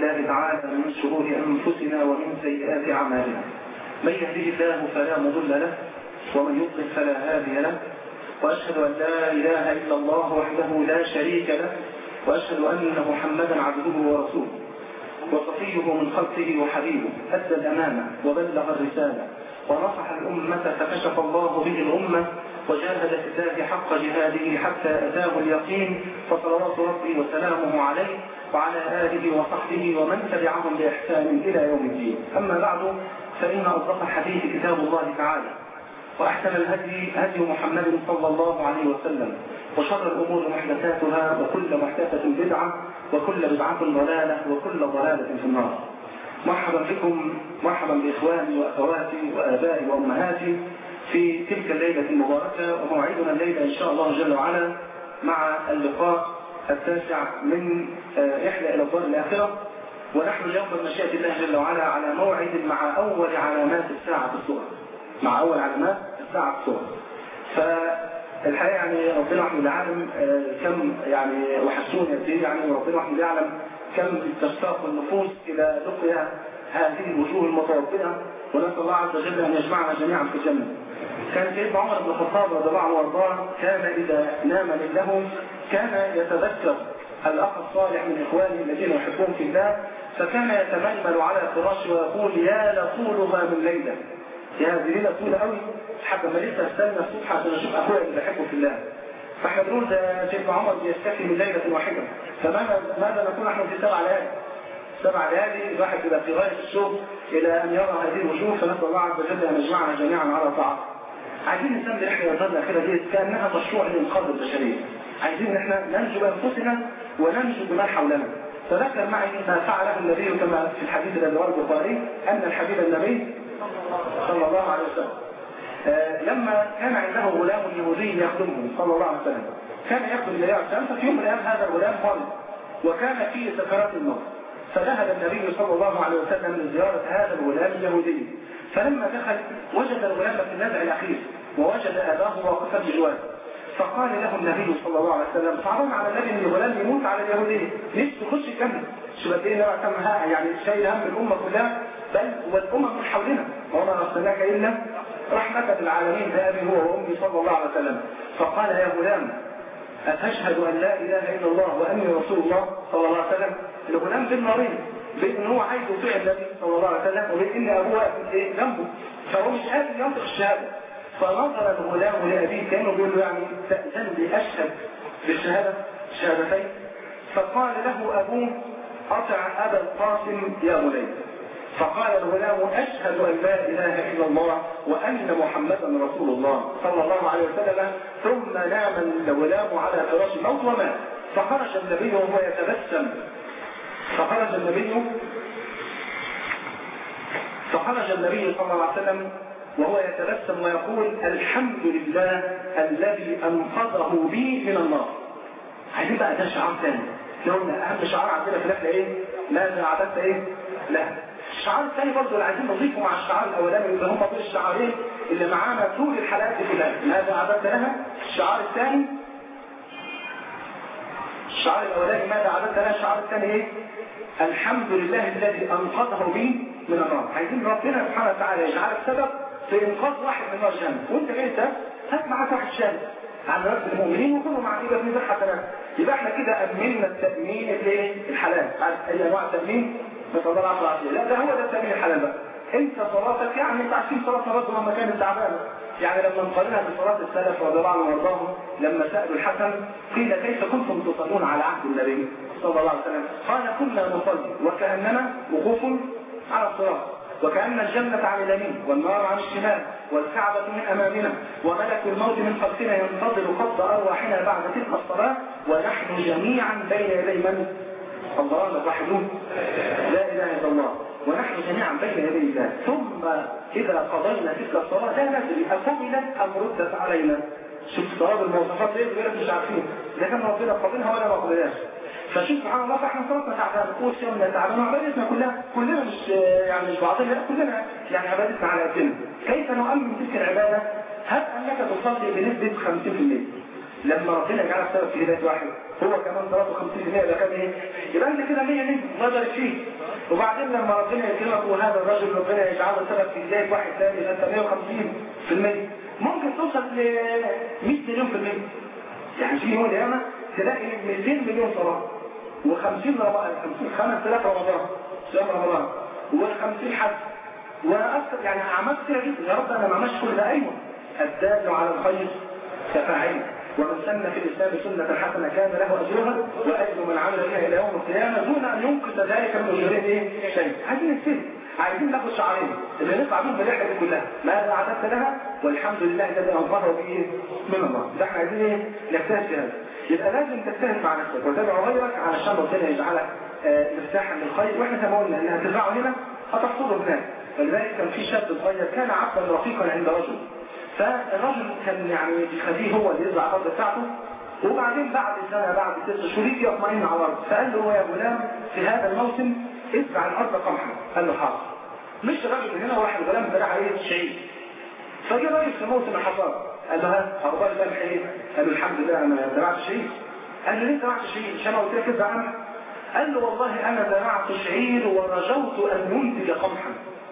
بالله تعالى من شرور أنفسنا ومن سيئات أعمالنا من يهده الله فلا مضل له ومن يضلل فلا هادي له وأشهد أن لا إله إلا الله وحده لا شريك له وأشهد أن محمدا عبده ورسوله وصفيه من خلقه وحبيبه أدى الأمانة وبلغ الرسالة ونصح الأمة فكشف الله به الأمة وجاهد في الله حق جهاده حتى أتاه اليقين فصلوات ربي وسلامه عليه وعلى آله وصحبه ومن تبعهم بإحسان إلى يوم الدين أما بعد فإن أصدق الحديث كتاب الله تعالى وأحسن الهدي هدي محمد صلى الله عليه وسلم وشر الأمور محدثاتها وكل محدثة بدعة وكل بدعة ضلالة وكل ضلالة في النار مرحبا بكم مرحبا بإخواني وأخواتي وآبائي وأمهاتي في تلك الليلة المباركة وموعدنا الليلة إن شاء الله جل وعلا مع اللقاء التاسع من إحدى إلى الدار الآخرة ونحن اليوم بمشيئة الله جل وعلا على موعد مع أول علامات الساعة في الصورة مع أول علامات الساعة في الصورة فالحقيقة يعني ربنا رحمه العالم كم يعني وحسون يديه يعني وربنا رحمه يعلم كم تشتاق النفوس إلى لقيا هذه الوجوه المتوضئة ونسأل الله عز وجل أن يجمعنا جميعا في الجنة كان سيدنا عمر بن الخطاب رضي الله عنه وارضاه كان إذا نام له كان يتذكر الأخ الصالح من إخوانه الذين يحبون في الله فكان يتململ على فراشه ويقول يا لطولها من ليلة يا هذه ليلة طولة قوي حتى ما لسه استنى الصبح عشان اشوف اخويا اللي بحبه في الله فاحنا بنقول ده سيدنا عمر بيستكفي من ليلة واحدة فماذا ماذا نكون نحن في سبع ليالي سبع ليالي الواحد يبقى في غاية الشوق إلى أن يرى هذه الوجوه فنسأل الله عز وجل أن يجمعنا جميعا على طاعته عايزين نسمي رحلة الدار الأخيرة دي كأنها مشروع لإنقاذ البشرية عايزين ان احنا ننجو بأنفسنا وننجو بما حولنا فذكر معي ما فعله النبي كما في الحديث الذي رواه البخاري أن الحبيب النبي صلى الله عليه وسلم آه لما كان عنده غلام يهودي يخدمه صلى الله عليه وسلم كان يخدم النبي عليه السلام ففي يوم من الايام هذا الغلام مرض وكان فيه سكرات الموت فذهب النبي صلى الله عليه وسلم لزيارة هذا الغلام اليهودي فلما دخل وجد الغلام في النزع الأخير ووجد أباه واقفا بجواره فقال له النبي صلى الله عليه وسلم صعبان على النبي ان الغلام يموت على اليهودية نفسه يخش يكمل شو قد ايه نبع يعني شايل هم الامه كلها بل والامم من حولنا وما ارسلناك الا رحمة العالمين بأبي هو وأمي صلى الله عليه وسلم فقال يا غلام أتشهد أن لا إله إلا الله وأني رسول الله صلى الله عليه وسلم الغلام بالمريض بين ان هو عايز يطيع النبي صلى الله عليه وسلم وبين ان ابوه واقف ايه جنبه فهو مش قادر ينطق الشهاده فنظر الغلام لابيه كانه بيقول له يعني تاذن لي اشهد بالشهاده شهادتين فقال له ابوه اطع ابا القاسم يا بني فقال الغلام أشهد أن لا إله إلا الله وأن محمدا رسول الله صلى الله عليه وسلم ثم نام الغلام على فراش الموت ومات فخرج النبي وهو يتبسم فخرج النبي فخرج النبي صلى الله عليه وسلم وهو يتبسم ويقول الحمد لله الذي أنقذه بي من النار عايزين بقى ده شعار ثاني لو أهم شعار عندنا في الرحلة إيه؟ ماذا عبدت إيه؟ لا الشعار الثاني برضه اللي عايزين نضيفه مع الشعار الاولاني اللي هم دول الشعارين اللي معانا طول الحلقات دي كلها ماذا عبدت لها الشعار الثاني الشعار الاولاني ماذا عبدت لها الشعار الثاني ايه الحمد لله الذي انقذه بي من النار عايزين ربنا سبحانه وتعالى يجعلك سبب في انقاذ واحد من نار جهنم وانت جاي ده هات معاك واحد شاهد عن رب المؤمنين وكله مع ايده من حسنات يبقى احنا كده امنا التامين الايه الحلال عارف اي انواع التامين نسأل الله العافية لا ده هو ده التأمين الحلال بقى انت صلاتك يعني انت عارفين صلاة برضه لما كانت تعبانة يعني لما نقارنها بصلاة السلف رضي الله عنهم وارضاهم لما سألوا الحسن قيل كيف كنتم تصلون على عهد النبي صلى الله عليه وسلم قال كنا نصلي وكأننا وقوف على الصراط وكأن الجنة عن اليمين والنار عن الشمال والكعبة من أمامنا وملك الموت من خلفنا ينتظر قبض أرواحنا بعد تلك الصلاة ونحن جميعا بين يدي من؟ الله الوحيد لا اله الا الله ونحن جميعا بين يدي الله ثم اذا قضينا تلك الصلاه لا ندري اقبلت ام ردت علينا شوف صواب المواصفات ليه غير مش عارفين اذا كان ربنا قابلها ولا ما قابلهاش فشوف سبحان الله فاحنا صلاتنا تعبانه قوه يومنا تعبانه وعبادتنا كلها كلنا مش يعني مش بعضنا لا كلنا يعني عبادتنا على قدنا كيف نؤمن تلك العباده؟ هب انك تصلي بنسبه 50% لما ربنا يجعلك سبب في هدايه واحد هو كمان صلاته 50% يبقى كام ايه؟ يبقى انت كده 100 100 الله يبارك فيك وبعدين لما ربنا يكرمك وهذا الرجل ربنا يجعله سبب في هدايه واحد ثاني يبقى انت 150% ممكن توصل ل 100 مليون في المية يعني في يوم القيامه تلاقي 200 مليون صلاه و50 رمضان 50 5000 رمضان صيام رمضان و50 حج واكثر يعني اعمال كثيره جدا يا رب انا ما عملتش كل ده ايوه الدال على الخير كفاعله ومن سن في الاسلام سنه حسنه كان له اجرها واجر من عمل بها الى يوم القيامه دون ان ينقص ذلك من اجرهم ايه شيء عايزين نستلم عايزين ناخد شعرين اللي نطلع بيهم بالرحله دي كلها ماذا اعددت لها والحمد لله الذي انظره به من الله ده احنا عايزين ايه نجتهد في هذا يبقى لازم تجتهد مع نفسك وتدعو غيرك علشان ربنا يجعلك آه مفتاحا للخير واحنا زي ما قلنا انها تزرعه هنا هتحصده هناك فلذلك كان في شاب صغير كان عبدا رفيقا عند رجل فالرجل كان يعني يخليه هو اللي يزرع الارض بتاعته وبعدين بعد سنه بعد ست شهور يجي يطمئن على الارض فقال له يا غلام في هذا الموسم ازرع الارض قمحا قال له حاضر مش الراجل من هنا وراح الغلام زرع عليه شعير فجاء راجل في موسم الحصاد قال له ها اخبار القمح ايه؟ قال له الحمد لله انا زرعت شعير قال له ليه زرعت شعير؟ عشان قلت لك ازرع قمح قال له والله انا زرعت شعير ورجوت ان ينتج قمحا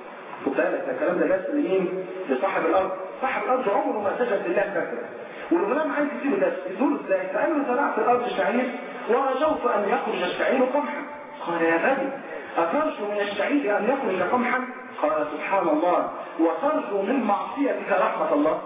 خد بالك ده الكلام ده جاز لمين؟ لصاحب الارض صاحب الارض عمره ما سجد لله كذا والغلام عايز يسيبه ده يزوله ازاي؟ فقال له زرعت الارض شعير ورجوت ان يخرج الشعير قمحا قال يا غبي أترجو من الشعير أن يخرج قمحا قال سبحان الله وترجو من معصيتك رحمة الله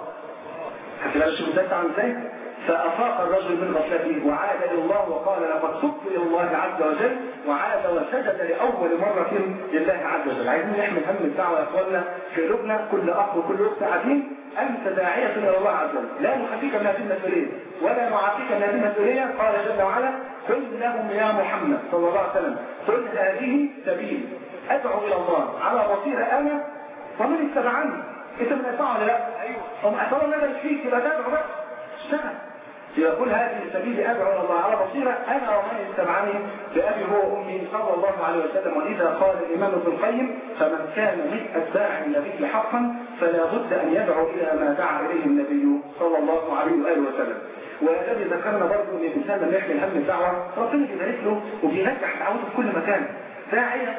خدت بالك شوف ازاي تعمل ازاي؟ فأفاق الرجل من غفلته وعاد إلى الله وقال لقد تبت إلى الله عز وجل وعاد وسجد لأول مرة لله عز وجل عايزين نحمل هم الدعوة يا إخواننا في قلوبنا كل أخ وكل أخت عارفين أنت داعية إلى الله عز وجل لا نخفيك من هذه المسؤولية ولا نعافيك من هذه المسؤولية قال جل وعلا قل لهم يا محمد صلى الله عليه وسلم قل هذه سبيل أدعو إلى الله على بصيرة أنا ومن اتبعني أنت من أتبعه ولا لا؟ أيوه هم أتبعوا النبي فيك يبقى تدعو بقى اشتغل يقول هذه سبيل أدعو إلى الله على بصيرة أنا ومن اتبعني بأبي هو وأمي صلى الله عليه وسلم ولذا قال الإمام ابن القيم فمن كان من أتباع النبي حقا فلا بد أن يدعو إلى ما دعا إليه النبي صلى الله عليه وآله وسلم والذي ذكرنا برضه ان الانسان لما يحمل هم الدعوه ربنا بيبارك له وبينجح دعوته في كل مكان داعيه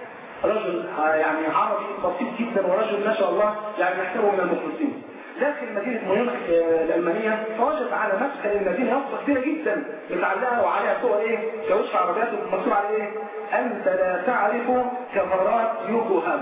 رجل يعني عربي بسيط جدا ورجل ما شاء الله يعني نحسبه من المخلصين داخل مدينة ميونخ الألمانية فوجد على مدخل المدينة يافطة كبيرة جدا متعلقة وعليها صور إيه؟ كوش عربيات مكتوب عليه إيه؟ أنت لا تعرف كفرات يوكوهاما.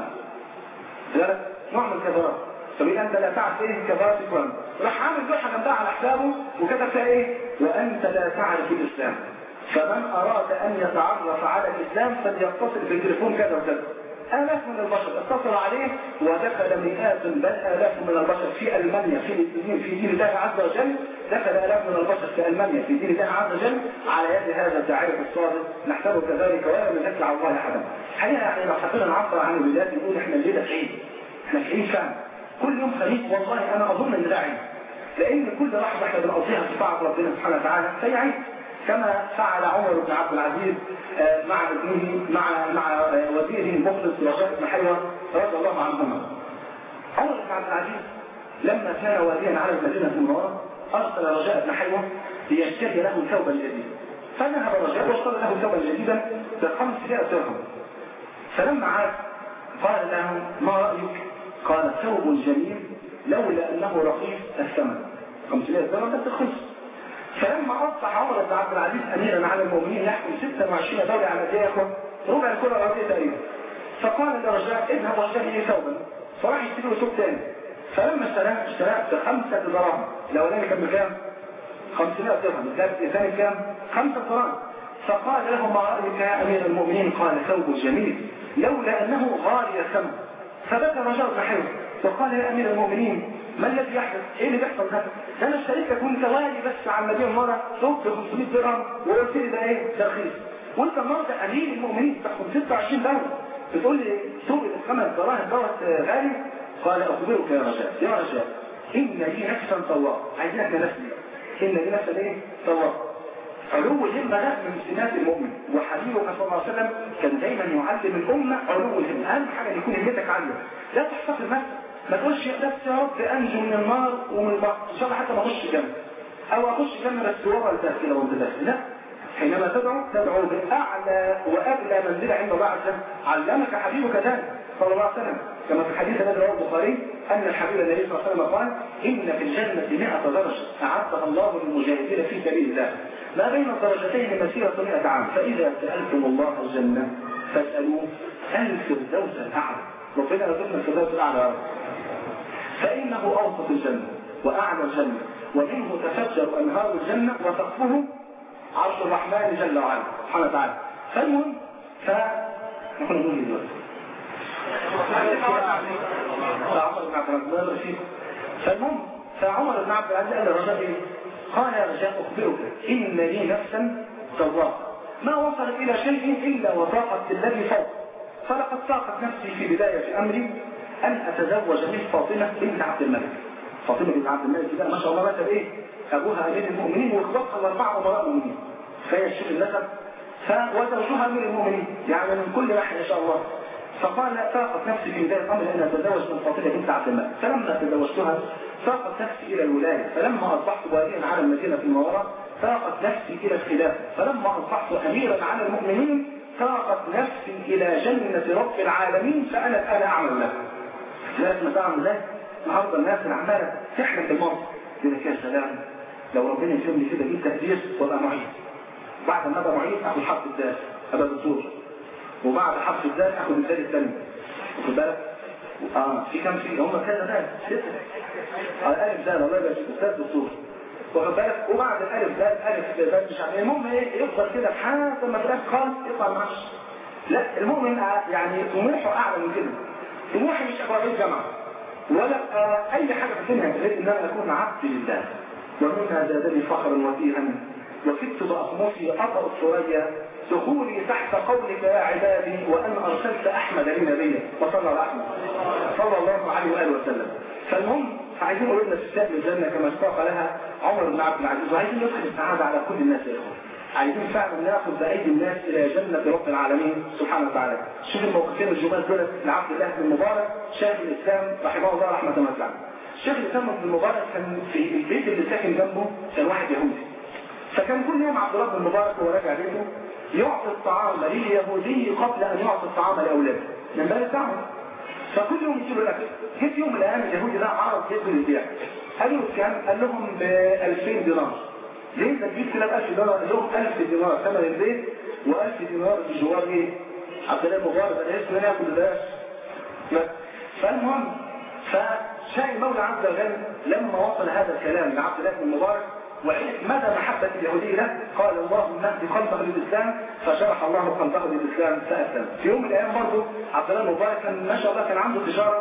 نوع من الكفرات. طب أنت لا تعرف إيه كفرات يوكوهاما. راح عامل لوحة جنبها على حسابه وكتب فيها إيه؟ وأنت لا تعرف الإسلام. فمن أراد أن يتعرف على الإسلام فليتصل بالتليفون كذا وكذا. آلاف من البشر اتصل عليه ودخل مئات بل آلاف من البشر في ألمانيا في الدين في دين الله عز وجل دخل آلاف من البشر في ألمانيا في دين الله عز وجل على يد هذا الداعية الصادق نحسبه كذلك ولا نزكي على الله أحدا. حقيقة يعني لو حبينا نعبر عن البلاد نقول احنا الليلة في عيد. احنا في عيد فعلا. كل يوم خميس والله أنا أظن إن ده عيد. لأن كل لحظة احنا بنقضيها في طاعة ربنا سبحانه وتعالى فهي عيد. كما فعل عمر بن عبد العزيز مع ابنه مع مع وزيره المخلص رجاء بن حيوة رضي الله عنهما. عمر بن عبد العزيز لما كان واليا على المدينة المنورة أرسل رجاء بن حيوة ليشتري له ثوبا جديدا. فذهب رجاء واشترى له ثوبا جديدا ب 500 درهم. فلما عاد قال له ما رأيك؟ قال ثوب جميل لولا أنه رخيص الثمن. 500 درهم بس رخيص. فلما أصبح عمر بن عبد العزيز أميرا على المؤمنين يحكم 26 دولة على قد ياخد ربع الكرة الأرضية تقريبا فقال للرجاء اذهب واشتري لي ثوبا فراح يشتري له ثوب ثاني فلما اشتراه اشتراه بخمسة دراهم الأولاني كان بكام؟ 500 درهم الثاني بكام؟ خمسة دراهم فقال له ما رأيك يا أمير المؤمنين قال ثوب جميل لولا أنه غالي الثمن فبكى رجاء بن حيوة وقال يا أمير المؤمنين ما الذي يحدث؟ ايه اللي بيحصل ده؟ ده انا اشتريت لك وانت والي بس على المدينه مره ثوب ب 500 درهم وقلت لي ده ايه؟ ده رخيص. وانت النهارده امير المؤمنين بتاخد 26 درهم بتقول لي ثوب الخمس دراهم دوت غالي؟ قال اخبرك يا رجاء يا رجاء ان لي نفسا طواق عايزين احنا نفسي ان لي نفسا ايه؟ طواق. علو الهمة ده من سمات المؤمن وحبيبك صلى الله عليه وسلم كان دايما يعلم الأمة علو الهمة أهم حاجة أن يكون همتك عالية لا تحتفظ نفسك ما تقولش بس يا رب انجو من النار ومن البحر ان شاء الله حتى ما اخش الجنه او اخش الجنه بس ورا الباب كده وانت داخل لا حينما تدعو تدعو باعلى واغلى منزله عند الله عز وجل علمك حبيبك ذلك صلى الله عليه وسلم كما في الحديث الذي رواه البخاري ان الحبيب النبي صلى الله عليه وسلم قال ان في الجنه 100 درجه اعدها الله للمجاهدين في سبيل الله ما بين الدرجتين مسيره 100 عام فاذا سالتم الله الجنه فاسالوه الفردوس الاعلى ربنا يرزقنا الفردوس الاعلى يا رب فانه اوسط الجنه واعلى الجنه ومنه تفجر انهار الجنه وسقفه عرش الرحمن جل وعلا سبحانه وتعالى فالمهم ف نحن نقول دلوقتي فعمر بن عبد العزيز فالمهم فعمر بن عبد العزيز قال للرجل قال يا رجال اخبرك ان لي نفسا سواقه ما وصلت الى شيء الا وضاقت الذي فوق فلقد ساقت نفسي في بدايه امري ان اتزوج من فاطمه بنت عبد الملك فاطمه بنت عبد الملك ده ما شاء الله مات بايه؟ ابوها امير المؤمنين واخواتها الاربعه امراء المؤمنين فهي الشيخ النسب فوزوجها امير المؤمنين يعني من كل ناحيه ان شاء الله فقال ساقت نفسي في بدايه الامر ان اتزوج من فاطمه بنت عبد الملك فلما تزوجتها ساقت نفسي الى الولايه فلما اصبحت واليا على المدينه المنوره ساقت نفسي الى الخلافه فلما اصبحت اميرا على المؤمنين ساقت نفسي الى جنه رب العالمين فانا الان اعمل له لذلك ما تعمل ازاي؟ النهارده الناس اللي عماله تحلم بالموت يقول لك يا سلام لو ربنا يكرمني كده جيت تهدير وابقى معيد بعد ما ابقى معيد اخد حرف الدال ابقى دكتور وبعد حرف الدال اخد الدال الثاني واخد بالك اه في كام في هم كذا دال سته آه الف دال الله يبارك فيك استاذ دكتور واخد بالك وبعد الالف دال الف دال مش عارف المهم ايه يفضل كده لحد ما في الاخر خالص يطلع معاش لا المؤمن يعني طموحه اعلى من كده طموحي مش ابقى رئيس جامعه ولا آه اي حاجه في الدنيا غير ان انا اكون عبد لله ومنها زادني فخرا وفيها وكدت بأقمصي أطأ الثريا دخولي تحت قولك يا عبادي وأن أرسلت أحمد لي نبيا وصلى على أحمد صلى الله عليه وآله وسلم فالمهم فعايزين نقول لنا ستات الجنة كما اشتاق لها عمر بن عبد العزيز وعايزين ندخل السعادة على كل الناس يا إخوان عايزين فعلا ناخذ بأيدي الناس إلى جنة رب العالمين سبحانه وتعالى شوف الموقفين الجمال دول لعبد الله بن المبارك شيخ الإسلام رحمه الله رحمة واسعة الشيخ الإسلام بن المبارك كان في البيت اللي ساكن جنبه كان واحد يهودي فكان كل يوم عبد الله بن المبارك وهو راجع بيته يعطي الطعام لليهودي قبل ان يعطي الطعام لاولاده من بال تعمل فكل يوم يجيبوا الاكل جيت يوم من الايام اليهودي ده عرض جيته للبيع قالوا كام؟ قال لهم ب 2000 دينار ليه انت تجيب كده ب 1000 دينار؟ قال لهم 1000 دينار ثمن البيت و1000 دينار الجوار ايه؟ عبد الله المبارك قال اسمه هنا ياكل ده فالمهم فشاء المولى عز وجل لما وصل هذا الكلام لعبد الله بن المبارك وعرف مدى محبة اليهودي له قال اللهم اهد قلبه للإسلام فشرح الله قلبه للإسلام فأسلم في يوم من الأيام برضه عبد الله المبارك كان ما شاء الله كان عنده تجارة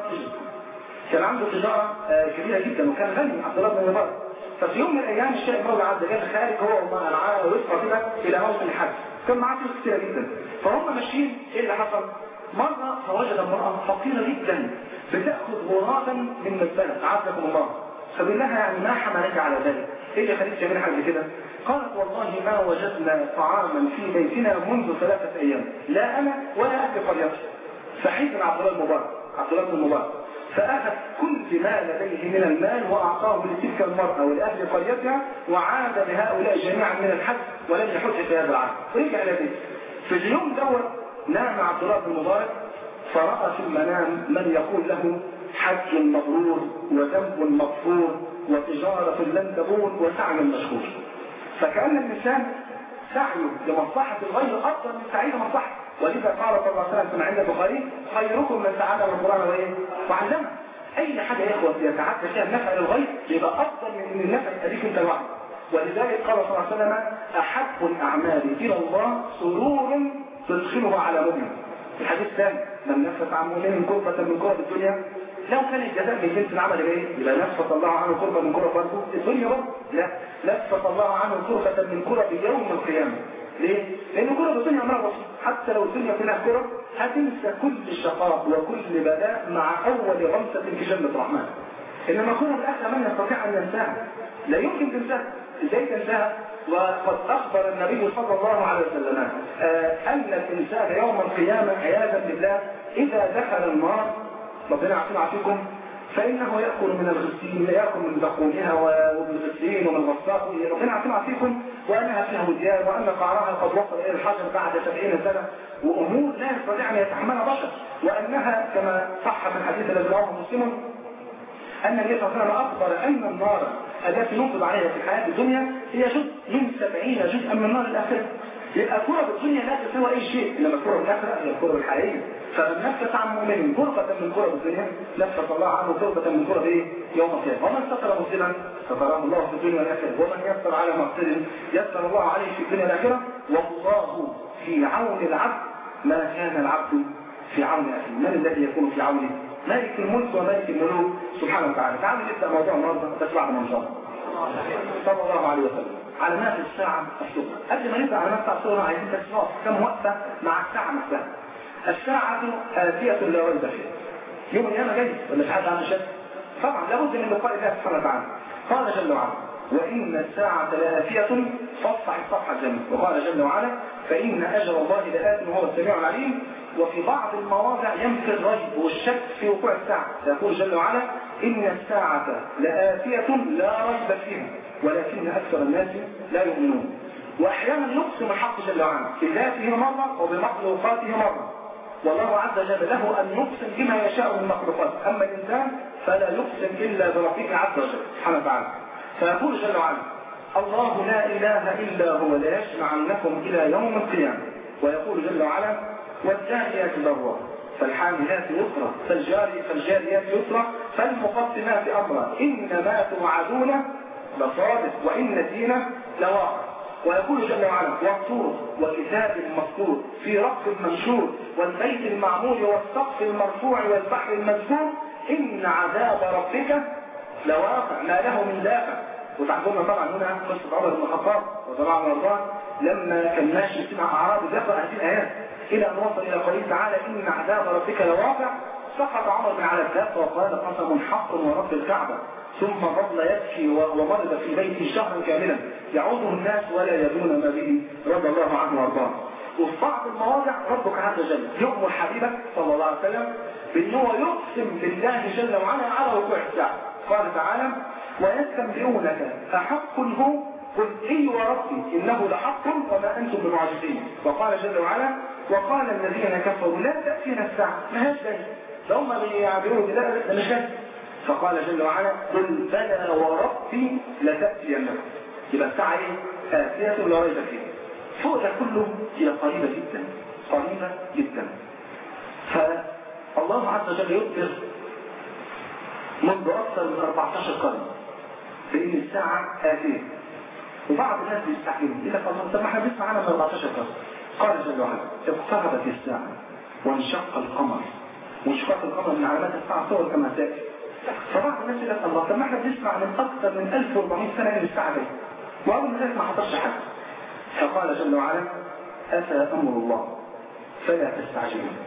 كان عنده تجارة كبيرة جدا وكان غني عبد الله بن المبارك ففي يوم من الأيام الشيخ المولى عز وجل خارج هو ومعاه رفقة كده إلى موسم الحج كان معاه فلوس كتيرة جدا فهم ماشيين إيه اللي حصل؟ مرة فوجد امرأة فقيرة جدا بتأخذ غرابا من مزبلة عافاكم الله فبيقول لها يعني ما حملك على ذلك؟ ايه اللي خليك تعمل حاجه كده؟ قالت والله ما وجدنا طعاما في بيتنا منذ ثلاثه ايام، لا انا ولا اهل قريتي. فحيث عبد الله المبارك، عبد الله بن المبارك، فاخذ كل ما لديه من المال واعطاه لتلك المراه ولاهل قريتها وعاد بهؤلاء جميعا من الحج ولم يحج في هذا العام، رجع الى بيته. في اليوم دوت نام عبد الله بن المبارك فراى في المنام من يقول له حج مبرور وذنب مغفور وتجارة لن تبور وسعي مشكور فكأن الإنسان سعيه لمصلحة الغير أفضل من سعيه مصلحته ولذا قال صلى الله عليه وسلم عند البخاري خيركم من تعلم القرآن وإيه؟ وعلمه أي حاجة يا إخوة يتعدى فيها النفع للغير يبقى أفضل من إن النفع يأتيك أنت لوحدك ولذلك قال صلى الله عليه وسلم أحب الأعمال إلى الله سرور تدخله على مؤمن الحديث الثاني من نفس عن مؤمن كربة من كرب الدنيا لو كان الجزاء من جنس العمل ايه؟ يبقى نفس الله عنه كربة من كرب برضه الدنيا برضه لا نفس الله عنه كربة من كرب يوم القيامة ليه؟ لأن كرب الدنيا أمرها بسيط حتى لو الدنيا فيها كرب هتنسى كل شقاء وكل بلاء مع أول غمسة في جنة الرحمن إنما كرب الآخرة من يستطيع أن ينساها لا يمكن تنساها ازاي تنساها وقد اخبر النبي صلى الله عليه وسلم آه ان الانسان يوم القيامه عياذا بالله اذا دخل النار ربنا يعافينا ويعافيكم فإنه يأكل من الغسين يأكل من بقونها ومن الغسين ومن الغصاق ربنا عارفين عارفيكم وأنها فيها وديان وأن قعرها قد وصل إلى الحجر بعد سبعين سنة وأمور لا يستطيع أن يتحملها بشر وأنها كما صح في الحديث الذي رواه مسلم أن النبي صلى الله عليه وسلم أخبر أن النار التي ننقض عليها في الحياة الدنيا هي جزء من سبعين جزءا من نار الآخرة يبقى كرة الدنيا لا تسوى أي شيء إنما كرة الآخرة هي الكرة الحقيقية فمن نفس عن مؤمن كربة من كرة الدنيا نفس الله عنه كربة من كرة إيه؟ يوم القيامة ومن ستر مسلما ستراه الله في الدنيا والآخرة ومن يسر على مقتل يسر الله عليه في الدنيا والآخرة والله في عون العبد ما كان العبد في عون أخيه من الذي يكون في عونه مالك الملك ومالك الملوك سبحانه وتعالى تعالوا نبدأ موضوع النهارده بس بعد ما نشاء صلى الله عليه وسلم علامات الساعة الصغرى قبل ما نبدأ علامات الساعة الصغرى عايزين تكسرات كم وقفة مع الساعة نفسها الساعة آتية لا ريب فيها يوم القيامة جاي ولا مش حد عنده شك طبعا لابد من لقاء الله سبحانه وتعالى قال جل وعلا وإن الساعة لآتية فاصفح الصفحة الجميل وقال جل وعلا فإن أجر الله لآت وهو السميع العليم وفي بعض المواضع ينفي الريب والشك في وقوع الساعة يقول جل وعلا إن الساعة لآتية لا ريب فيها ولكن أكثر الناس لا يؤمنون وأحيانا يقسم الحق جل وعلا بذاته مرة وبمخلوقاته مرة والله عز وجل له أن يقسم بما يشاء من مخلوقاته أما الإنسان فلا يقسم إلا بربه عز وجل سبحانه وتعالى فيقول جل وعلا الله لا إله إلا هو ليجمعنكم إلى يوم القيامة ويقول جل وعلا والجاريات ذروا فالحاملات يسرا فالجاري فالجاريات يسرا فالمقسمات أمرا إنما توعدون لصادق وإن الدين لواقع ويقول جل وعلا والطور وكتاب مسطور في رق منشور والبيت المعمور والسقف المرفوع والبحر المسجور إن عذاب ربك لواقع ما له من دافع وتعرفون طبعا هنا قصة عمر بن الخطاب رضي الله عنه وارضاه لما كان ماشي سمع أعرابي ذكر هذه الآيات إلى أن وصل إلى قوله تعالى إن عذاب ربك لواقع سقط عمر بن على الدابة وقال قسم حق ورب الكعبة ثم ظل يبكي ومرض في بيته شهرا كاملا يعوده الناس ولا يدون ما به رضي الله عنه وارضاه وفي بعض المواضع ربك عز وجل يؤمر حبيبك صلى الله عليه وسلم بأن هو يقسم بالله جل وعلا على وقوع الساعة قال تعالى ويستنبئونك أحق هو قل اي وربي انه لحق وما انتم بمعجزين وقال جل وعلا وقال الذين كفروا لا تاتينا الساعه ما هيش جاي ده هم بيعبروا لا ده مش جاي فقال جل وعلا قل بلى وربي لتاتينكم يبقى الساعه ايه؟ اتيه لا ريب فيها فوق ده كله هي قريبه جدا قريبه جدا فالله عز وجل يخبر منذ اكثر من 14 قرن بان الساعه اتيه وبعض الناس بيستحيلوا يقول لك الله طب ما احنا بنسمع عنها من 14 قرن قال جل وعلا اقتربت الساعه وانشق القمر وانشقاق القمر من علامات الساعه صور كما تاتي فبعض الناس يقول لك الله طب ما احنا بنسمع من اكثر من 1400 سنه ان الساعه جايه واول الناس ما حصلش حاجه فقال جل وعلا اتى امر الله فلا تستعجلون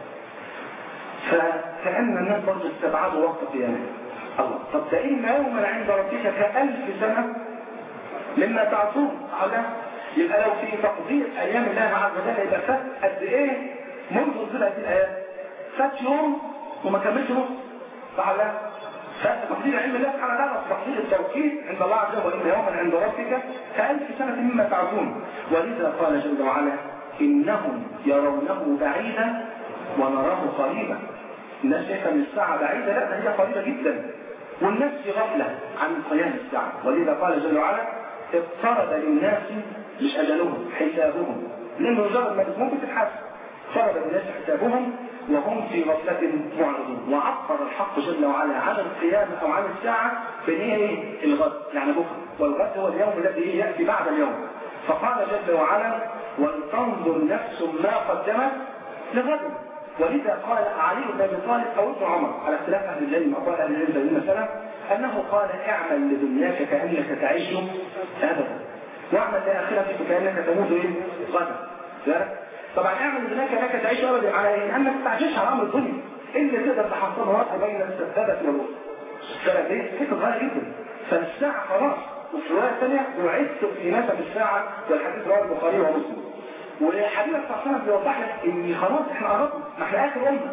فكأن الناس برضه استبعدوا وقت قيامه الله طب ده إن يوما عند ربك كألف سنة مما تعصون على يبقى لو في تقدير ايام الله عز وجل يبقى فات قد ايه منذ نزول هذه الايات فات يوم وما كملش نص صح ولا فتقدير علم الله سبحانه وتعالى تقدير التوكيد عند الله عز وجل وان يوما عند ربك كالف سنه مما تعصون ولذا قال جل وعلا انهم يرونه بعيدا ونراه قريبا الناس شايفه ان الساعه بعيده لا ده هي قريبه جدا والناس في غفله عن قيام الساعه ولذا قال جل وعلا اقترب للناس مش اجلهم حسابهم لانه مجرد ما ممكن تتحاسب اقترب للناس حسابهم وهم في غفلة معرضون وعبر الحق جل وعلا عن القيامة أو عن الساعة بأن هي إيه؟ الغد يعني بكرة والغد هو اليوم الذي يأتي بعد اليوم فقال جل وعلا ولتنظر نفس ما قدمت لغد ولذا قال علي بن ابي طالب او ابن عمر على اختلاف اهل العلم اقوال اهل العلم بين مثلا انه قال اعمل لدنياك كانك تعيش ابدا واعمل لاخرتك كانك تموت ايه غدا طبعا اعمل لدنياك كانك تعيش ابدا على ايه؟ انك ما تعجزش على امر الدنيا اللي تقدر تحصله وقت بين السبابه والوسط فدي فكره صغيره جدا فالساعه خلاص وفي روايه ثانيه وعدت في نسب الساعه والحديث رواه البخاري ومسلم وحبيبك صلى الله عليه وسلم بيوضح لك ان خلاص احنا قربنا ما احنا اخر امه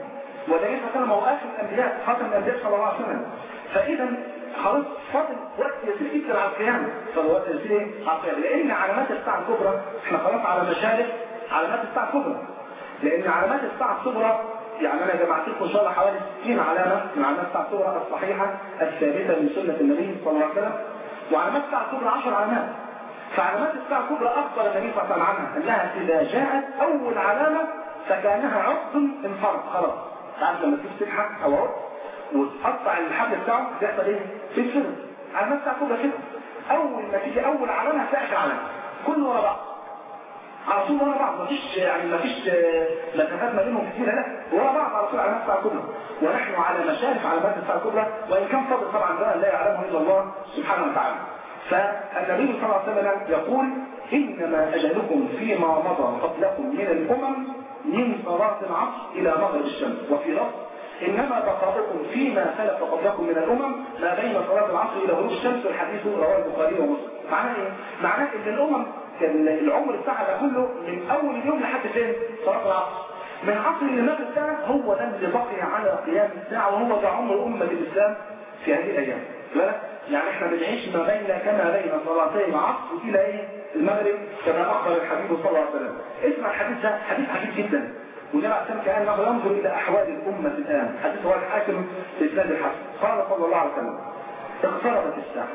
والنبي صلى الله عليه وسلم هو اخر الانبياء خاتم الانبياء صلى الله عليه وسلم فاذا خلاص فاضل وقت يسير جدا على القيامه فالوقت يسير على القيامه لان علامات الساعه الكبرى احنا خلاص على مشارف علامات الساعه الكبرى لان علامات الساعه الصغرى يعني انا جمعت لكم ان شاء الله حوالي 60 علامه من علامات الساعه الصغرى الصحيحه الثابته من سنه النبي صلى الله عليه وسلم وعلامات الساعه الكبرى 10 علامات فعلامات الساعه الكبرى اخبر النبي صلى الله عليه وسلم عنها انها اذا جاءت اول علامه فكانها عقد انفرد خلاص تعرف لما تجيب سبحه او عقد وتقطع الحبل بتاعه بيحصل ايه؟ بيتفرد علامات الساعه الكبرى كده اول ما تيجي اول علامه هتلاقي اخر علامه كله ورا بعض على طول ورا بعض مفيش يعني مفيش مسافات ما بينهم كتيره لا ورا بعض على طول علامات الساعه الكبرى ونحن على مشارف علامات الساعه الكبرى وان كان فضل طبعا ده لا يعلمه الا الله سبحانه وتعالى فالنبي صلى الله عليه وسلم يقول انما اجلكم فيما مضى قبلكم من الامم من صلاه العصر الى مغرب الشمس وفي لفظ انما بقاؤكم فيما سلف قبلكم من الامم ما بين صلاه العصر الى غروب الشمس والحديث رواه البخاري ومسلم معناه ايه؟ معناه ان الامم كان العمر بتاعها ده كله من اول اليوم لحد فين؟ صلاه العصر من عصر للمغرب ده هو ده اللي بقي على قيام الساعه وهو ده عمر امه الاسلام في هذه الايام يعني احنا بنعيش ما بين كما بين صلاتي العصر الى ايه؟ المغرب كما اخبر الحبيب صلى الله عليه وسلم اسمع الحديث ده حديث عجيب جدا والنبي عليه السلام كانه ينظر الى احوال الامه الان حديث هو الحاكم في اسناد الحسن قال صلى الله عليه وسلم اقتربت الساعه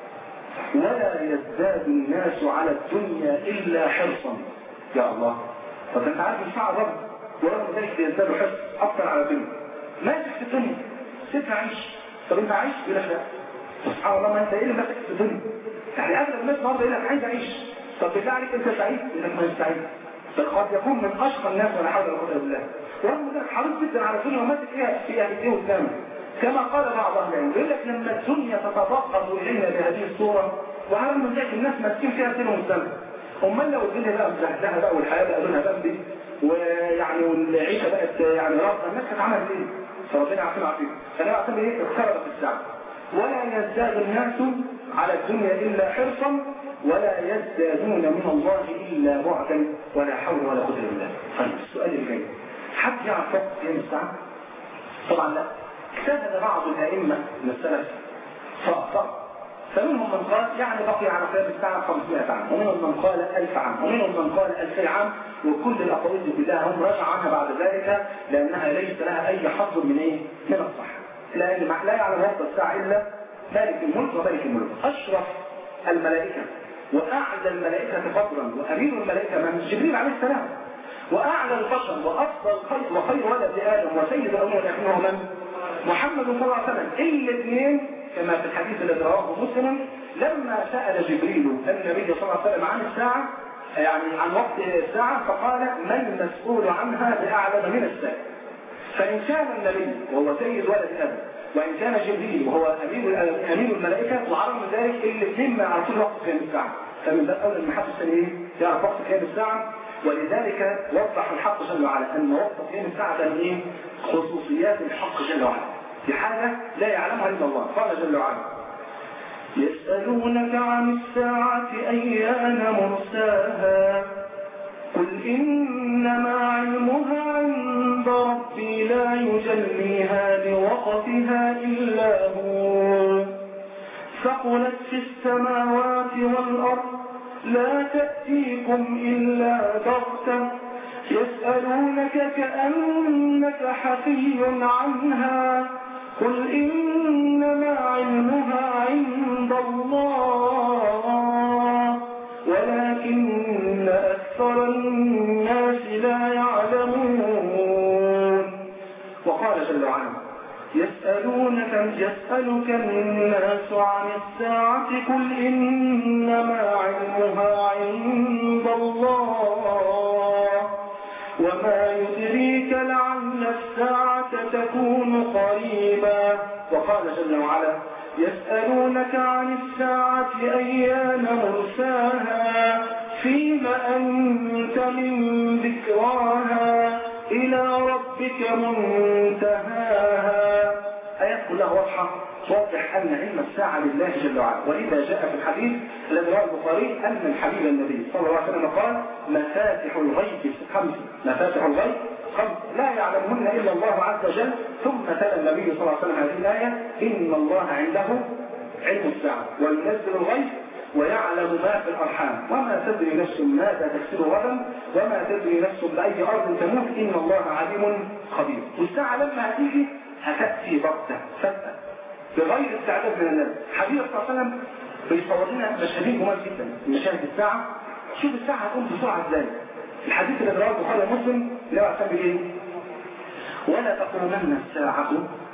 ولا يزداد الناس على الدنيا الا حرصا يا الله طب انت عارف الساعه رب ورغم ذلك يزداد حرص اكثر على الدنيا ماسك في الدنيا سيبها عيش طب انت عايش يقول لك لا سبحان الله ما انت ايه اللي ماسك في الدنيا يعني اغلب الناس النهارده يقول لك عايز اعيش طب بالله عليك انت سعيد انك ما سعيد بل قد يكون من اشقى الناس ولا حول ولا قوه الا بالله ورغم ذلك حريص جدا على الدنيا وماسك فيها في اهل قدامه كما قال بعض اهل العلم يقول لك لما الدنيا تتبغض الينا بهذه الصوره وعلى من ذلك الناس ماسكين فيها سنه وسنه امال لو الدنيا بقى مزهزهه بقى والحياه بقى لونها بامبي ويعني والعيشه بقت يعني رافضه الناس كانت عملت ايه؟ فربنا يعافينا ويعافيك فانا بعتبر ايه؟ اقتربت الساعه ولا يزداد الناس على الدنيا الا حرصا ولا يزدادون من الله الا بعدا ولا حول ولا قوه الا بالله. طيب السؤال اللي جاي حد يعرف وقت قيام الساعه؟ طبعا لا. اجتهد بعض الائمه من السلف فاخطا فمنهم من قال يعني بقي على قيام الساعه 500 عام ومنهم من قال 1000 عام ومنهم من قال 2000 عام وكل الاقاويل دي كلها هم رجعوا عنها بعد ذلك لانها ليس لها اي حظ من ايه؟ من الصحه. لان لا يعلم وقت الساعه الا مالك الملك وملك الملك اشرف الملائكه واعلى الملائكه قدرا وامير الملائكه من جبريل عليه السلام واعلى البشر وافضل خير وخير ولد ادم وسيد الامم هو من؟ محمد صلى الله عليه وسلم الاثنين كما في الحديث الذي رواه مسلم لما سال جبريل النبي صلى الله عليه وسلم عن الساعه يعني عن وقت الساعه فقال ما المسؤول عنها باعلم من السائل فإن كان النبي وهو سيد ولد آدم وإن كان جبريل وهو أمير أمير الملائكة وعلى من ذلك الاثنين ما يعرفون وقت قيام الساعة فمن باب أولى أن محدش إيه يعرف وقت قيام الساعة ولذلك وضح الحق جل وعلا أن وقت قيام الساعة ده من إيه؟ خصوصيات الحق جل وعلا دي حاجة لا يعلمها إلا الله قال جل وعلا يسألونك عن الساعة أيان مرساها قل إنما علمها عند ربي لا يجليها لوقتها إلا هو ثقلت في السماوات والأرض لا تأتيكم إلا بغتة يسألونك كأنك حفي عنها قل إنما علمها عند الله ولكن أكثر الناس لا يعلمون وقال جل وعلا يسألونك يسألك الناس عن الساعة قل إنما علمها عند الله وما يدريك لعل الساعة تكون قريبا وقال جل وعلا يسألونك عن الساعة أيان مرساها فيما أنت من ذكراها إلى ربك منتهاها آيات كلها واضحة توضح أن علم الساعة لله جل وعلا وإذا جاء في الحديث الذي رواه البخاري أن الحبيب النبي صلى الله عليه وسلم قال مفاتح الغيب خمس مفاتح الغيب خمس لا يعلمهن الا الله عز وجل ثم تلا النبي صلى الله عليه وسلم هذه الايه ان الله عنده علم الساعه وينزل الغيث ويعلم ما في الارحام وما تدري نفس ماذا تكسب غدا وما تدري نفس باي ارض تموت ان الله عليم خبير والساعه لما هتيجي هتاتي بغته فجاه بغير استعداد من الناس حبيب صلى الله عليه وسلم بيصور لنا مشاهدين جمال جدا من مشاهد الساعه شوف الساعه هتقوم بسرعه ازاي الحديث اللي رواه البخاري ومسلم اللي هو عشان ايه ولا تقومن الساعه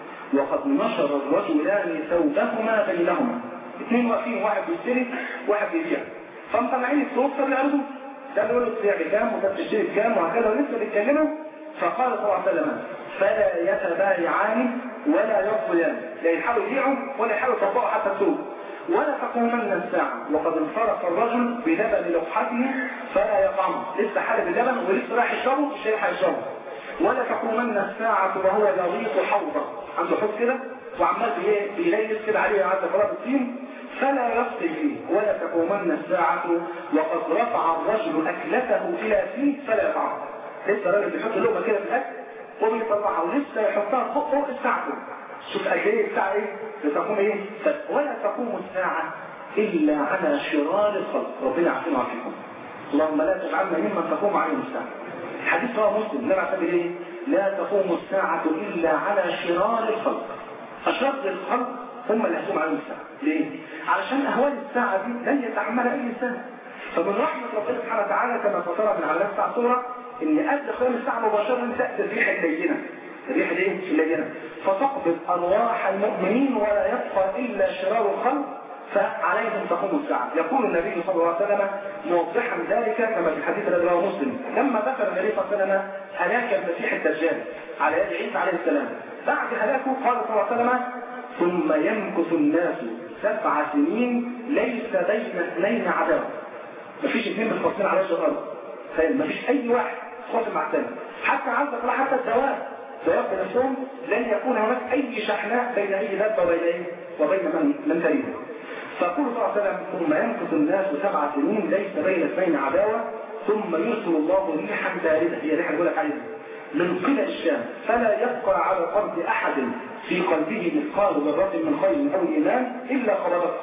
وقد نشر الرجلان ثوبهما بينهما اثنين واقفين واحد بيشتري واحد بيبيع فمطلعين السوق فبيعرضوا ده بيقول له تبيع بكام وده بتشتري بكام وهكذا ولسه بيتكلموا فقال صلى الله عليه وسلم فلا يتبايعان ولا يقبلان لا يحاولوا يبيعوا ولا يحاولوا يطبقوا حتى السوق ولا تقومن الساعة وقد انصرف الرجل بلبن لقحته فلا يطعمه لسه حالب اللبن ولسه رايح يشربه مش هيلحق يشربه ولا تقومن الساعة وهو يغيط حوضه عنده حوض كده وعمال بيليس كده عليه عند قراب الدين فلا يفصل فيه ولا تقومن الساعة وقد رفع الرجل أكلته إلى فيه فلا يطعمه لسه الراجل بيحط لقمة كده في الأكل وبيطلعها ولسه يحطها في بقه الساعة شوف قد ايه الساعة ايه لتقوم ايه ولا تقوم الساعة إلا على شرار الخلق ربنا يعافينا ويعافيكم اللهم لا تجعلنا ممن تقوم عليهم الساعة الحديث رواه مسلم النبي عليه ايه لا تقوم الساعة إلا على شرار الخلق أشر الخلق هم اللي هتقوم عليهم الساعة ليه؟ علشان أهوال الساعة دي لن يتحملها أي إنسان فمن رحمة ربنا سبحانه وتعالى كما فترى من علامات الساعة صورة إن قبل قيام الساعة مباشرة تأتي الريح اللينة الريح دي اللينة فتقبض أرواح المؤمنين ولا يبقى إلا شرار الخلق فعليهم تقوم الساعة يقول النبي صلى الله عليه وسلم موضحا ذلك كما في الحديث الذي رواه مسلم لما ذكر النبي صلى الله عليه وسلم هلاك المسيح الدجال على يد عيسى عليه السلام بعد هلاكه قال صلى الله عليه وسلم ثم يمكث الناس سبع سنين ليس بين اثنين عداوة مفيش اثنين متفصلين على وجه الارض تخيل مفيش اي واحد خاصم مع الثاني حتى عندك حتى الدواب دواب نفسهم لن يكون هناك اي شحناء بين اي دابه وبين ايه وبين من من تريده فقول صلى الله عليه وسلم ثم يمكث الناس سبع سنين ليس بين اثنين عداوه ثم يرسل الله ريحا بارده هي ريحه بيقول لك عليها من قبل الشام فلا يبقى على الارض احد في قلبه مثقال ذره من خير او ايمان الا قبضته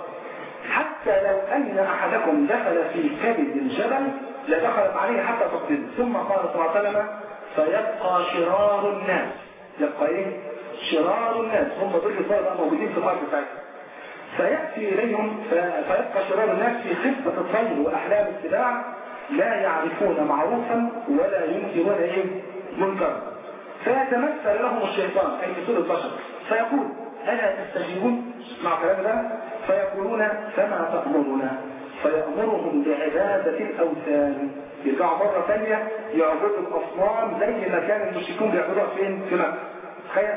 حتى لو ان احدكم دخل في كبد الجبل لدخلت عليه حتى تقبضه ثم قال صلى الله عليه وسلم فيبقى شرار الناس يبقى ايه شرار الناس هم دول اللي موجودين في الارض بتاعتهم فيأتي إليهم فيبقى شرار الناس في خفة الطير وأحلام السباع لا يعرفون معروفا ولا ينكرون إيه منكرا فيتمثل لهم الشيطان أي في سورة البشر فيقول ألا تستجيبون مع كلام ده فيقولون فما تأمرنا فيأمرهم بعبادة الأوثان يرجعوا مرة ثانية يعبدوا الأصنام زي ما كان المشركون بيعبدوها فين؟ في مكة تخيل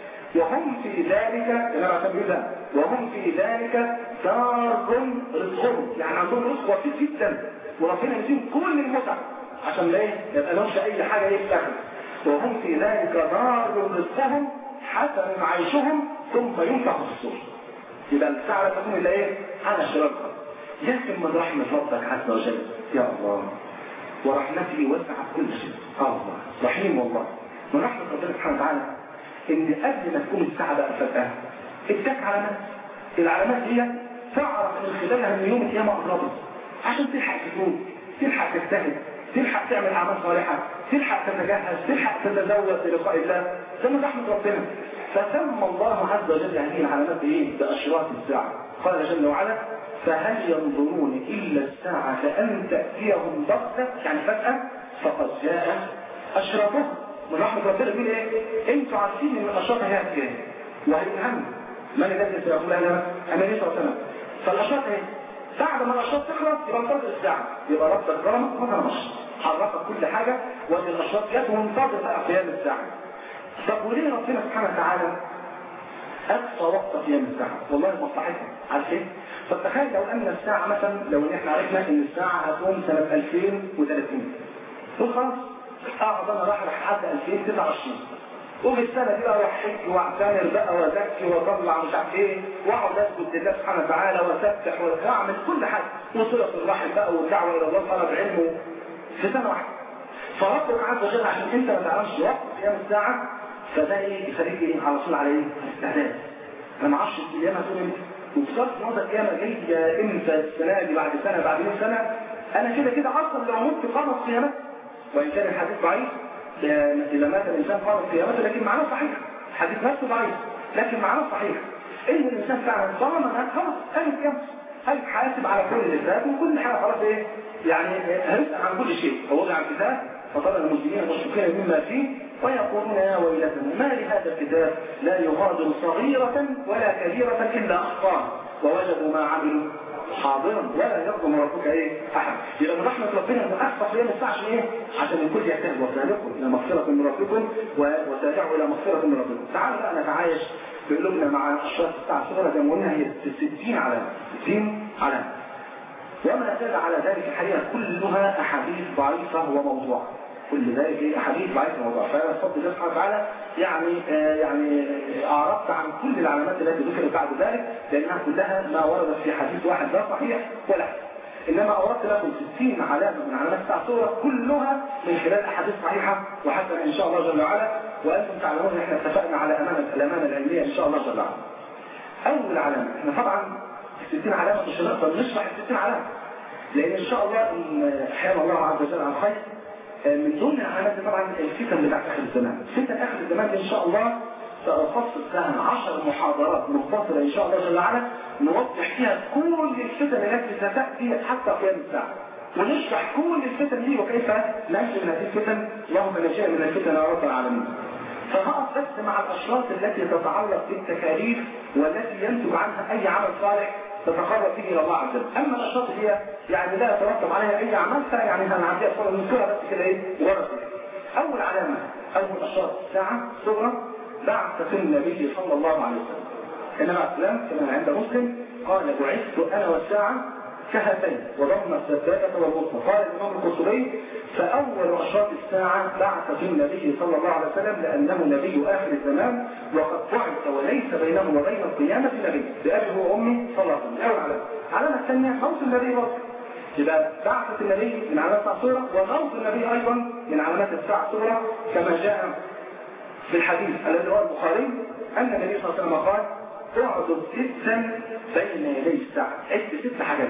وهم في ذلك كما اعتبر ده وهم في ذلك دار رزقهم يعني عندهم رزق وفير جدا وربنا يديهم كل المتع عشان لا يبقى لهمش اي حاجه يفتخر وهم في ذلك دار رزقهم حسن عيشهم ثم ينفخ في الصور يبقى الساعه لا تكون الا ايه على شرار لكن من رحمه ربك عز وجل يا الله ورحمته وسعت كل شيء الله رحيم والله من رحمه ربنا سبحانه وتعالى ان قبل ما تكون الساعه بقى فجاه اداك علامات العلامات دي تعرف من خلالها ان يوم القيامه قربت عشان تلحق تكون تلحق تجتهد تلحق تعمل اعمال صالحه تلحق تتجهز تلحق تتزوج للقاء الله ده من رحمه ربنا فسمى الله عز وجل هذه العلامات بايه؟ باشراط الساعه قال جل وعلا فهل ينظرون الا الساعه ان تاتيهم بغته يعني فجاه فقد جاء اشراطهم من رحمة ربنا بيقول ايه انتوا عارفين ان الاشراط هي ايه وهيفهم من الذي سيقول انا انا ليه صلى الله عليه وسلم فالاشراط ايه بعد ما الاشراط تخلص يبقى انتظر الساعه يبقى ربك ظلمك ما ظلمش حركت كل حاجه وان الاشراط جت وانتظر بقى قيام الساعه طب وليه ربنا سبحانه وتعالى اقصى وقت قيام الساعه والله مصلحتنا عارف ايه فتخيل لو ان الساعه مثلا لو ان احنا عرفنا ان الساعه هتقوم سنه 2030 قول خلاص اقعد انا راح لحد 2029 وفي السنه دي بقى اروح حج واعتمر بقى وازكي واطلع مش عارف ايه واقعد اسجد لله سبحانه وتعالى واسبح واعمل كل حاجه وصله الرحم بقى والدعوه الى الله طلب علم في سنه واحده فربك عز وجل عشان انت ما تعرفش وقت قيام الساعه فده ايه يخليك ايه على طول على ايه؟ استعداد انا ما اعرفش القيامه هتقول امتى وبصرف نظر القيامه جايه امتى السنه دي بعد سنه بعد 100 سنه انا كده كده اصلا لو مت قامت قيامتي وان كان الحديث ضعيف اذا مات الانسان قامت قيامته لكن معناه صحيح الحديث نفسه ضعيف لكن معناه صحيح ان الانسان فعلا ظلم خلاص قامت قيامته هيتحاسب على كل اللي فات وكل حاجه خلاص ايه يعني هيسال عن كل شيء فوضع الكتاب فطلع المسلمين مشركين مما فيه ويقولون يا ويلتنا ما لهذا الكتاب لا يغادر صغيرة ولا كبيرة إلا أخطاها ووجدوا ما عملوا حاضرا ولا يظلم ربك ايه احد يبقى من رحمه ربنا ان اخطا قيام الساعه عشان ايه عشان الكل يجتهد وسابقوا الى مغفره من ربكم وسارعوا الى مغفره من ربكم تعالوا بقى نتعايش بقلوبنا مع اشراط الساعه الصغرى زي ما قلنا هي 60 علامه 60 علامه وما زال على ذلك الحقيقه كلها احاديث ضعيفه وموضوعه كل ذلك ايه احاديث ضعيفه وموضوعه فانا بفضل الله سبحانه وتعالى يعني آه يعني اعرضت عن كل العلامات التي ذكرت بعد ذلك لانها كلها ما وردت في حديث واحد لا صحيح ولا حسن انما اوردت لكم 60 علامه من علامات الساعه الصغرى كلها من خلال احاديث صحيحه وحسنه ان شاء الله جل وعلا وانتم تعلمون ان احنا اتفقنا على امانه الامانه العلميه ان شاء الله جل وعلا. اول علامه احنا طبعا ال 60 علامه مش هنقدر نشرح ال 60 علامه لان ان شاء الله ان احيانا الله عز وجل عن خير من ضمن العلامات طبعا الفتن بتاعت اخر الزمان فتن اخر الزمان ان شاء الله سأخصص لها عشر محاضرات مختصرة إن شاء الله جل وعلا نوضح فيها كل الفتن التي ستأتي حتى قيام الساعة ونشرح كل الفتن دي وكيف ننجو من هذه الفتن اللهم نجينا من الفتن يا رب العالمين فهقف بس مع الأشراط التي تتعلق بالتكاليف والتي ينتج عنها أي عمل صالح تتقرب به الى الله عز وجل اما الاشراط هي يعني لا يترتب عليها اي اعمال فيعني هنعديها صوره نذكرها بس كده ايه ورد اول علامه اول اشراط الساعه صغرى بعثة النبي صلى الله عليه وسلم النبي عليه السلام كما عند مسلم قال بعثت انا والساعه كهاتين وضم السبابة والوسطى قال الإمام القرطبي فأول أشراط الساعة بعث في النبي صلى الله عليه وسلم لأنه نبي آخر الزمان وقد بعث وليس بينه وبين القيامة نبي بأبي وأمي صلى الله عليه وسلم أول علامة العلامة الثانية موت النبي برضه يبقى بعثة النبي من علامات الساعة الصغرى وموت النبي أيضا من علامات الساعة الصغرى كما جاء في الحديث الذي رواه البخاري أن النبي صلى الله عليه وسلم قال اعدد ستا بين يدي الساعة عد ست حاجات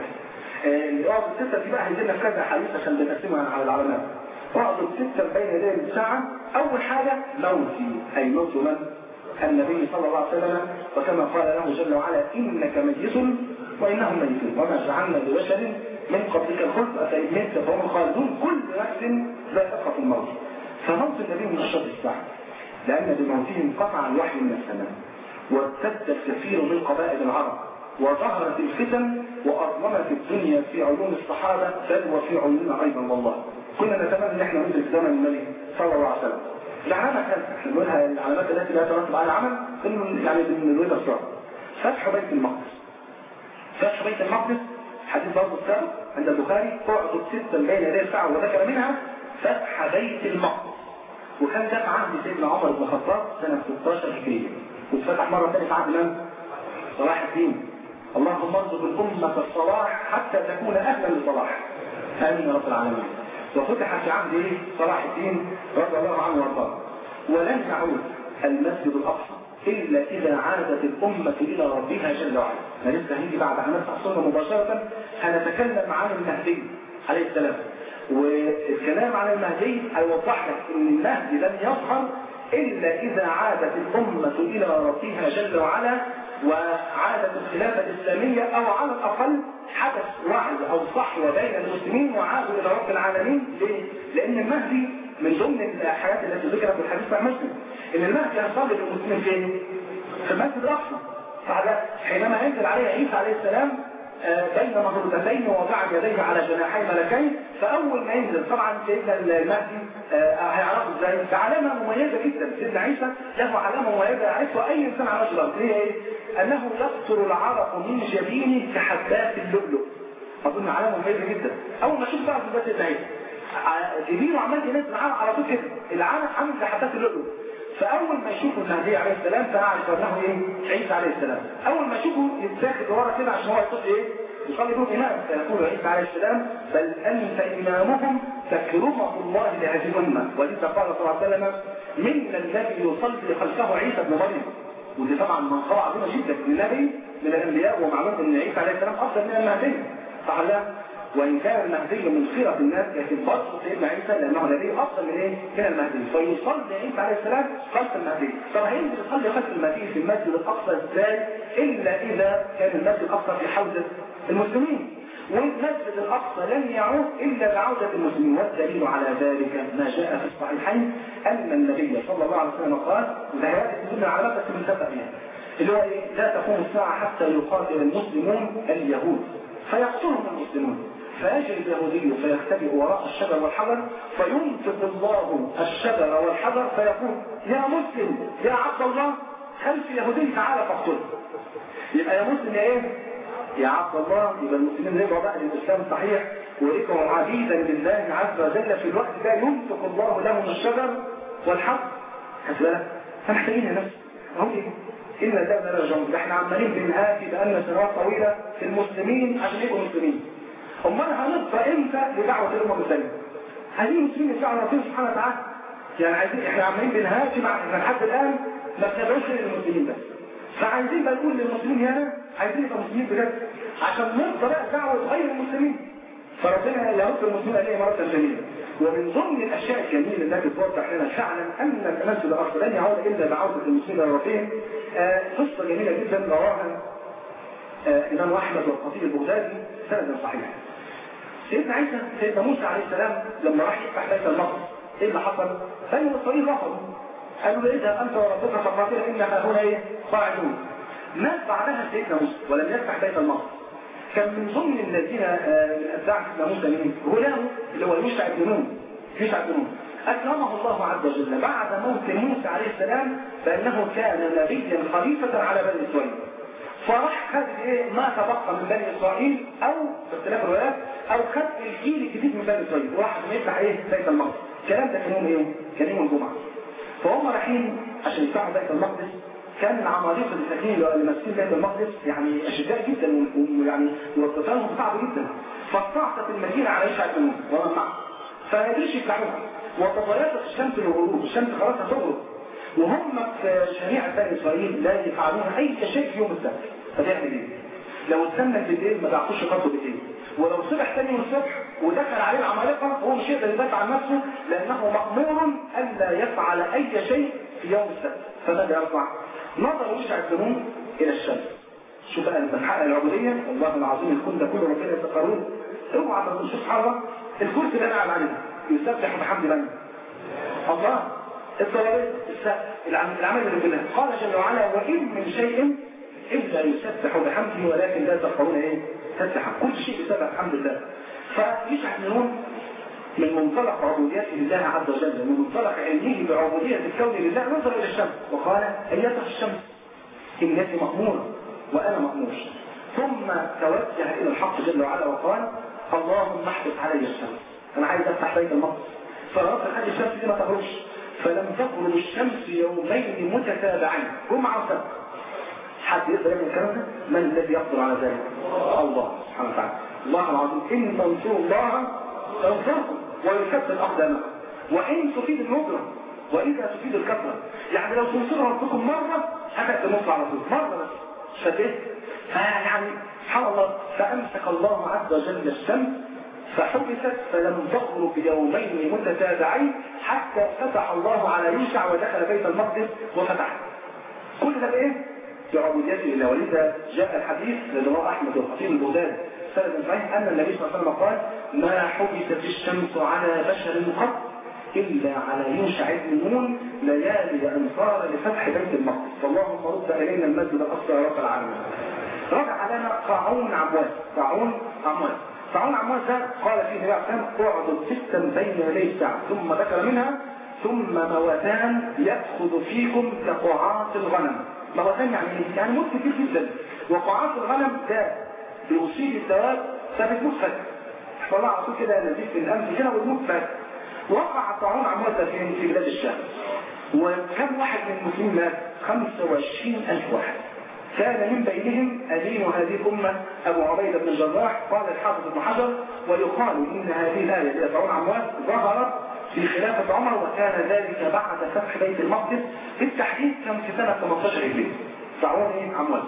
اقعد الستة دي بقى هيجينا في كذا حديث عشان بنقسمها على العلامات اقعد الستة بين يدي الساعة أول حاجة موتي أي موت من؟ النبي صلى الله عليه وسلم وكما قال له جل وعلا إنك ميت وإنهم ميتون وما جعلنا لبشر من قبلك الخلد أفإن مت فهم خالدون كل نفس ذائقة الموت فموت النبي من أشرف الساعة لأن بموتهم قطع الوحي من السماء وارتد الكثير من قبائل العرب وظهرت الفتن وأظلمت الدنيا في عيون الصحابة بل وفي عيوننا أيضا والله كنا نتمنى ان احنا ندرك زمن النبي صلى الله عليه وسلم العلامة كانت احنا بنقولها العلامات التي لا يترتب على عمل ضمن يعني ضمن الوجه الصعب فتح بيت المقدس فتح بيت المقدس حديث برضه السابق عند البخاري اعطت ستا بين يدي الساعة وذكر منها فتح بيت المقدس وكان ده في عهد سيدنا عمر بن الخطاب سنة 16 هجرية واتفتح مرة ثانية في عهد من؟ صلاح الدين اللهم ارزق الأمة الصلاح حتى تكون أهلا للصلاح آمين يا رب العالمين وفتح في عهد ايه؟ صلاح الدين رضي الله عنه وارضاه ولن يعود المسجد الأقصى إلا إذا عادت الأمة إلى ربها جل وعلا احنا لسه هنيجي بعد أن نفتح السنة مباشرة هنتكلم عن المهدي عليه السلام والكلام عن المهدي هيوضح لك ان المهدي لن يظهر الا اذا عادت الامه الى ربها جل وعلا وعادت الخلافه الاسلاميه او على الاقل حدث وعي او صحوه بين المسلمين وعادوا الى رب العالمين ليه؟ لان المهدي من ضمن الحاجات التي ذكرت في الحديث عن مسلم ان المهدي هيصلي للمسلمين فين؟ في المسجد الاقصى فهذا حينما ينزل عليه عيسى عليه السلام بين مغربتين ووضع يديه على جناحي ملكين فاول ما ينزل طبعا سيدنا المهدي هيعرفوا ازاي بعلامه مميزه جدا سيدنا عيسى له علامه مميزه يعرفها اي انسان على وجه الارض هي ايه؟ انه يقطر العرق من جبينه كحبات اللؤلؤ اظن علامه مميزه جدا اول ما اشوف بقى في سيدنا عيسى جبينه عمال ينزل معاه على طول كده العرق عامل كحبات اللؤلؤ فاول ما يشوفوا المهدي عليه السلام فاعرف انه ايه عيسى عليه السلام اول ما يشوفوا يتاخد ورا كده عشان هو يصد ايه يصلي بهم إمام فيقول عيسى عليه السلام بل أنت إمامهم تكرمه الله لهذه الأمة ولذا قال صلى الله عليه وسلم من الذي يصلي خلفه عيسى بن مريم ودي طبعا منقبة عظيمة جدا النبي من الأنبياء ومعلوم أن عيسى عليه السلام أفضل من المهدي صح لا؟ وإن كان المهدي من خيرة الناس لكن برضه سيدنا عيسى لأنه نبي أفضل من إيه؟ من المهدي فيصلي عيسى عليه السلام خلف المهدي طب هينزل يصلي خلف المهدي في المسجد الأقصى إزاي إلا إذا كان المسجد الأقصى في حوزة المسلمين والمسجد الأقصى لن يعود إلا بعودة المسلمين والدليل على ذلك ما جاء في الصحيحين أن النبي صلى الله عليه وسلم قال وده هذه تدل على بس من سبب يعني اللي هو إيه؟ لا تقوم الساعة حتى يقاتل المسلمون اليهود فيقتلهم المسلمون فيجري اليهودي فيختبئ وراء الشجر والحجر فينفق الله الشجر والحجر فيقول يا مسلم يا عبد الله خلف يهودي تعالى فاقتله يبقى يا مسلم يا ايه يا عبد الله يبقى المسلمين رجعوا بقى للاسلام الصحيح ورجعوا عبيدا لله عز وجل في الوقت ده ينفق الله لهم الشجر والحجر خد بالك فمحتاجين يا نفس اهو ايه إن الدولة لا جنب احنا عمالين بنهاتي بقالنا سنوات طويلة في المسلمين عشان يبقوا مسلمين امال هنفضى امتى لدعوة الامة المسلمة عايزين المسلمين يدعوا ربنا سبحانه وتعالى يعني عايزين احنا عمالين بنهاتي مع احنا لحد الان ما بندعوش للمسلمين بس فعايزين بقى نقول للمسلمين هنا عايزين يبقى مسلمين بجد عشان نفضى بقى دعوة غير المسلمين فربنا يرد المسلمين عليه مرة جميلة ومن ضمن الاشياء الجميله التي توضح لنا فعلا ان المسجد الاقصى لن يعود الا بعوده المسلمين الرفيع قصه جميله جدا رواها الامام احمد والخطيب البغدادي سند صحيح سيدنا عيسى سيدنا موسى عليه السلام لما راح يفتح بيت المقدس ايه اللي حصل؟ بني اسرائيل رفضوا قالوا له اذهب انت وربك فقاتلا اننا هنا ايه؟ قاعدون مات بعدها سيدنا موسى ولم يفتح بيت المقدس كان من ضمن الذين من اتباع سيدنا موسى مين؟ غلامه اللي هو يوشع بن نون يوشع بن نون اكرمه الله عز وجل بعد موت موسى عليه السلام بانه كان نبيا خليفه على بني اسرائيل فراح خد ايه ما تبقى من بني اسرائيل او باختلاف الروايات او خد الجيل الجديد من بني اسرائيل وراح يفتح ايه بيت المقدس الكلام ده كان يوم ايه؟ كان يوم الجمعه فهم رايحين عشان يفتحوا بيت المقدس كان العمالقه المساكين اللي ماسكين بيت المقدس يعني اشداء جدا ويعني وقتالهم صعب جدا فاستعصت المدينه على يشع بن ومن معه فما قدرش يفتحوها وتضايقت الشمس للغروب الشمس خلاص هتغرب وهم في شريعه بني اسرائيل لا يفعلون اي شيء في يوم السبت فتعمل ايه؟ لو استنى بالليل ما بعتوش خطوه بالليل ولو صبح ثاني يوم الصبح ودخل عليه العمالقه هو مش يقدر يدافع عن نفسه لانه مامور الا يفعل اي شيء في يوم السبت فماذا يصنع؟ نظر وشع الذنوب الى الشمس شوف بقى انت محقق العبوديه والله العظيم الكون ده كله ربنا يتقرون اوعى ما تنسوش حاجه الكرسي اللي انا قاعد عليه يسبح بحمد من؟ الله الضربات السقف العمل اللي كلها قال جل وعلا وان من شيء الا يسبح بحمده ولكن لا تفقهون ايه؟ تسبح كل شيء يسبح بحمد الله فيشعر نون من منطلق عبوديته لله عز وجل من منطلق علمه بعبودية الكون لله نظر إلى الشمس وقال أيتها الشمس إنك مأمورة وأنا مأمور ثم توجه إلى الحق جل وعلا وقال اللهم احبس علي الشمس أنا عايز أفتح بيت المقدس فرأت الحاج الشمس دي ما تغربش فلم تغرب الشمس يومين متتابعين جمعة وسبت حد يقدر يعمل الكلام ده؟ من الذي يقدر على ذلك؟ الله سبحانه وتعالى الله العظيم إن تنصروا الله ينصركم ويثبت أقدامكم وإن تفيد النصرة وإذا تفيد الكثرة يعني لو تنصروا ربكم مرة هتأتي النصر على طول مرة بس شفت فيعني سبحان الله فأمسك الله عز وجل الشمس فحبست فلم تغرب يومين متتابعين حتى فتح الله على يوشع ودخل بيت المقدس وفتح كل ده بايه؟ بعبوديته لله ولذا جاء الحديث لدراء احمد والخطيب البغدادي سند صحيح ان النبي صلى الله عليه وسلم قال ما حبست الشمس على بشر قط الا على يوشع بن نون ليالي انصار لفتح بيت المقدس فاللهم رد الينا المسجد الاقصى يا رب العالمين رجع لنا طاعون عمواس طاعون عمواس طاعون عمواس ده قال فيه النبي عليه الصلاه اعبد ستا بين يدي الساعه ثم ذكر منها ثم موتان يأخذ فيكم كقعات الغنم موتان يعني ايه؟ يعني موت كتير جدا وقعات الغنم ده بيصيب الدواب فبتموت فجأة طلع على طول كده نزيف في الأنف كده وتموت فجأة وقع الطاعون عموما فين في بلاد الشام وكم واحد من المسلمين مات 25 ألف واحد كان من بينهم أدين هذه الأمة أبو عبيدة بن الجراح قال الحافظ ابن حجر ويقال إن هذه الآية التي يدعون عموات ظهرت في خلافة عمر وكان ذلك بعد فتح بيت المقدس بالتحديد كان في سنة 18 هجري دعوون ايه عموات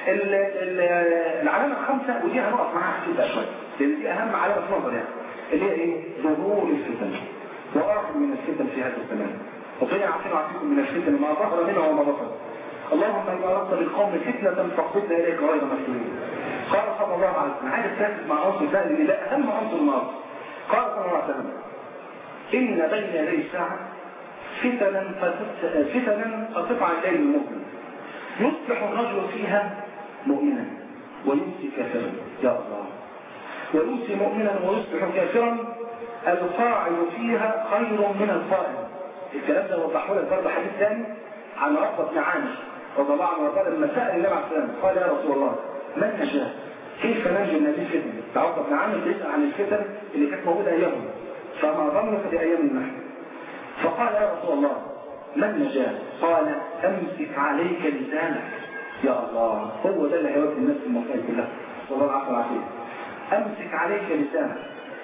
العلامة الخامسة ودي هنقف معاها كتير بقى شوية لأن دي أهم علامة في نظر يعني اللي هي ايه؟ ظهور الفتن وآخر من الفتن في هذا الزمان ربنا يعافينا ويعافيكم من الفتن ما ظهر منها وما بطن اللهم إذا أردت بالقوم فتنة فاقبضنا إليك غير مسؤولين قال صلى الله عليه وسلم عايز تركز مع عنصر ده لأن ده أهم عنصر النهارده قال صلى الله عليه وسلم إن بين يدي الساعة فتنا فتنا قطع الليل المظلم يصبح الرجل فيها مؤمنا ويمسي كافرا يا الله ويمسي مؤمنا ويصبح كافرا القاعد فيها خير من القائم الكلام ده وضحه لك برضه حديث ثاني عن عقبه بن عامر رضي الله عنه وقال لما سال النبي عليه السلام قال يا رسول الله من نجاه؟ كيف ننجو من هذه الفتن؟ عقبه بن عامر بيسال عن الفتن اللي كانت موجوده ايامهم فما ظنك بايام النحل فقال يا رسول الله من نجاه؟ قال امسك عليك لسانك يا الله هو ده اللي هيودي الناس المصائب كلها صلى الله عليه وسلم امسك عليك لسانك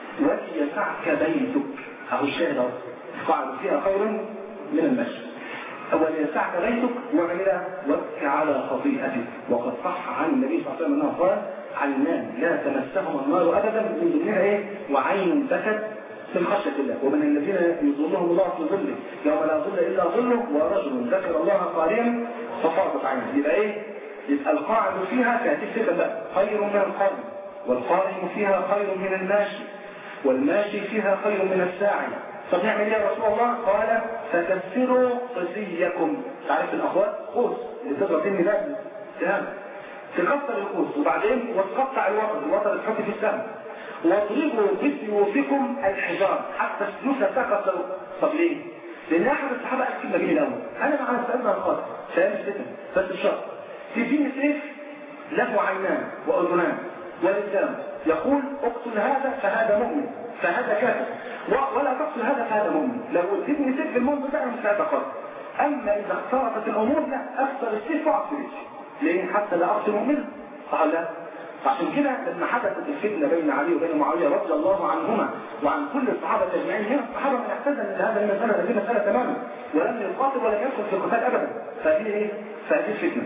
وليسعك بيتك اهو الشاهد اهو قاعد فيها خير من المشي وليسعك بيتك وعمل وابك على خطيئتك وقد صح عن النبي صلى الله عليه وسلم انه قال عينان لا تمسهم النار ابدا من ضمنها ايه وعين بكت من خشية الله ومن الذين يظلهم الله في ظله يوم لا ظل إلا ظله ورجل ذكر الله قارئا ففاضت عينه يبقى إيه؟ يبقى القاعد فيها تأتي الفتن بقى خير من القائم والقائم فيها خير من الماشي والماشي فيها خير من الساعي طب نعمل ايه يا رسول الله قال فتكسروا قسيكم تعرف الاخوات قوس اللي تضرب دين ده سهام تكسر القوس وبعدين وتقطع الوتر الوتر تحط في السهم واضربوا بسيوفكم الحجار حتى السيوف تكسر طب ليه؟ لان احد الصحابه قال كلمه جميله قوي انا مع استاذنا القاضي سلام الفتن بس الشرط تديني سيف له عينان واذنان ولسان يقول اقتل هذا فهذا مؤمن فهذا كافر ولا تقتل هذا فهذا مؤمن لو اديتني سيف المؤمن ده مش هذا قاتل اما اذا اختلطت الامور لا اكثر السيف واقف في ليه حتى لا اقتل مؤمنا صح لا عشان كده لما حدثت الفتنه بين علي وبين معاويه رضي الله عنهما وعن كل الصحابه اجمعين هنا الصحابه من اعتزل ان هذا المساله هذه مساله تماما ولم يقاتل ولم يدخل في القتال ابدا فهذه ايه؟ فهذه الفتنه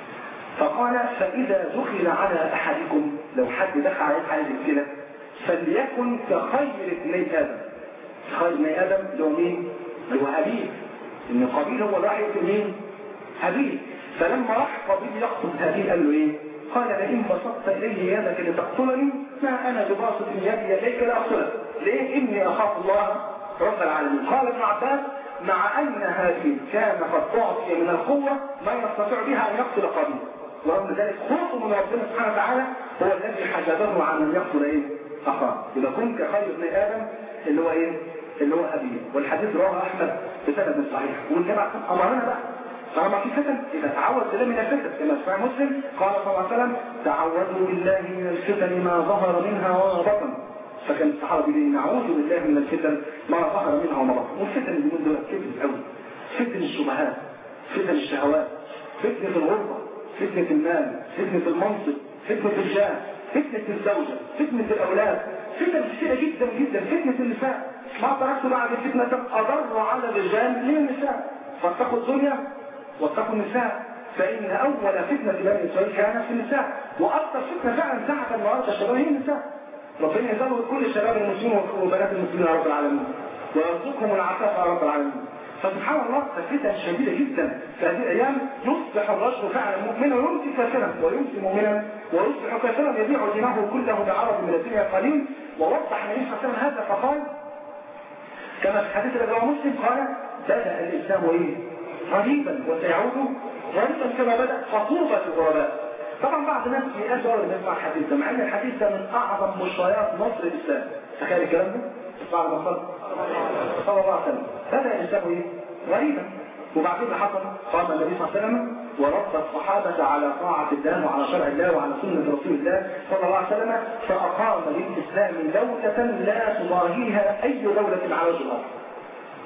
فقال فاذا دخل على احدكم لو حد دخل عليه حاجه كده فليكن كخير اثني ادم خير اثني ادم اللي هو مين؟ اللي هو ابيه ان قابيل هو راح يقتل مين؟ ابيه فلما راح قابيل يقتل هابيل قال له ايه؟ قال لئن بسطت الي يدك لتقتلني ما انا بباسط يدي اليك لاقتلك ليه؟ اني اخاف الله رب العالمين قال ابن عباس مع ان هابيل كان قد اعطي من القوه ما يستطيع بها ان يقتل قابيل ورغم ذلك خوفه من ربنا سبحانه وتعالى هو الذي حجبه عن ان يقتل ايه؟ اخاه اذا كنت كخير ابن ادم اللي هو ايه؟ اللي هو ابيه والحديث رواه احمد بسند صحيح والنبي امرنا بقى طالما في فتن اذا تعوذ بالله من الفتن كما سمع مسلم قال صلى الله عليه وسلم تعوذوا بالله من الفتن ما ظهر منها وما بطن فكان الصحابه بيقولوا نعوذ بالله من الفتن ما ظهر منها وما بطن والفتن اللي من دول فتن قوي فتن الشبهات فتن الشهوات فتنه الغربه فتنه المال فتنه المنصب فتنه الجاه فتنه الزوجه فتنه الاولاد فتن كثيره جدا جدا فتنه النساء ما تركت بعد فتنه اضر على الرجال من النساء فاتقوا الدنيا واتقوا النساء فإن أول فتنة بني إسرائيل كانت في النساء وأكثر فتنة فعلا تحت النهارده الشباب هي النساء ربنا يزود كل الشباب المسلمين وبنات المسلمين يا رب العالمين ويرزقهم العفاف يا رب العالمين فسبحان الله فتنة شديدة جدا في هذه الأيام يصبح الرجل فعلا مؤمنا ويمسي كافرا ويمسي مؤمنا ويصبح كافرا يبيع دينه كله بعرض من الدنيا قليل ووضح النبي صلى الله عليه وسلم هذا فقال كما في حديث الإمام مسلم قال بدأ الإسلام إيه؟ غريبا وسيعود غريبا كما بدأ خطوبة الغرباء طبعا بعض الناس بيقاس اول ما يسمع الحديث ده مع ان الحديث ده من اعظم مشريات مصر الاسلام تخيل الكلام ده بعد ما صلى صلى الله عليه وسلم بدا الاسلام ايه؟ غريبا وبعدين اللي حصل قام النبي صلى الله عليه وسلم ورد الصحابة على طاعة الله وعلى شرع الله وعلى سنة رسول الله صلى الله عليه وسلم فأقام للإسلام دولة لا تضاهيها أي دولة على وجه الأرض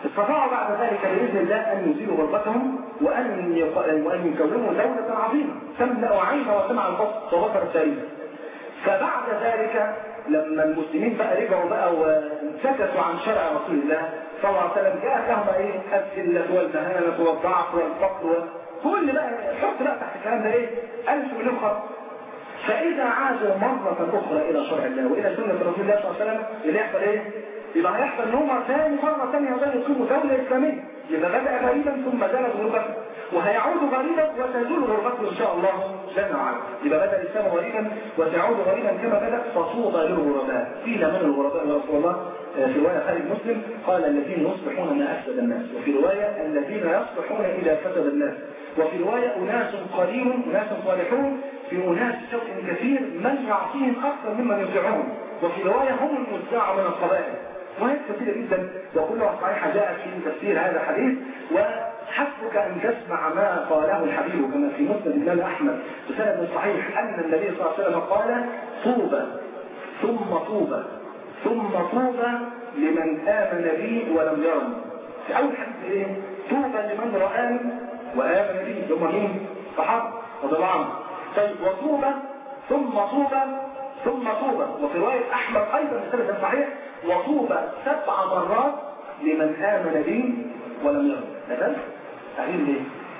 استطاعوا بعد ذلك باذن الله ان يزيلوا غربتهم وان وان يكونوا دوله عظيمه تملا عين وسمع البصر وبصر التاريخ. فبعد ذلك لما المسلمين بقى رجعوا بقى وانسكتوا عن شرع رسول الله صلى الله عليه وسلم جاءت لهم بقى ايه الذله والمهانه والضعف والفقر كل بقى حط بقى تحت الكلام ده ايه 1000 مليون خط فاذا عادوا مره اخرى الى شرع الله والى سنه رسول الله صلى الله عليه وسلم اللي يحصل ايه؟ يبقى هيحصل ان هم ثاني مره ثانيه عشان يقيموا دوله اسلاميه يبقى بدا غريبا ثم زالت غربته وهيعود غريبا وتزول غربته ان شاء الله جل وعلا يبقى بدا الاسلام غريبا وسيعود غريبا كما بدا فطوبى للغرباء قيل من الغرباء يا رسول الله في روايه خالد مسلم قال الذين يصلحون ما افسد الناس وفي روايه الذين يصلحون اذا فسد الناس وفي روايه اناس قليل اناس صالحون في اناس شوك كثير من يعصيهم اكثر ممن يطيعون وفي روايه هم الموزع من القبائل وهي كثيرة جدا وكلها صحيحة جاءت في تفسير هذا الحديث وحسبك أن تسمع ما قاله الحبيب كما في مسند الإمام أحمد بسند صحيح أن النبي صلى الله عليه وسلم قال طوبى ثم طوبى ثم طوبى لمن آمن بي ولم يرني في أول حديث إيه؟ طوبى لمن رآني وآمن بي ثم مين؟ صحابة رضي الله عنهم طيب وطوبى ثم طوبى ثم طوبى وفي رواية أحمد أيضا بسند صحيح وطوبى سبع مرات لمن آمن بي ولم يرد تمام؟ تعليم ليه؟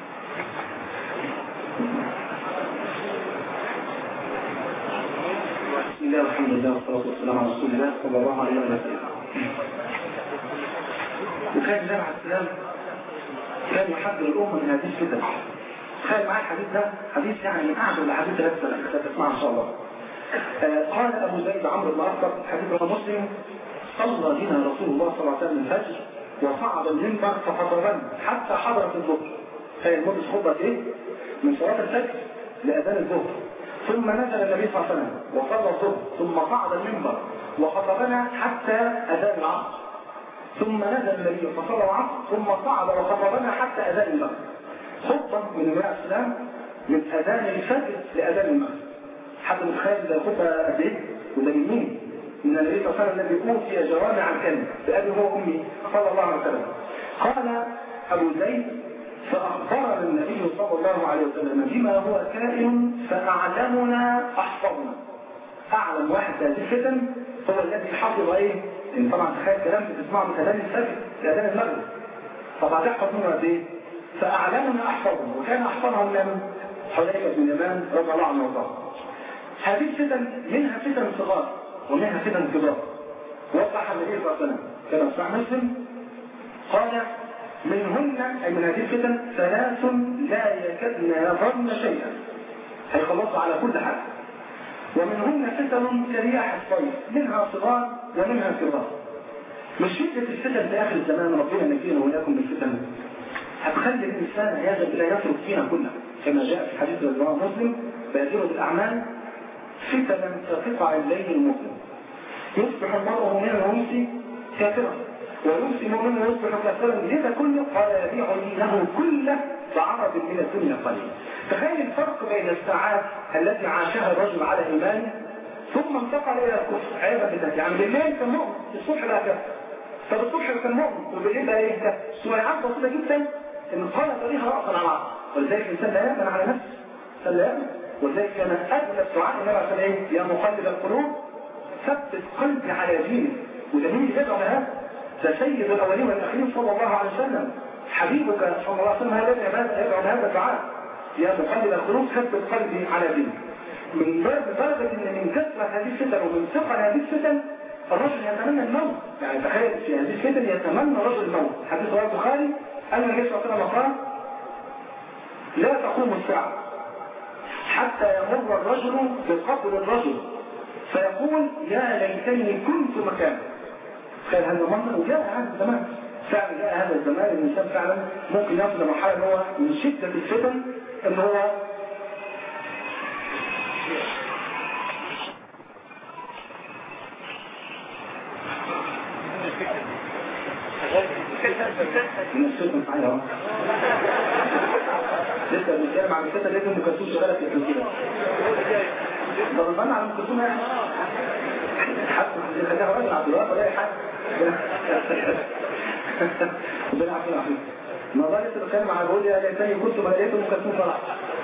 بسم الله والحمد لله والصلاة والسلام على رسول الله صلى الله عليه وسلم وكان النبي عليه السلام كان يحذر الأمة من هذه الفتن تخيل معايا الحديث ده حديث يعني من أعظم الأحاديث التي تسمعها إن شاء الله قال أبو زيد عمرو بن أخطر حديث رواه مسلم صلى بنا رسول الله صلى الله عليه وسلم الفجر وصعد المنبر فخطبنا حتى حضرت الظهر هي المدة خطبة ايه؟ من صلاة الفجر لأذان الظهر ثم نزل النبي صلى الله عليه وسلم وصلى الظهر ثم صعد المنبر وخطبنا حتى أذان العصر ثم نزل النبي فصلى العصر ثم صعد وخطبنا حتى أذان المغرب خطبة من النبي عليه السلام من أذان الفجر لأذان المغرب حد متخيل ده خطبة قد ايه؟ وده من مين؟ من النبي صلى الله عليه وسلم الذي اوتي جوامع الكلم بابي هو امي صلى الله عليه وسلم قال ابو زيد فاخبرنا النبي صلى الله عليه وسلم بما هو كائن فاعلمنا احفظنا اعلم واحد هذه الفتن هو الذي حفظ ايه؟ ان طبعا تخيل كلام بتسمعه من اذان الفجر لاذان المغرب طب هتحفظ منه قد ايه؟ فاعلمنا احفظنا وكان احفظها من حذيفه بن اليمان رضي الله عنه وارضاه هذه الفتن منها فتن صغار ومنها فتن كبار وضح النبي صلى الله عليه وسلم كما صح مسلم قال منهن أي من هذه الفتن ثلاث لا يكدن يظن شيئا هيخلصوا على كل حال ومنهن فتن كرياح الصيف منها صغار ومنها كبار مش شدة الفتن في آخر الزمان ربنا نجينا وإياكم بالفتن هتخلي الإنسان عياذا بالله يترك فينا كلها كما جاء في حديث الإمام مسلم بادرة الأعمال فتنا كقطع الليل المظلم يصبح المرء مؤمنا ويمسي كافرا ويمسي مؤمنا ويصبح كافرا لذا كله قال يبيع له كله بعرض من الدنيا قليل تخيل الفرق بين الساعات التي عاشها الرجل على ايمانه ثم انتقل الى الكفر عياذا بالله يعني بالليل كان مؤمن الصبح بقى كافر طب الصبح كان مؤمن وبالليل بقى ايه ده سرعات بسيطه جدا ان قال ليها راسا على عقل ولذلك الانسان لا يامن على نفسه الانسان لا يامن ولذلك كان أجل دعاء النبي عليه ايه؟ يا مقلب القلوب ثبت قلبي على دينك وده مين اللي يدعو لهذا؟ ده سيد الأولين والآخرين صلى الله عليه وسلم حبيبك صلى الله عليه وسلم هذا يدعو لهذا الدعاء يا مقلب القلوب ثبت قلبي على دينك من درجة ان من كثرة هذه الفتن ومن ثقل هذه الفتن الرجل يتمنى الموت يعني تخيل في هذه الفتن يتمنى رجل الموت حديث رواه البخاري أن النبي صلى الله عليه وسلم قال لا تقوم الساعة حتى يمر الرجل بقبر الرجل فيقول يا ليتني كنت مكانه كان هذا المنظر وجاء هذا الزمان فعلا جاء هذا الزمان الانسان فعلا ممكن يصل لمرحله ان هو من شده الفتن ان هو من الفتن صحيح اهو لسه بنتكلم عن الفتن لازم ام كلثوم شغاله في التمثيل طب الفن على ام كلثوم يعني حتى خليها راجل عبد الوهاب ولا اي حاجه ربنا يعافينا ويعافيك ما بالك بتكلم على بقول يا ليتني كنت ما لقيته ام كلثوم طلع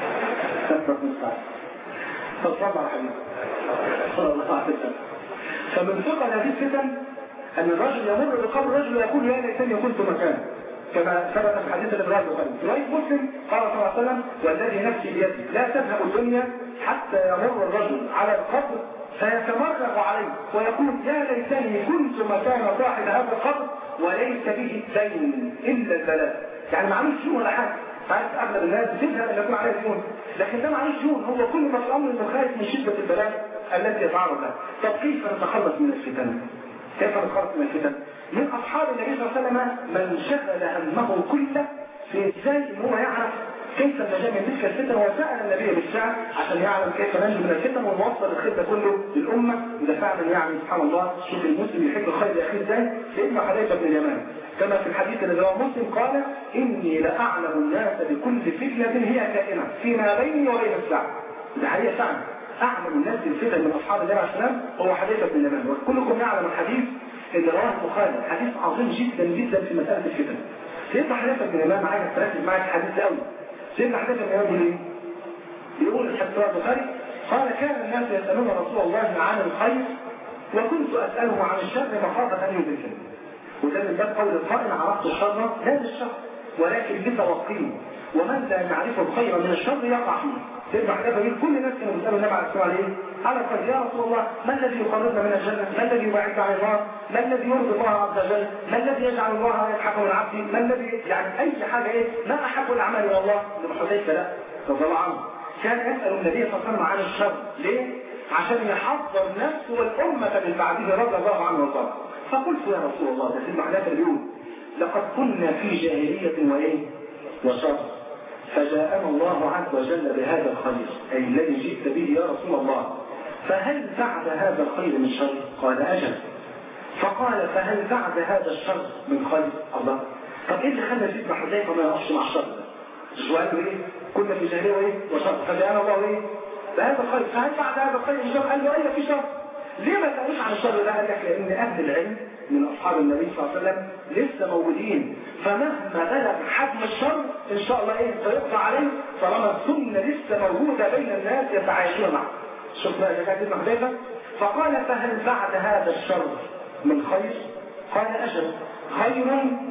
فصلى على حبيبي صلى الله عليه وسلم فمن ثقل هذه الفتن ان الرجل يمر بقبر رجل ويقول يا ليتني كنت مكانه كما ثبت في حديث الابراهيم البخاري في روايه مسلم قال صلى الله عليه وسلم والذي نفسي بيده لا تذهب الدنيا حتى يمر الرجل على القبر فيتمرغ عليه ويقول يا ليتني كنت مكان صاحب هذا القبر وليس به دين الا البلاء يعني معلوش ديون ولا حاجه عارف اغلب الناس بتزهق ان يكون عليها ديون لكن ده معلوش ديون هو كل ما في الامر انه خايف من شده البلاء التي يتعرض لها طب كيف نتخلص من الفتن؟ كيف نتخلص من الفتن؟ من اصحاب النبي صلى الله عليه وسلم من شغل همه كله في ازاي ان هو يعرف كيف النجاة من تلك الفتن وسأل النبي بالساعة عشان يعلم كيف ننجو من الفتن ونوصل الخير ده كله للأمة وده فعلا يعني سبحان الله شوف المسلم يحب الخير لأخيه ازاي سيدنا حذيفة بن اليمان كما في الحديث الذي رواه مسلم قال إني لأعلم الناس بكل فتنة هي كائنة فيما بيني وبين الساعة ده حقيقة فعلا أعلم الناس بالفتن من أصحاب النبي عليه السلام هو حذيفة بن اليمان وكلكم يعلم الحديث اللي رواه البخاري حديث عظيم جدا جدا في مسألة الفتن سيدنا حذيفة بن اليمان عايز تركز معاك الحديث ده قوي سيدنا حذيفة بن اليمان ايه؟ بيقول الحديث رواه البخاري قال كان الناس يسألون رسول الله عن الخير وكنت أسأله عن الشر مخافة أن يدركني وده من باب قول القائل عرفت الشر لا بالشر ولكن بتوقيه ومن لا يعرف الخير من الشر يقع فيه سيدنا حذيفة بيقول كل الناس كانوا بيسألوا النبي عليه الصلاة والسلام على الخير يا رسول الله ما الذي يقربنا من الجنة ما الذي يبعدنا عن النار ما الذي يرضي الله عز وجل ما الذي يجعل الله يضحك من عبدي ما الذي يعني أي حاجة إيه ما أحب الأعمال إلى الله ابن حذيفة لا رضي الله عنه كان يسأل النبي صلى الله عليه وسلم عن الشر ليه؟ عشان يحضر نفسه والأمة من بعده رضي الله عنه وارضاه فقلت يا رسول الله ده سيدنا حذيفة بيقول لقد كنا في جاهلية وإيه؟ وشر فجاءنا الله عز وجل بهذا الخير أي الذي جئت به يا رسول الله فهل بعد هذا الخير من شر قال أجل فقال فهل بعد هذا الشر من خير الله طب ايه اللي خلى سيدنا حذيفه ما يقفش مع الشر مش قال له ايه كنا في جاهليه وايه وشر فجاءنا الله ايه بهذا الخير فهل بعد هذا الخير من شر قال له ايوه في شر ليه ما سالوش عن الشر ده قال لك لان اهل العلم من اصحاب النبي صلى الله عليه وسلم لسه موجودين فمهما بلغ حجم الشر ان شاء الله ايه سيقضى عليه طالما السنه لسه موجوده بين الناس يتعايشون معه شوف بقى يا سيدنا حذيفه فقال فهل بعد هذا الشر من خير قال اجل خير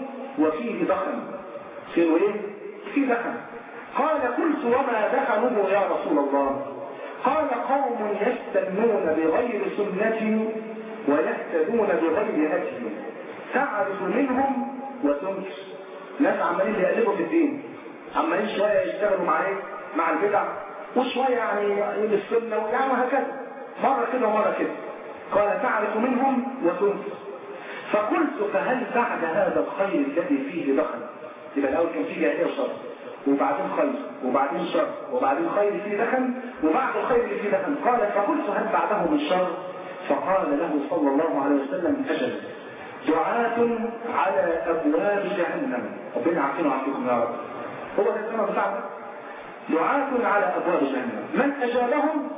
وفيه دخن خير ايه في دخن قال قلت وما دخنه يا رسول الله قال قوم يستنون بغير سنتي ويهتدون بغير هدي تعرف منهم وتنكر ناس عمالين بيقلبوا في الدين عمالين شويه يشتغلوا مع ايه مع البدع وشويه يعني للسنه يعني وهكذا مره كده ومره كده قال تعرف منهم وتنكر فقلت فهل بعد هذا الخير الذي فيه دخل يبقى الاول كان فيه جاهليه وشر وبعدين خير وبعدين شر وبعدين خير فيه دخل وبعد الخير اللي فيه دخل قال فقلت هل بعده من شر فقال له صلى الله عليه وسلم اجل دعاة على ابواب جهنم ربنا يعافينا ويعافيكم يا رب هو ده الكلام بتاعنا دعاة على ابواب جهنم من اجابهم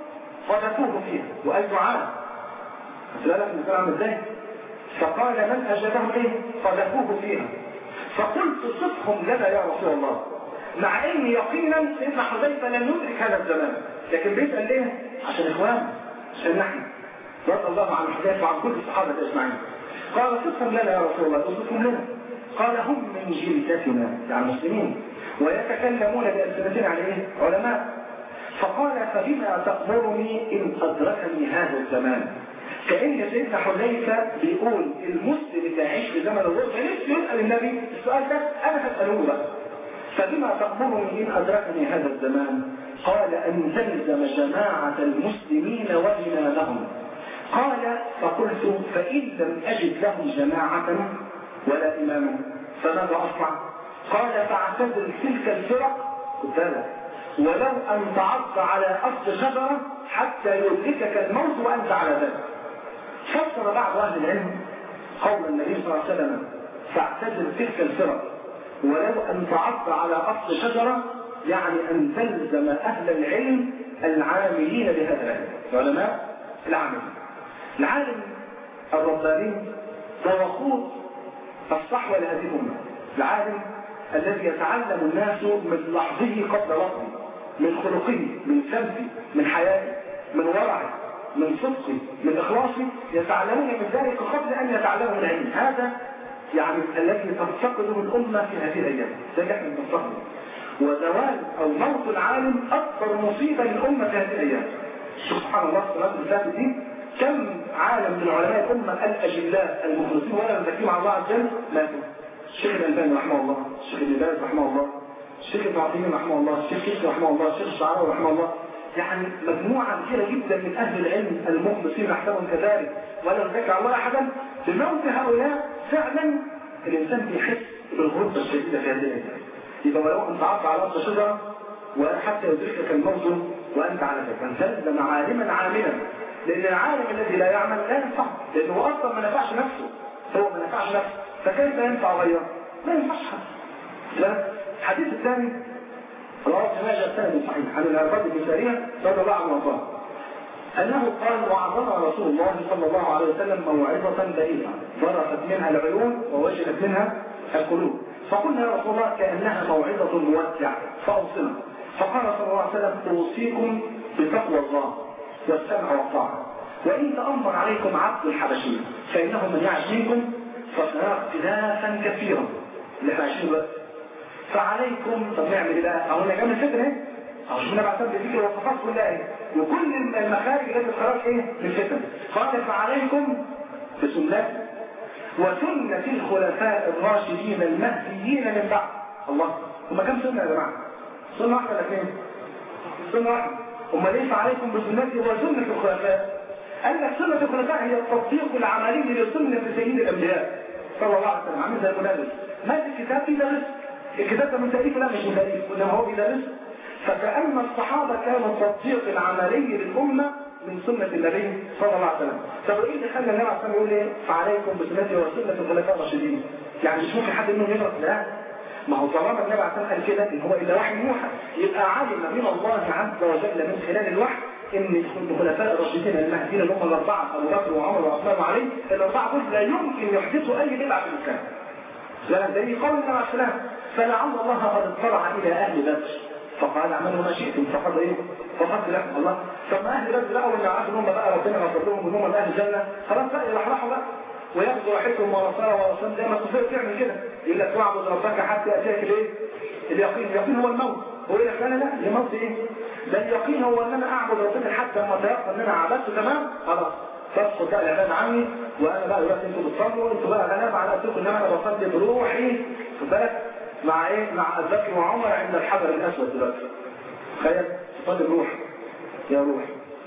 قذفوه فيها واي دعاء بالك من الكلام ازاي فقال من اجابهم ايه قذفوه فيها فقلت صفهم لنا يا رسول الله مع ان يقينا سيدنا حذيفه لم يدرك هذا الزمان لكن بيسال ليه عشان اخوان عشان نحن رضي الله عن حذيفه وعن كل الصحابه اجمعين قال صفهم لنا يا رسول الله صفهم لنا قال هم من جلدتنا يعني المسلمين ويتكلمون بألسنتنا عن ايه علماء فقال فبما تأمرني إن أدركني هذا الزمان كأن سيدنا حذيفة بيقول المسلم اللي هيعيش في زمن الغربة نفسه يسأل النبي السؤال ده أنا هسأله بقى فبما تأمرني إن أدركني هذا الزمان قال أن تلزم جماعة المسلمين وإمامهم قال فقلت فإن لم أجد لهم جماعة ولا إماما فماذا أصنع؟ قال فاعتزل تلك الفرق خد بالك ولو أن تعض على أصل شجرة حتى يدركك الموت وأنت على ذلك فسر بعض أهل العلم قول النبي صلى الله عليه وسلم فاعتزل تلك الفرق ولو أن تعض على أصل شجرة يعني أن تلزم أهل العلم العاملين بهذا العلم العلماء العاملين العالم الرباني ده وقود الصحوة لهذه الأمة العالم الذي يتعلم الناس من لحظه قبل لحظه من خلقه من سمته من حياته من ورعه من صدقه من إخلاصه يتعلمون من ذلك قبل أن يتعلموا العلم هذا يعني الذي تفتقده الأمة في هذه الأيام ده اللي احنا بنفتقده وزوال أو موت العالم أكبر مصيبة للأمة في هذه الأيام سبحان الله الصلاة والسلام دي كم عالم من علماء الأمة الأجلاء المخلصين ولا نزكيهم على الله عز وجل ماتوا الشيخ الألباني رحمه الله الشيخ ابن باز رحمه الله الشيخ ابن عثيمين رحمه الله الشيخ كيسي رحمه الله الشيخ الشعراوي رحمه الله يعني مجموعة كثيرة جدا من أهل العلم المخلصين نحسبهم كذلك ولا نزكي على الله أحدا بموت هؤلاء فعلا الإنسان بيحس بالغربة الشديدة في هذه الأيام يبقى ولو أن تعرف على أرض شجرة وحتى يدركك الموت وأنت على ذلك أن تلزم عالما عاملا لأن العالم الذي لا يعمل لا ينفع لأنه أصلا ما نفعش نفسه هو ما نفعش نفسه فكيف ينفع غيره؟ ما ينفعش حد لا الحديث الثاني رواه ابن ماجه السند صحيح عن العباد بن ساريه رضي الله عنه وارضاه انه قال وعظنا رسول الله صلى الله عليه وسلم موعظه بليغه ضربت منها العيون ووجلت منها القلوب فقلنا يا رسول الله كانها موعظه مودع فاوصنا فقال صلى الله عليه وسلم اوصيكم بتقوى الله والسمع والطاعه وان تامر عليكم عبد الحبشي فانه من يعش منكم فسيرى اختلافا كثيرا اللي احنا عايشين دلوقتي فعليكم طب نعمل ايه بقى؟ اهو نعمل فكره ايه؟ اهو شفنا بقى سبب ذكر الوصفات كلها ايه؟ وكل المخارج التي خرج ايه؟ من فتن قال فعليكم بسنتي وسنة الخلفاء الراشدين المهديين من بعد الله هم كم سنة يا جماعة؟ سنة واحدة ولا اثنين؟ سنة واحدة امال ايه فعليكم بسنتي وسنة الخلفاء قال لك سنة الخلفاء هي التطبيق العملي لسنة سيد الأنبياء صلى الله عليه وسلم عامل زي المدرس مادة الكتاب في درس الكتاب ده من تأليف لا مش من تأليف وإنما هو بيدرس فكأن الصحابة كانوا التطبيق العملي للأمة من سنة النبي صلى الله عليه وسلم طب ايه اللي خلى النبي عليه الصلاة يقول ايه فعليكم بسنتي وسنة الخلفاء الراشدين يعني مش ممكن حد منهم يغلط لا ما هو طالما النبي عليه الصلاة قال كده ان هو الا وحي يوحى يبقى علم من الله عز وجل من خلال الوحي ان الخلفاء الراشدين المهديين اللي هم الاربعه ابو بكر وعمر وعثمان وعلي الاربعه دول لا يمكن يحدثوا اي بدعه في الاسلام. لا دليل قول النبي عليه السلام فلعل الله قد اطلع الى اهل بدر فقال اعملوا ما شئتم فقد ايه؟ فقد لكم الله طب ما اهل بدر لقوا ان عارف ان هم بقى ربنا غفر لهم ان هم من اهل الجنه خلاص بقى يرحرحوا بقى وياخذوا راحتهم ورساله ورسول زي ما الكفار تعمل كده يقول لك واعبد ربك حتى ياتيك الايه؟ اليقين اليقين هو الموت هو يقول لك لا لا الموت ايه؟ ده اليقين هو ان انا اعبد ربنا حتى لما اتيقن ان انا عبدته تمام خلاص تسقط بقى الاعلان عني وانا بقى دلوقتي انتوا بتصلوا انتوا بقى غلاب على نفسكم انما انا بصلي بروحي خد بالك مع ايه؟ مع ابي بكر وعمر عند الحجر الاسود دلوقتي تخيل تصلي بروح يا روح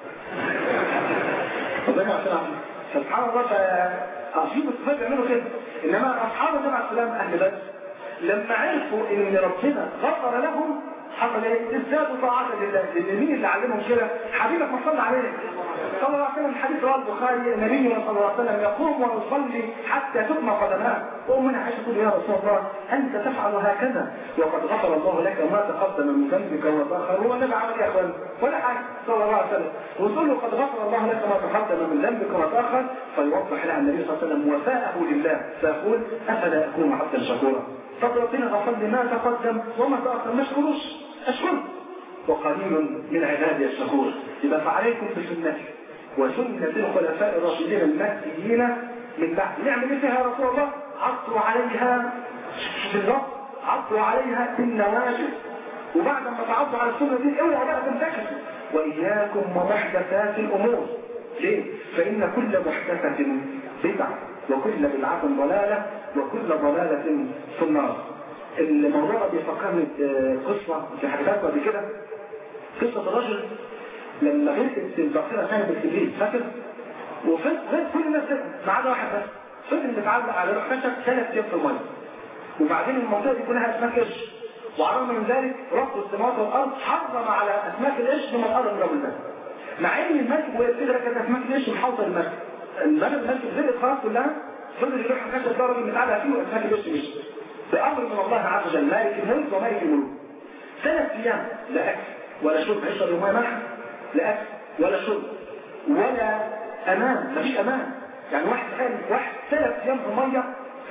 ربنا عشان سبحان الله فعشان الصفات يعملوا كده انما اصحاب النبي عليه السلام اهل بدر لما عرفوا ان ربنا غفر لهم حصل ايه؟ ازدادوا طاعة لله، لان مين اللي علمهم كده؟ حبيبك ما صلى عليه. صلى الله عليه وسلم الحديث رواه البخاري النبي صلى الله عليه وسلم يقوم ويصلي حتى تقمى قدماه، وام من عائشة تقول يا رسول الله انت تفعل هكذا وقد غفر الله لك ما تقدم من ذنبك وما تاخر، هو النبي عمل يا اخوان؟ ولا حاجه صلى الله عليه وسلم، وتقول له قد غفر الله لك ما تقدم من ذنبك وما تاخر، فيوضح لها النبي صلى الله عليه وسلم وفاءه لله، فيقول افلا اكون عبدا شكورا؟ طب ربنا غفر لي ما تقدم وما تاخر ما اشكروش اشكر وقليل من عبادي الشكور يبقى فعليكم بسنتي وسنة الخلفاء الراشدين المهديين من بعد نعمل ايه فيها يا رسول الله؟ عطوا عليها بالرب عطوا عليها بالنواجذ وبعد ما تعضوا على السنة دي اوعوا بقى تنتكسوا واياكم ومحدثات الامور ليه؟ فان كل محدثة بدعة وكل بدعة ضلالة وكل ضلالة في النار الموضوع ده بيفكرني قصة في حاجات قبل كده قصة الرجل لما غرقت الباخرة كانت بالكبريت فاكر؟ وفات غير كل الناس ما عدا واحد بس فضل متعلق على روح خشب ثلاث ايام في الميه وبعدين المنطقة دي كلها اسماك قرش وعلى من ذلك رب السماوات والارض حرم على اسماك القرش من الارض الرجل ده مع ان المركب وهي بتغرق كانت اسماك القرش محاوطة المركب المركب المركب غرقت خلاص كلها فضل يروح خشب ده راجل متعلق فيه واسماك القرش مشي بأمر من الله عز وجل مالك الملك ومالك الملوك ثلاث أيام لا أكل ولا شرب عشر يومين ملح لا أكل ولا شرب ولا أمان مفيش أمان يعني واحد تخيل واحد ثلاث أيام في المية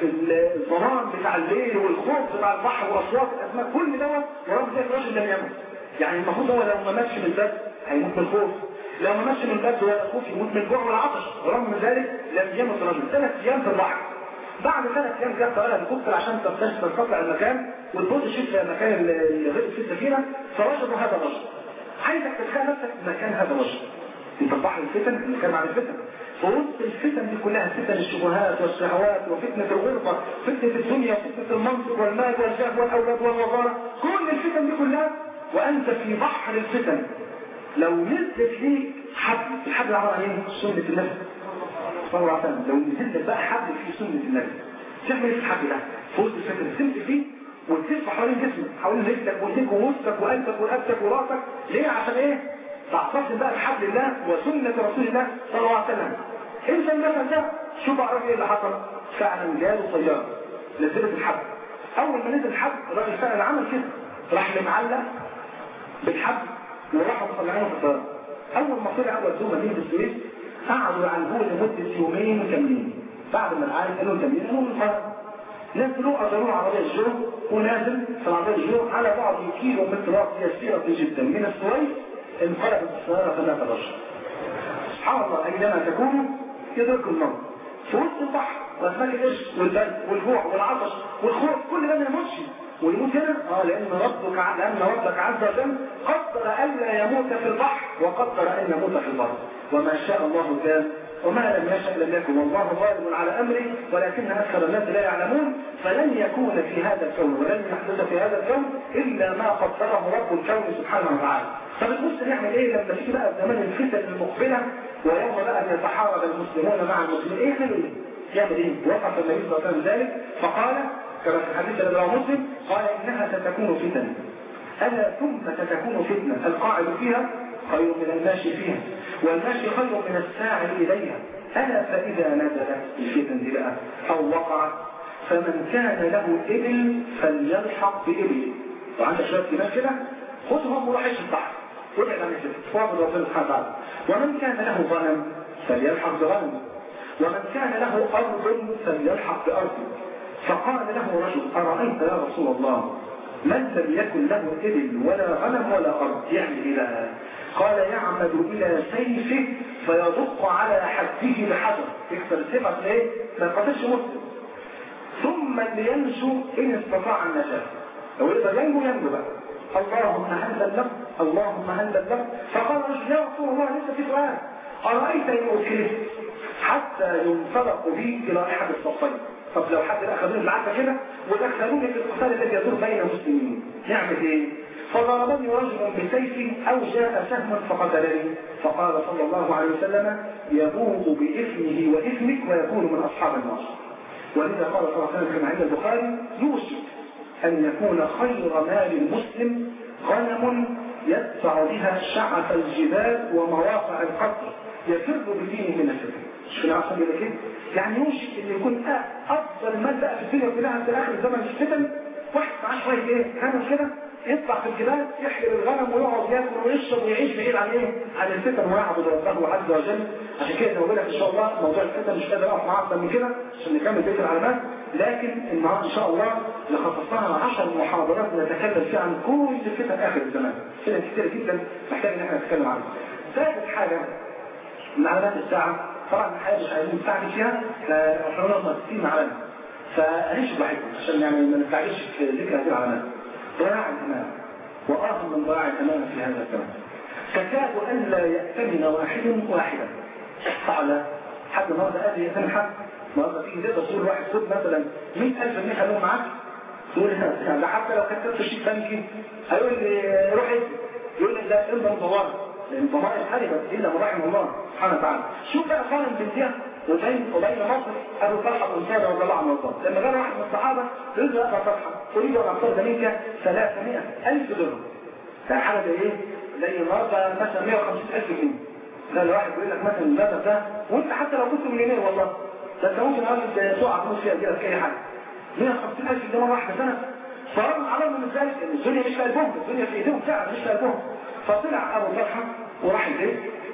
الظلام بتاع الليل والخوف بتاع البحر واصوات الاسماك كل دوت ورغم ذلك الراجل لم يمت يعني المفروض هو لو ما ماتش من البرد هيموت من الخوف لو ما ماتش من البرد ولا الخوف يموت من الجوع والعطش ورغم ذلك لم يمت الرجل ثلاث ايام في البحر بعد ثلاث ايام جت طائره هليكوبتر عشان تستطلع المكان وتبص تشوف مكان اللي غرق في السفينه فوجدوا هذا الرجل عايزك تتخيل نفسك مكان هذا الرجل انت بحر الفتن اللي كان عن الفتن في وسط الفتن دي كلها فتن الشبهات والشهوات وفتنة الغربة فتنة الدنيا وفتنة المنصب والمال والجاه والأولاد والوزارة كل الفتن دي كلها وأنت في بحر الفتن لو نزلت ليك حبل الحبل اللي عبارة عن ايه؟ سنة النبي صلى الله عليه وسلم لو نزلت بقى حبل في سنة النبي تعمل ايه في الحبل ده؟ في وسط الفتن تمسك فيه وتلف حوالين جسمك حوالين رجلك وايديك ووسطك وقلبك ورقبتك وراسك ليه عشان ايه؟ تعتصم بقى بحبل الله وسنة رسول الله صلى الله عليه وسلم انت المثل ده شوف اعرف ايه اللي حصل فعلا جاله طيارة نزلت الحبل اول ما نزل الحبل الراجل فعلا عمل كده راح معلق بالحبل وراحوا مطلعينه في الطيارة اول ما طلع ودوه مدينة السويس قعدوا يعالجوه لمدة يومين كاملين بعد ما العالم قالوا كاملين قالوا الفرق نزلوا أجروه عربية الجو ونازل في العربية الجو على بعض كيلو مترات يسيرة جدا من السويس انقلبت السيارة ثلاثة بشر سبحان الله أينما تكونوا يدرك الموت في وسط البحر واسماك القش والبرد والجوع والعطش والخوف كل ده ما يموتش ويموت هنا اه لان ربك لان ربك عز وجل قدر الا يموت في البحر وقدر ان يموت في البر وما شاء الله كان وما لم يشاء لم يكن والله غالب على امره ولكن اكثر الناس لا يعلمون فلن يكون في هذا الكون ولن يحدث في هذا الكون الا ما قدره رب الكون سبحانه وتعالى فبتبص نعمل ايه لما تيجي بقى زمان الفتن المقبله ويوم بقى ان يتحارب المسلمون مع المسلمين ايه يعمل ايه؟ يعمل ايه؟ وقف النبي صلى الله عليه وسلم ذلك فقال كما في الحديث الذي رواه مسلم قال انها ستكون فتن الا ثم ستكون فتنه القاعد فيها خير من الماشي فيها والماشي خير من الساعي اليها الا فاذا نزلت الفتن دي بقى او وقعت فمن كان له ابل فليلحق بابله وعندك شويه كمان كده خذهم وروح عيش البحر وابعد عن الفتن واعبد ربنا سبحانه وتعالى ومن كان له غنم فليلحق بغنمه ومن كان له ارض فليلحق بارضه فقال له رجل أرأيت يا رسول الله من لم يكن له إبل ولا غنم ولا أرض يعمل إيه بقى؟ قال يعمد إلى سيفه فيدق على حده بحجر يكسر السيف عشان إيه؟ ما يقتلش مسلم ثم لينجو إن استطاع النجاة لو يقدر ينجو ينجو بقى اللهم هل بلغت اللهم هل بلغت فقال رجل يا رسول الله لسه في سؤال أرأيت إن أكلت حتى ينطلق بي إلى أحد الصفين طب لو حد اخذوني بالعافيه كده ودخلوني في القتال الذي يدور بين المسلمين نعمل ايه؟ فضربني رجل بسيف او جاء سهم فقتلني فقال صلى الله عليه وسلم يبوغ باثمه واثمك ويكون من اصحاب النار ولذا قال صلى الله عليه وسلم كما عند البخاري يوشك ان يكون خير مال المسلم غنم يدفع بها شعف الجبال ومواقع القتل يفر بدينه من الفتن مش كده عشان كده كده يعني يوشك ان يكون افضل مال بقى في الدنيا كلها في اخر زمن الفتن واحد معاه شويه ايه غنم كده يطلع في الجبال يحلب الغنم ويقعد ياكل ويشرب ويعيش بعيد عن ايه؟ عن الفتن ويعبد ربه عز وجل عشان كده بقول لك ان شاء الله موضوع الفتن مش قادر اقف معاه اكتر من كده عشان نكمل بيت العلامات لكن النهارده ان شاء الله لخصصناها 10 محاضرات نتكلم فيها عن كل فتن اخر الزمان فتن كتير جدا محتاج ان احنا نتكلم عنها ثالث حاجه من علامات الساعه طبعا الحياه مش عايزين نستعجل فيها فاحنا قلنا 60 علامه فهنمشي براحتكم عشان يعني ما نستعجلش في ذكر هذه العلامات ضياع الأمان وآخر من ضياع الأمان في هذا الزمن تكاد أن لا يأتمن واحد واحدا صعب حد النهارده قادر يأتمن حد النهارده تيجي تقدر تقول واحد خد مثلا 100000 جنيه خلوهم معاك تقول يعني ده حتى لو كانت تشيك بنكي هيقول لي روح ايه يقول لي ده امضى مدوره لان ضمائر حربت الا من رحم الله سبحانه وتعالى شوف بقى قارن بين دي وبين وبين مصر ابو طلحه الانصاري رضي الله عنه وارضاه لما جاء واحد من الصحابه يقول له ابا طلحه اريد ان اقترض منك 300000 درهم ده حاجه زي ايه؟ زي النهارده مثلا 150000 جنيه ده الواحد بيقول لك مثلا المبلغ ده وانت حتى لو كنت مليونير والله ده انت ممكن اقول تقع فلوس فيها كده في اي حاجه 150000 جنيه مره واحده سنه فرغم على من ذلك ان الدنيا مش في قلبهم الدنيا في ايديهم فعلا مش في قلبهم فطلع ابو طلحه وراح البيت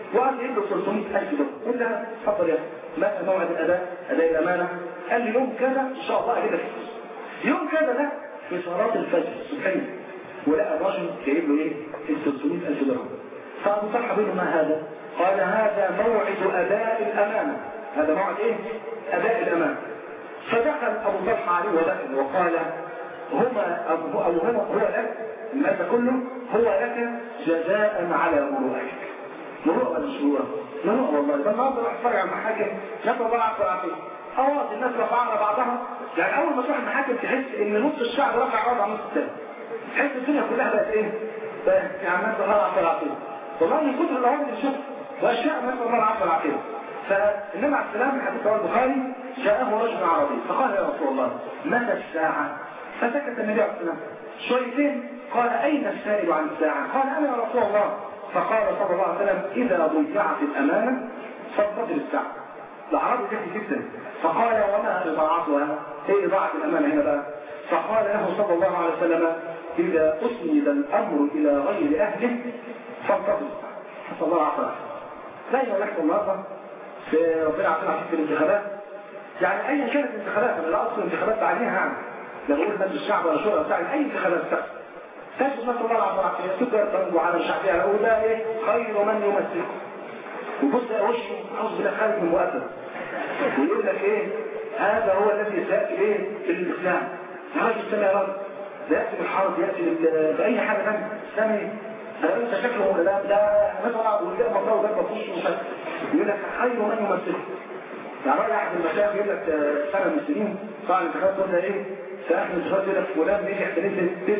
وقال لي له 300000 دولار قلت له اتفضل يا اخي متى موعد الاداء اداء الامانه قال لي يوم كذا ان شاء الله اجيب لك فلوس يوم كذا ده في صلاه الفجر سبحانه ولقى الرجل جايب له ايه 300000 درهم فابو طلحه بيقول له ما هذا قال هذا موعد اداء الامانه هذا موعد ايه اداء الامانه فدخل ابو طلحه عليه وبكى وقال هما أو أو هو هو لك المال كله هو لك جزاء على مروءتك مروءة ولا مش مروءة؟ مروءة والله ده النهارده راح اتفرج على المحاكم نسأل الله العفو والعافية اه الناس رفعنا بعضها يعني اول ما تروح المحاكم تحس ان نص الشعب رفع بعض عن نص الثاني تحس الدنيا كلها بقت ايه؟ بقت يعني نسأل الله العفو والعافية والله من كتر الاوامر اللي شفت واشياء نسأل الله العفو والعافية فالنبي عليه السلام حديث رواه البخاري جاءه رجل عربي فقال يا رسول الله متى الساعة؟ فسكت النبي عليه السلام شويتين قال أين السائل عن الساعة؟ قال أنا يا رسول الله فقال صلى الله عليه وسلم إذا ضيعت الأمانة فانتظر الساعة الأعرابي ذكي جدا فقال وما إضاعتها؟ إيه إضاعة الأمانة هنا بقى؟ فقال له صلى الله عليه وسلم إذا أسند الأمر إلى غير أهله فانتظر الساعة حسب الله عفوا لا يحصل النهارده في ربنا عافينا في الانتخابات يعني ايا كانت الانتخابات انا لا اقصد الانتخابات بعديها يعني لا بقول مجلس الشعب ولا شورى بتاع اي انتخابات بتاعت تجد مثلا الله العفو والعافيه تقدر تنجو على مش عارف ايه اقول ده ايه خير من يمثلكم وبص يا وشه عاوز بالله خالد من مؤدب ويقول لك ايه هذا هو الذي سياتي ايه في الاسلام يا راجل استنى يا راجل لا ياتي بالحرب ياتي باي حاجه ثانيه استنى انت شكله ده ده مثلا وده مطلع وده مفيش يقول لك خير من يمثله يعني رأي أحد المشايخ يقول لك سنة من السنين طبعا الانتخابات قلنا إيه؟ فإحنا الانتخابات يقول لك فلان نجح بنسبة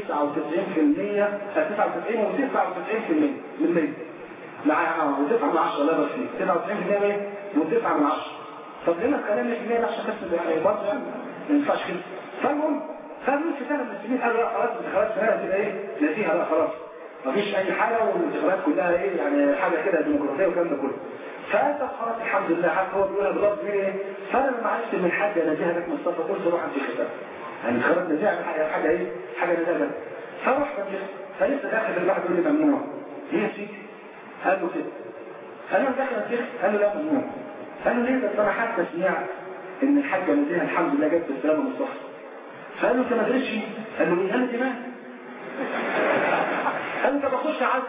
99% 99 و 99% من 100 مع و9 من 10 لا بس فيه 99% ايه؟ و9 من 10 طب ليه ما تخلينا 100% عشان بس يعني برضه يعني ما ينفعش كده فالمهم فمن في سنة من السنين قالوا لا خلاص الانتخابات سنة تبقى إيه؟ نسيها بقى خلاص مفيش أي حاجة والانتخابات كلها إيه يعني حاجة كده ديمقراطية والكلام ده كله فانت خلاص الحمد لله حتى هو بيقول بالظبط مين ايه فانا لما عرفت من حاجه نزيهه لك مصطفى قلت روح انت ختام يعني خلاص نزيهه حاجه حاجه ايه حاجه نزيهه لك فروح فلسه داخل الواحد يقول لي ممنوع ليه يا سيدي قال له كده قال له داخل الشيخ قال له لا ممنوع قال له ليه ده انا حتى سمعت ان الحاجه نزيهه الحمد لله جت بالسلامه مصطفى فقال له انت ما درتش قال له ايه انا دماغ قال له انت بخش عزم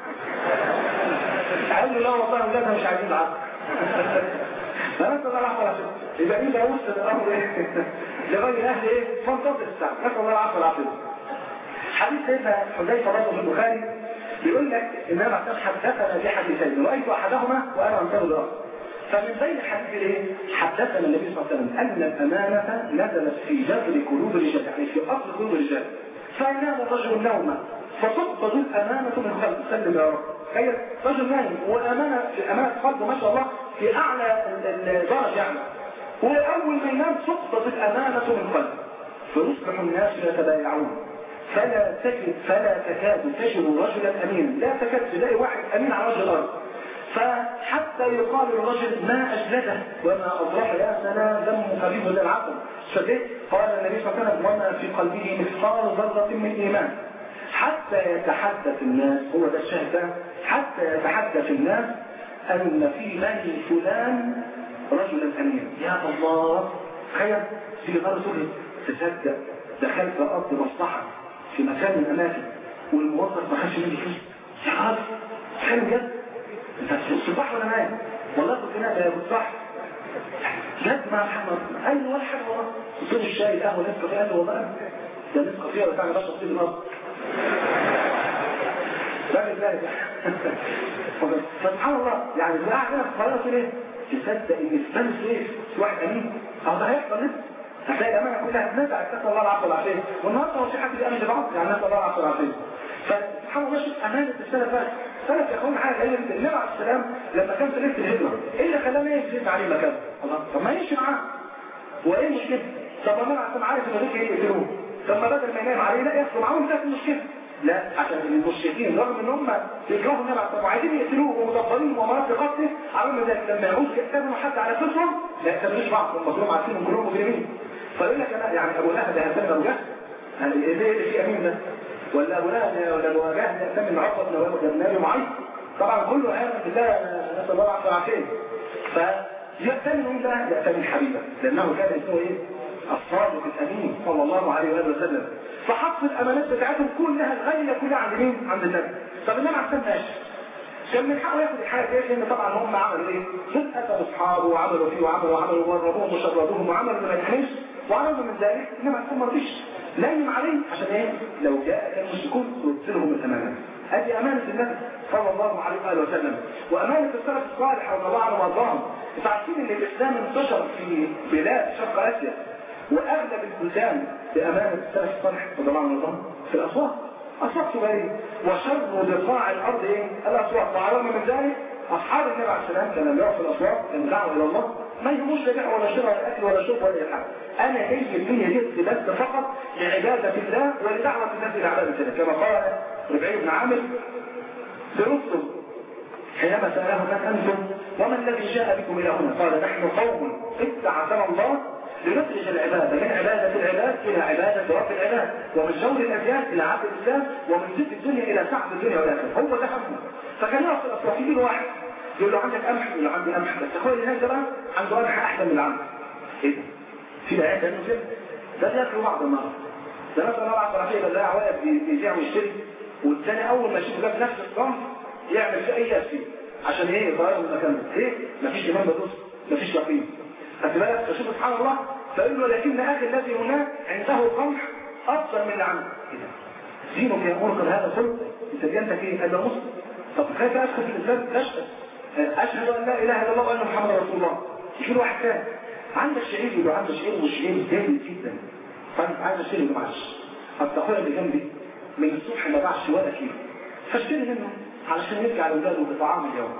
قال له لا والله اولادها مش عايزين العقل فنسال الله العفو والعافيه يبقى انت وصل الامر ايه لغير اهل ايه فانتظر الساعه نسال الله العفو والعافيه حديث سيدنا حذيفه برضه في البخاري بيقول لك ان انا حدثنا بحديثين رايت احدهما وانا انتظر الاخر فمن بين الحديث ايه حدثنا النبي صلى الله عليه وسلم ان الامانه نزلت في جذر قلوب الرجال يعني في اصل قلوب الرجال فنام الرجل نوما فتقبض الامانه من خلق سلم يا رب تخيل رجل نايم وامانه في امانه قلبه ما شاء الله في اعلى الدرجه يعني واول ما ينام تقبض الامانه من قلبه فيصبح الناس يتبايعون فلا تجد فلا تكاد تجد رجلا امينا لا تكاد تلاقي واحد امين على وجه الارض فحتى يقال للرجل ما اجلده وما اضرح يا سلام دم خفيف للعقل فده قال النبي صلى الله عليه وسلم وما في قلبه مثقال ذره من ايمان حتى يتحدث الناس هو ده الشاهد ده حتى يتحدث الناس ان في بني فلان رجلا امينا يا الله تخيل في غير سوري تصدق دخلت ارض مصلحه في مكان من الاماكن والموظف ما خدش مني فلوس يا راجل تخيل بجد انت صباح ولا نايم والله كنت نايم يا ابو صح جد مع محمد قال له ولا حاجه والله قلت له الشاي القهوه نسكافيه قال له والله ده نسكافيه ولا بتاع بشرب فيه النهارده راجل لا فسبحان الله يعني اللي قاعد هنا في القاهره تقول ايه تصدق ان في بني سويف في واحد امين اهو ده هيحصل لسه هتلاقي الامانه كلها اتنزعت نسال الله العفو والعافيه والنهارده هو في حد بيامن لبعض يعني نسال الله العفو والعافيه فسبحان الله شوف امانه السلف بقى السلف يا اخوانا حاجه غريبه جدا النبي عليه السلام لما كان في ليله الهجره ايه اللي خلاه يمشي عليه مكان الله طب ما يمشي معاه هو ايه المشكله طب ما انا عشان عارف ان دول يقتلوه طب ما بدل ما ينام عليه لا ياخدوا معاهم ده المشكله لا عشان المشركين رغم ان هم بيكرهوا النبي عليه وعايزين يقتلوه ومدبرين مؤامرات لقتله عملوا ذلك لما يعوز يقتلوا حد على كفرهم لا يقتلوش بعض هم كلهم عارفين كلهم مجرمين فيقول لك انا يعني ابو لهب ده هيسلم ابو جهل يعني ايه اللي في امين ده ولا ابو لهب ولا ابو جهل يسمي عقبه بن ابي معيط طبعا كله امن بالله نسال الله العافيه والعافيه فيأتمن مين بقى؟ يأتمن حبيبه لانه كان اسمه ايه؟ الصادق الامين صلى الله عليه واله وسلم فحط الامانات بتاعتهم كلها الغاليه كلها عند مين؟ عند النبي طب النبي عليه السلام ماشي كان من حقه ياخد الحاجه دي لان طبعا هم عملوا ايه؟ دول قتلوا اصحابه وعملوا فيه وعملوا وعملوا وورطوهم وشردوهم وعملوا ما يتحملش وعملوا من ذلك انما الاسلام ما رضيش لين عليه عشان ايه؟ لو جاء المشركون ترسلهم الامانه هذه امانه النبي صلى الله عليه واله وسلم وامانه السلف الصالح رضي الله عنهم وارضاهم انتوا عارفين ان الاسلام انتشر في بلاد شرق اسيا واغلب البلدان بامانه السلف الصالح رضي الله عنهم وارضاهم في الاسواق اسواق صغيره وشر بقاع الارض ايه؟ الاسواق وعلى من ذلك اصحاب النبي عليه السلام كانوا بيقعوا في الاسواق كانوا دعوه الى الله ما يهموش لا بيع ولا شراء ولا اكل ولا شرب ولا اي حاجه انا جاي الدنيا دي بس فقط لعباده الله ولدعوه الناس الى عباده الله كما قال ربعي بن عامر برسل حينما سأله من أنتم وما الذي جاء بكم إلى هنا قال نحن قوم ابتعثنا الله لنخرج العبادة من عبادة العباد إلى عبادة رب العباد ومن جور الأديان إلى عبد الإسلام ومن زد الدنيا إلى سعد الدنيا والآخرة هو ده همه فكان يقف الأسواق يجي واحد يقول له عندك قمح يقول له عندي قمح بس أخويا اللي هناك ده بقى عنده قمح أحسن من اللي عندي إيه ده؟ في عيال ده كده ده بياكلوا بعض النهارده ده مثلا الله عز وجل ده واقف بيبيع ويشتري والثاني اول ما يشوف ده في نفس الصنف يعمل في اي فيه عشان ايه يغير من مكانه ايه مفيش ايمان بدوس مفيش يقين خدت بالك فشوف سبحان الله فقال له لكن اخي الذي هناك عنده قمح افضل من اللي عنده كده دينك يامرك بهذا الخلق انت ديانتك ايه؟ قال له مسلم طب كيف ادخل في الاسلام؟ تشهد اشهد ان لا اله الا الله وان محمد رسول الله يجي له واحد ثاني عندك شعير يقول عندك شعير والشعير جامد جدا فانت عايز اشتري اللي معاش اصل اخويا اللي جنبي من الصبح ما باعش ولا كيلو فاشتري منه علشان يرجع لاولاده بطعام اليوم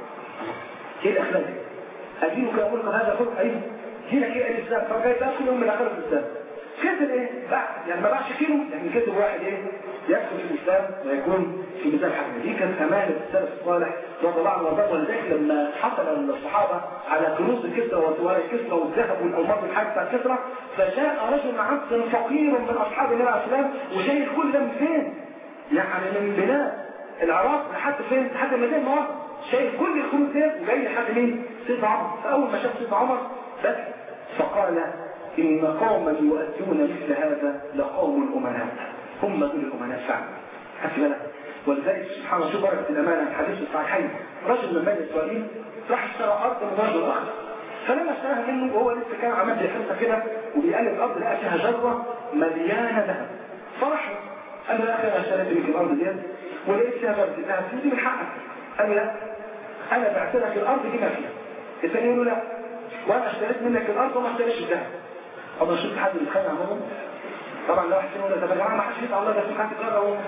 ايه الاخلاق دي؟ ادينك يامرك هذا الخلق ايوه هنا ايه الاسلام فجاي تاكل يوم من الاخره في الاسلام كسب ايه؟ باع يعني ما باعش كيلو يعني كسب واحد ايه؟ يدخل في الاسلام ويكون في ميزان حسنه دي كانت امانه السلف الصالح رضي الله عنه وارضاه ولذلك لما حصل الصحابه على كنوز الكسرى وسواري الكسرى والذهب والالماس والحاج بتاع الكسرى فجاء رجل عبد فقير من اصحاب النبي عليه السلام وشايل كل ده من فين؟ يعني من بلاد العراق لحد فين؟ لحد المدينه المنوره شايل كل الكنوز دي وجاي لحد مين؟ سيدنا عمر فاول ما شاف سيدنا عمر بس فقال إن قوما يؤدون مثل هذا لقوم الأمناء هم دول الأمناء فعلا خدت بالك ولذلك سبحان الله شوف بركة الأمانة الحديث الصحيحين رجل من بني إسرائيل راح اشترى أرض من رجل آخر فلما اشتراها منه وهو لسه كان عمال يحسها كده وبيقلب الأرض لقى فيها جرة مليانة ذهب فرح قال له يا أخي أنا اشتريت منك الأرض ديت ولقيت فيها جرة ذهب دي من حقك قال له لا أنا بعت لك الأرض دي ما فيها الثاني يقول له لا وانا اشتريت منك الارض وما اشتريتش الذهب اما شفت حد بيتخانق عموما طبعا لو واحد يقول طب يا جماعه ما حدش يدعي الله ده في حد قال هو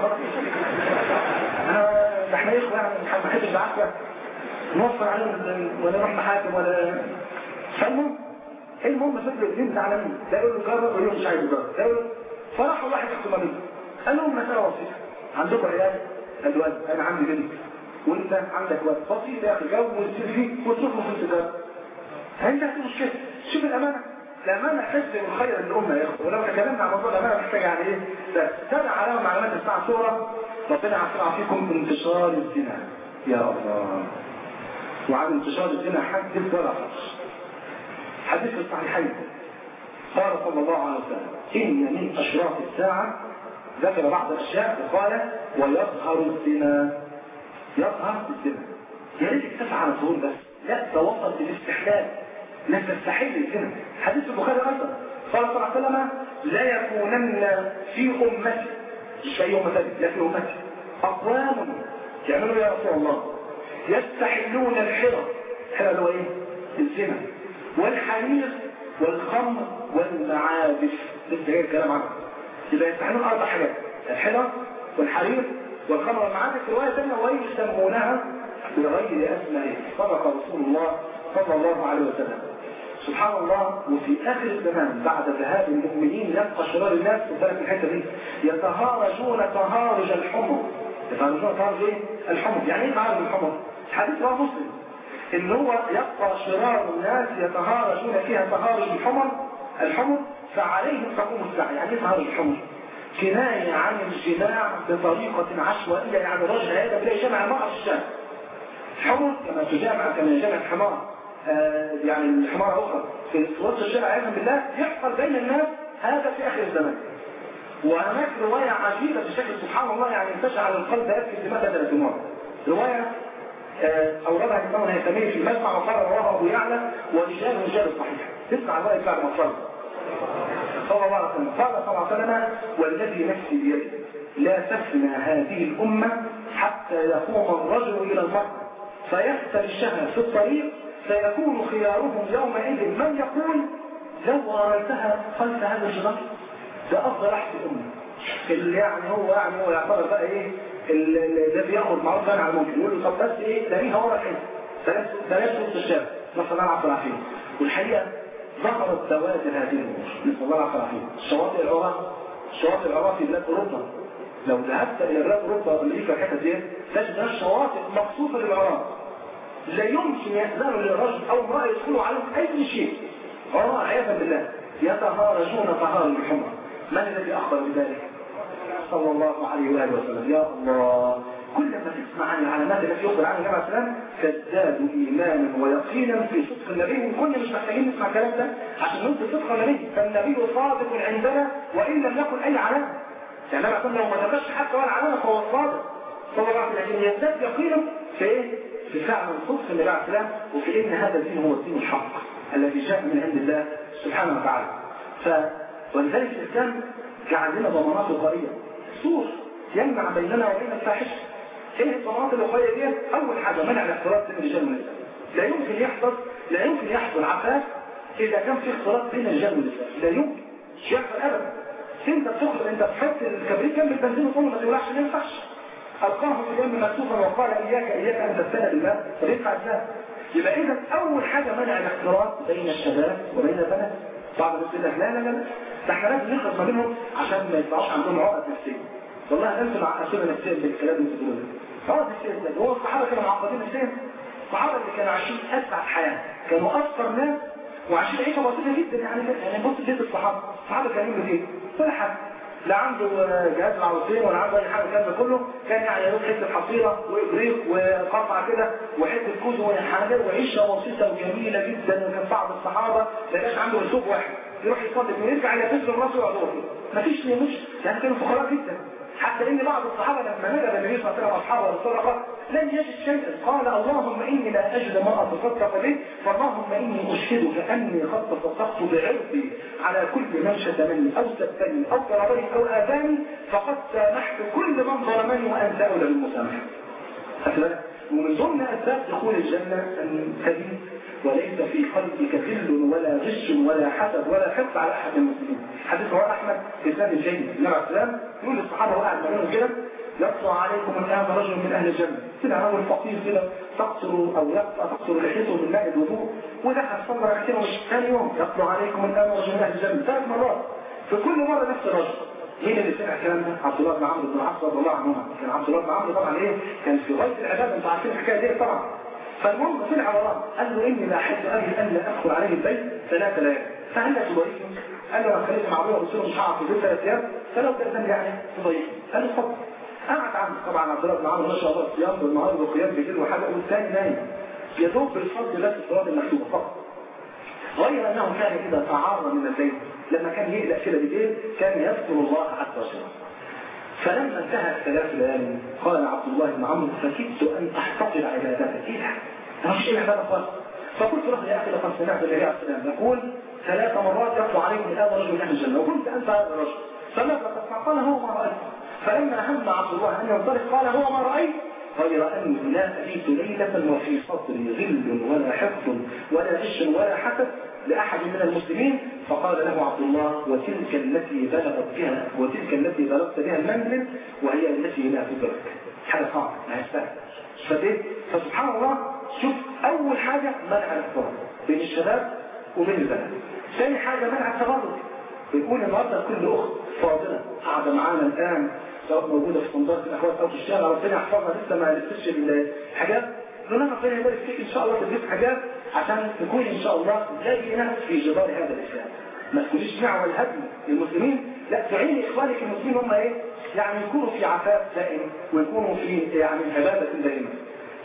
انا ده احنا اخوه يعني ما حدش بعافيه نوفر عليهم ولا نروح محاكم ولا فالمهم المهم فكرة الاثنين زعلانين ده يقول له جرب ويقول مش عايز يجرب ده يقول له فراحوا واحد يحكم بينهم قال لهم مسألة بسيطة عندكم عيال قال له انا عندي بنت وانت عندك واد بسيط يا اخي جو وتصير فيه وتشوفه في التجاره انت مشكلة شوف الامانة الامانة حزب من خير الامة يا اخوة ولو تكلمنا عن موضوع الامانة محتاج يعني ايه ده تابع عليهم معلومات الساعة صورة ربنا يعفو فيكم انتشار الزنا يا الله وعن انتشار الزنا حدث ولا حرج حديث الصحيحين قال صلى الله عليه وسلم إن من أشراط الساعة ذكر بعض الأشياء وقال ويظهر الزنا يظهر الزنا يا ريت اكتفى على الظهور بس لا ده وصل للاستحلال لا تستحل الزنا حديث البخاري ايضا قال صلى الله عليه وسلم لا يكونن في امتي مش في امتي لا في امتي اقوام يعملوا يا رسول الله يستحلون الحرى الحرى اللي هو ايه الزنا والحرير والخمر والمعابث لسه جاي الكلام عنه يبقى يستحلون اربع حاجات الحرى والحرير والخمر والمعابث روايه ثانيه ويسمونها بغير اسمائه صدق رسول الله صلى الله عليه وسلم سبحان الله وفي اخر الزمان بعد ذهاب المؤمنين يبقى شرار الناس في ذلك الحته دي يتهارجون تهارج الحمر يتهارجون تهارج ايه؟ الحمر يعني ايه تهارج الحمر؟ حديث رواه مسلم ان هو يبقى شرار الناس يتهارجون فيها تهارج الحمر الحمر فعليهم تقوم الساعه يعني ايه تهارج الحمر؟ كنايه عن الجماع بطريقه عشوائيه يعني راجل هذا بلاقي جمع امراه في الشارع حمر كما تجامع كما يجامع الحمار آه يعني الحمار اخرى في وسط الشارع عياذا بالله يحصل بين الناس هذا في اخر الزمان وهناك رواية عجيبة بشكل سبحان الله يعني انتشر على القلب يبكي الدماء بدل الدموع رواية أوردها الإمام الهيثمي في المجمع وقال رواه أبو يعلى ورجال رجال الصحيح تسمع الرواية بعد ما صلى صلى الله عليه وسلم قال صلى الله عليه وسلم والذي نفسي بيده لا تفنى هذه الأمة حتى يقوم الرجل إلى المرأة فيختل الشهر في الطريق سيكون خيارهم يومئذ من يقول لو رأيتها خلف هذا الجدار ده أفضل أحسن أمة اللي يعني هو يعني هو يعتبر بقى إيه ده بياخد معروف على الممكن يقول له طب بس إيه تلاقيها ورا الحزب بلاش بلاش وسط الشارع نسأل الله العافية والعافية والحقيقة ظهرت بوادر هذه الأمور نسأل الله العافية والعافية الشواطئ العراق الشواطئ العراق في بلاد أوروبا لو ذهبت إلى بلاد أوروبا وأمريكا الحتة دي تجد هناك شواطئ مخصوصة للعراق لا يمكن يأذنوا للرجل أو امرأة يدخلوا عليهم أي شيء عراء عياذا بالله يتهارجون طهار الحمر من الذي أخبر بذلك؟ صلى الله عليه وآله وسلم يا الله كل ما تسمع عن العلامات التي يخبر عنها النبي عليه السلام تزداد إيمانا ويقينا في صدق النبي وكنا مش محتاجين نسمع الكلام ده عشان نثبت صدق النبي فالنبي صادق عندنا وإن لم يكن أي علامة يعني النبي عليه لو ما ذكرش حتى ولا علامة فهو صادق صلى الله عليه وسلم لكن يزداد يقينا في إيه؟ في فعل صدق النبي عليه السلام وفي إن هذا الدين هو الدين الحق الذي جاء من عند الله سبحانه وتعالى ف ولذلك الإسلام جعل لنا ضمانات وقائية سور يمنع بيننا وبين الفاحشة ايه الضمانات الوقائية دي؟ أول حاجة منع الاختلاط بين الرجال والنساء لا يمكن يحصل لا يمكن يحصل عفاف إذا كان في اختلاط بين الرجال والنساء لا يمكن مش يحصل أبدا انت بتخرج انت بتحط الكبريت جنب البنزين وتقول ما تولعش ما ينفعش ألقاه في اليوم مكتوبا وقال إياك إياك أن تبتلى بالماء فيدفع ازاي يبقى إذا أول حاجة منع الاختلاط بين الشباب وبين البنات بعض الناس يقول لك لا لا لا ده احنا لازم نخلص ما بينهم عشان ما يطلعوش عندهم عقد نفسيه والله انتم معقدين نفسيا بالكلام اللي بتقولوه ده عقد نفسيه ده هو الصحابه كانوا معقدين نفسيا الصحابه اللي كانوا عايشين اسعد حياه كانوا اكثر ناس وعايشين عيشه بسيطه جدا يعني يعني بص جد الصحابه الصحابه كانوا يعملوا ايه؟ ولا حاجه لا عنده جهاز العروسين ولا عنده اي حاجه الكلام ده كله كان يعني يروح حته حصيره وابريق وقطعه كده وحته كوز وحاجات وعيشه بسيطه وجميله جدا وكان بعض الصحابه ما يبقاش عنده اسلوب واحد يروح يصلي ويرجع يلبس له راسه ويقعد مفيش مش يعني كانوا فقراء جدا حتى ان بعض الصحابه لما نزل النبي صلى الله عليه وسلم اصحابه الصدقه لم يجد شيئا قال اللهم اني لا اجد ما اتصدق به فاللهم اني اشهدك اني قد تصدقت بعرضي على كل من شتمني او سبني او ضربني او اذاني فقد سامحت كل من ظلمني وانت اولى بالمسامحه. ومن ضمن اسباب دخول الجنه ان تجد وليس في قلبك غل ولا غش ولا حسد ولا حقد على احد المسلمين حديث رواه احمد في سنه الجيد النبي عليه السلام يقول للصحابه وقاعد معاهم كده يطلع عليكم الان رجل من اهل الجنه كده رجل فقير كده تقصر او يقطع تقصر لحيته من ماء الوضوء ودخل صلى ركعتين ومش ثاني يوم يطلع عليكم الان رجل من اهل الجنه ثلاث مرات في كل مره نفس الرجل مين اللي سمع الكلام ده؟ عبد الله بن عمرو بن العاص رضي الله عنهما كان عبد الله بن عمرو طبعا ايه؟ كان في غايه العباده انتوا عارفين الحكايه دي طبعا فالمهم طلع وراه قال له اني لا احب ابي ان لا ادخل عليه البيت ثلاث ليالي فهل تضيفني؟ قال له انا خليت مع ابويا قلت له مش هقعد في البيت ثلاث ايام فلو تاذن يعني تضيفني قال له اتفضل قعد عنده طبعا عبد الله بن عمرو ما شاء الله صيام بالنهار وقيام بالليل وحاجه والثاني نايم يا دوب بالفضل بس الصلاه المكتوبه فقط غير انه كان اذا تعار من الليل لما كان يقلق كده بالليل كان يذكر الله عز وجل فلما انتهى الثلاث ليالي قال عبد الله بن عمرو فكدت ان تحتقر عبادتك ايه ده؟ مش ايه عباده خالص فقلت له يا اخي لقد سمعت النبي عليه السلام يقول ثلاث مرات يطلع عليك الان رجل من اهل الجنه وكنت انت هذا الرجل فماذا تصنع؟ قال هو ما رايت فلما هم عبد الله ان ينطلق قال هو ما رايت غير اني لا ابيت ليله وفي صدري غل ولا حقد ولا غش ولا حسد لاحد من المسلمين فقال له عبد الله وتلك التي بلغت بها وتلك التي بلغت بها المنزل وهي التي لا تدرك حاجه صعبه ما هي فايه فسبحان الله شوف اول حاجه منع الاختلاط بين الشباب وبين البنات ثاني حاجه منع التغرب بيقول النهارده كل اخت فاضله قاعده معانا الان سواء موجوده في صندوق الاخوات او في الشارع ربنا يحفظها لسه ما لبستش الحاجات نقول لها ربنا يبارك فيك ان شاء الله تلبس حاجات عشان تكون ان شاء الله لينه في جدار هذا الاسلام ما تكونيش معوى الهدم للمسلمين لا تعيني اخوانك المسلمين هم ايه يعني يكونوا في عفاف دائم ويكونوا في يعني عباده دائمه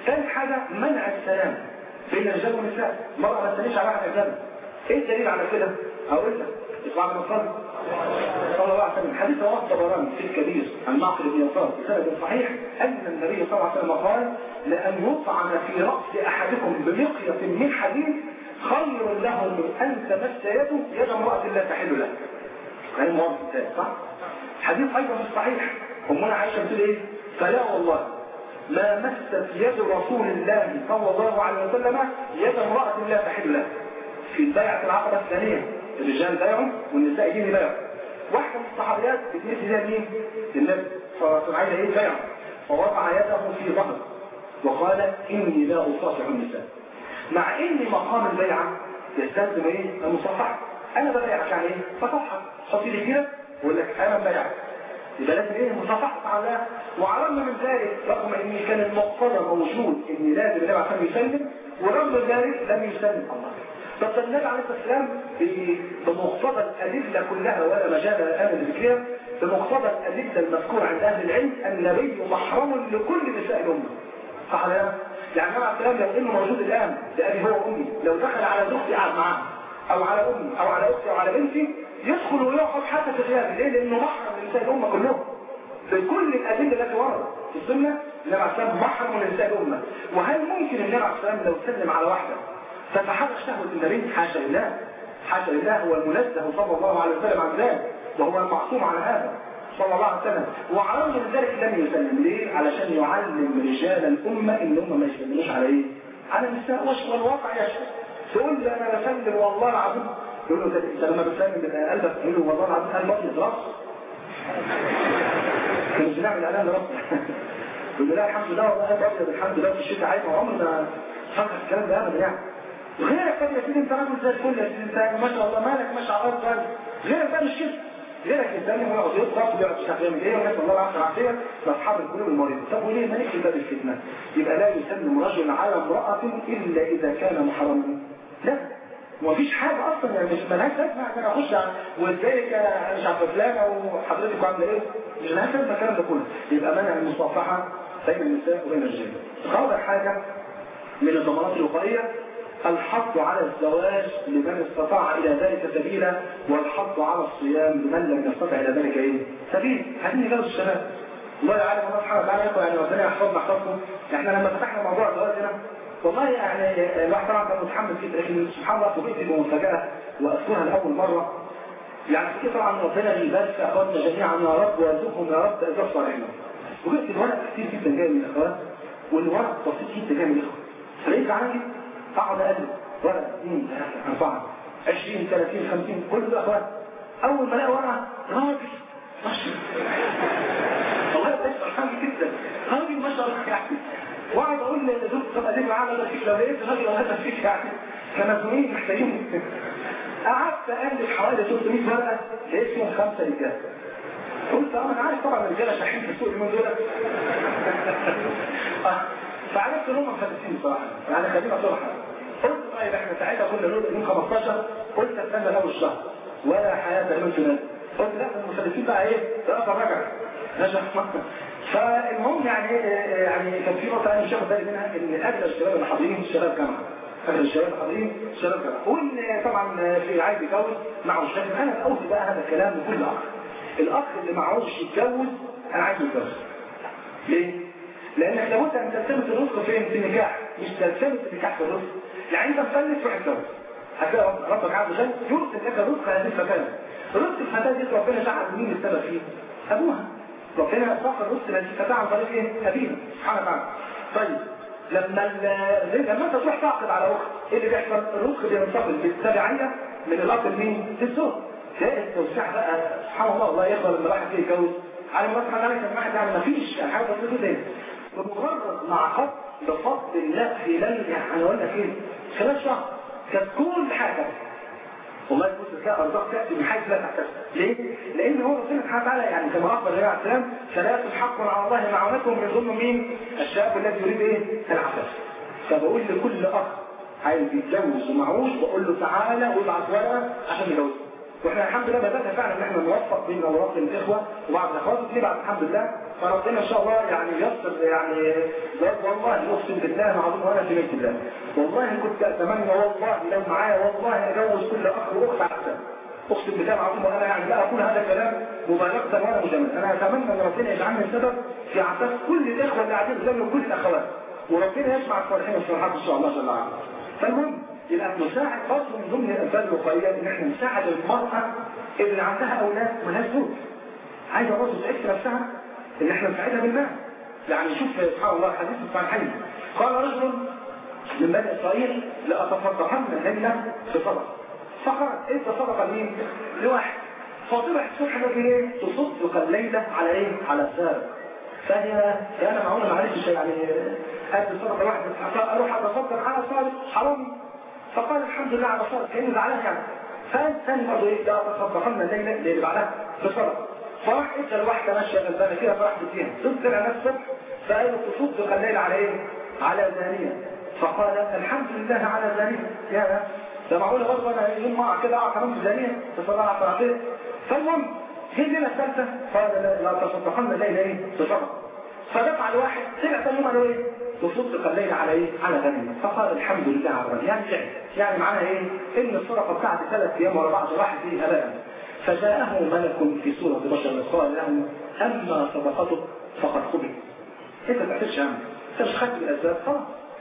ثالث حاجة منع السلام بين الرجال والنساء المرأة ما تسلمش على واحد أجنبي ايه الدليل على كده؟ هقول لك اسمع من الصلاة صلى الله عليه وسلم حديث رواه الطبراني في الكبير عن معقل بن يسار بسند صحيح ان النبي صلى الله عليه وسلم قال لان يطعن في راس احدكم بمقية من حديد خير له من ان تمس يده يد امرأة لا تحل له. هذا موافق صح؟ حديث ايضا في الصحيح امنا عائشة بتقول ايه؟ فلا والله ما مست يد رسول الله صلى الله عليه وسلم يد امرأة لا تحل له. في بيعة العقبة الثانية الرجال بايعوا والنساء يجين بايعوا واحدة من الصحابيات بتمشي زي مين؟ النبي صلى الله عليه وسلم عايزة ايه بايع فوضع يده في ظهره وقال اني لا اصافح النساء مع ان مقام البيعة يستلزم ايه؟ المصافحة انا ببايعك يعني ايه؟ صفحة حط لي كده واقول لك انا ببايعك يبقى لازم ايه مصافحة على وعلى الرغم من ذلك رغم ان كان المقتضى موجود ان لازم النبي عليه يسلم ورغم ذلك لم يسلم الله طب ده النبي عليه الصلاه والسلام بمقتضى الادله كلها ولا مجال الان لذكرها بمقتضى الادله المذكوره عند اهل العلم النبي محرم لكل نساء الامه صح ولا يعني النبي عليه السلام لو انه موجود الان لابي هو وامي لو دخل على زوجتي قعد معاها او على امي او على اختي او على بنتي يدخل ويقعد حتى في غيابي ليه؟ لانه محرم لنساء الامه كلهم بكل الادله التي وردت في السنه النبي عليه السلام محرم لنساء الامه وهل ممكن النبي عليه السلام لو سلم على واحده تتحرك شهوة النبي حاشا لله حاشا لله هو المنزه صلى الله عليه وسلم عن ذلك وهو المعصوم عن هذا صلى الله عليه وسلم وعلى رغم ذلك لم يسلم ليه؟ علشان يعلم رجال الأمة إن هم ما يسلموش على إيه؟ على النساء والواقع يشهد تقول لي أنا بسلم والله العظيم يقول له أنت لما بتسلم بتبقى قلبك تقول له والله العظيم قلب أبيض رأس كان مش بنعمل إعلان لربنا يقول له لا الحمد لله والله قلب أبيض الحمد لله في الشتاء عادي وعمري ما فكر الكلام ده أبدا يعني غيرك طب يا سيدي انت راجل زي الفل يا سيدي انت ما شاء الله مالك ماشي على الارض غير غيرك بقى مش كده غيرك الثاني ويقعد يضغط ويقعد يشتغل يعمل ايه ونسال الله العافيه والعافيه لاصحاب القلوب المريضه طب وليه ما نكتب باب الفتنه يبقى لا يسلم رجل على امراه الا اذا كان محرما لا ومفيش حاجه اصلا يعني مش ملهاش لازمه عشان اخش وازيك انا مش عارف فلانه وحضرتك عامله ايه مش ملهاش لازمه الكلام ده كله يبقى منع المصافحه بين النساء وبين الرجال رابع حاجه من الضمانات الوقائيه الحض على الزواج لمن استطاع إلى ذلك سبيلا والحض على الصيام لمن لم يستطع إلى ذلك إيه؟ سبيل عايزين نجوز الشباب الله يعلم الله سبحانه وتعالى يقول يعني ربنا يحفظنا يحفظكم احنا لما فتحنا موضوع الزواج هنا والله يعني الواحد طبعا كان متحمس جدا لكن سبحان الله فوجئت بمفاجأة وأذكرها لأول مرة يعني في طبعا ربنا يبارك في أخواتنا جميعا يا رب ويرزقهم يا رب إجابة صالحين فوجئت الورق كتير جدا جاي من الأخوات والورق بسيط جدا جاي من الأخوات فلقيت عندي اقعد اقلب ورقه اثنين ثلاثه اربعه 20 30 50 كل ده اخوان اول ما الاقي ورقه راجل ما شاء الله والله بس فرحان جدا راجل ما شاء الله يعني واقعد اقول لزوجتي طب اديك معانا ولا فيك لو لقيت راجل ولا فيك يعني كمسؤولين محتاجين قعدت اقلب حوالي 300 ورقه لقيت فيهم خمسه رجاله قلت اه انا عارف طبعا الرجاله شاحين في السوق اليومين دول فعرفت ان هم مفلسين بصراحه يعني خلينا صراحه قلت طيب احنا ساعتها كنا نقول يوم 15 قلت استنى له الشهر ولا حياه لمن تنادي قلت لا المفلسين بقى ايه رقم رجع نجح فالمهم يعني يعني كان في نقطه انا مش واخد بالي منها ان اغلب الشباب اللي حاضرين شباب جامعه اغلب الشباب اللي حاضرين شباب جامعه وان طبعا في عايز يتجوز معه شاب انا الاوصي بقى هذا الكلام لكل اخ الاخ اللي معهوش يتجوز انا عايز يتجوز ليه؟ لانك لابد ان تلتمس الرزق فين في النكاح مش تلتمس النكاح في الرزق يعني انت مفلس روح اتجوز هتلاقي ربك عز وجل يرسل لك رزق هذه الفتاه رزق الفتاه دي ربنا جعل مين السبب فيه ابوها ربنا ساق الرزق لهذه الفتاه عن طريق ايه ابيها سبحانه وتعالى طيب لما لما انت تروح تعقد على اخت ايه اللي بيحصل الرزق بينتقل بالتبعيه من الاب لمين للزوج تلاقي التوسيع بقى سبحان الله الله يقبل لما واحد يتجوز على ما سبحانه وتعالى كان واحد يعني ما فيش حاجه بسيطه زي بمجرد مع خط بفضل الله في ليل يعني اقول لك ايه خلال شهر كانت كل حاجه والله تبص تلاقي ارزاق تاتي من حيث لا تحتسب ليه؟ لان هو ربنا سبحانه وتعالى يعني كما اخبر النبي عليه السلام ثلاث حق على الله معونتهم من ضمن مين؟ الشاب الذي يريد ايه؟ العفاف فبقول لكل اخ عايز يتجوز ومعوش بقول له تعالى وابعت ورقه عشان يجوز واحنا الحمد لله بدانا فعلا ان احنا نوفق بين اوراق الاخوه وبعض الاخوات دي بعد الحمد لله فربنا ان شاء الله يعني يسر يعني والله اقسم بالله العظيم وانا في بيت الله والله كنت اتمنى والله لو معايا والله اجوز كل اخ واخت احسن اقسم بالله العظيم وانا يعني لا اقول هذا الكلام مبالغه ولا مجامله انا اتمنى ان ربنا يجعلني السبب في عطاء كل الاخوه اللي قاعدين قدامي وكل الاخوات وربنا يسمع الصالحين والصالحات ان شاء الله جل وعلا فالمهم يبقى نساعد برضه من ضمن الاسباب الوقائيه ان احنا نساعد المراه اللي عندها اولاد ملهاش زوج عايزه برضه تعيش نفسها ان احنا نساعدها بالمال يعني شوف سبحان الله حديث الصحيحين قال رجل من بني اسرائيل لاتصدقن الليله بصدقه فقال انت صدقه لمين؟ لواحد فاطمه الصبح قال ايه؟ تصدق الليله على ايه؟ على السارق فهي انا معقوله معلش يعني ادي صدقه واحده اروح اتصدق على سارق حرام فقال الحمد لله على صدق كانه زعلان يعني فقال ثاني برضه ايه لا تصدقن الليله اللي بعدها بصدقه فراح ادى الواحده ماشيه غلبانه كده فراح بديها ثم طلع نفس الصبح فقال له تصدق الليل على ايه؟ على زانيه فقال الحمد لله على زانيه يا ده معقوله برضه انا يوم ما اقع كده اقع كمان في زانيه تصدق على صلاتين فالمهم جه الليله الثالثه قال لا, لا تصدقن الليل ايه؟ بصدقه فدفع الواحد طلع ثاني يوم قال له ايه؟ تصدق الليل على ايه؟ على غنيمه فقال الحمد لله على الغنيمه يعني يعني يعني معناها ايه؟ ان الصدقه بتاعتي ثلاث ايام ورا بعض راحت ايه هباء فجاءه ملك في سورة بشر قال له أما صدقتك فقد قبل أنت ما تحتاجش هم أنت مش خدت الأسباب خلاص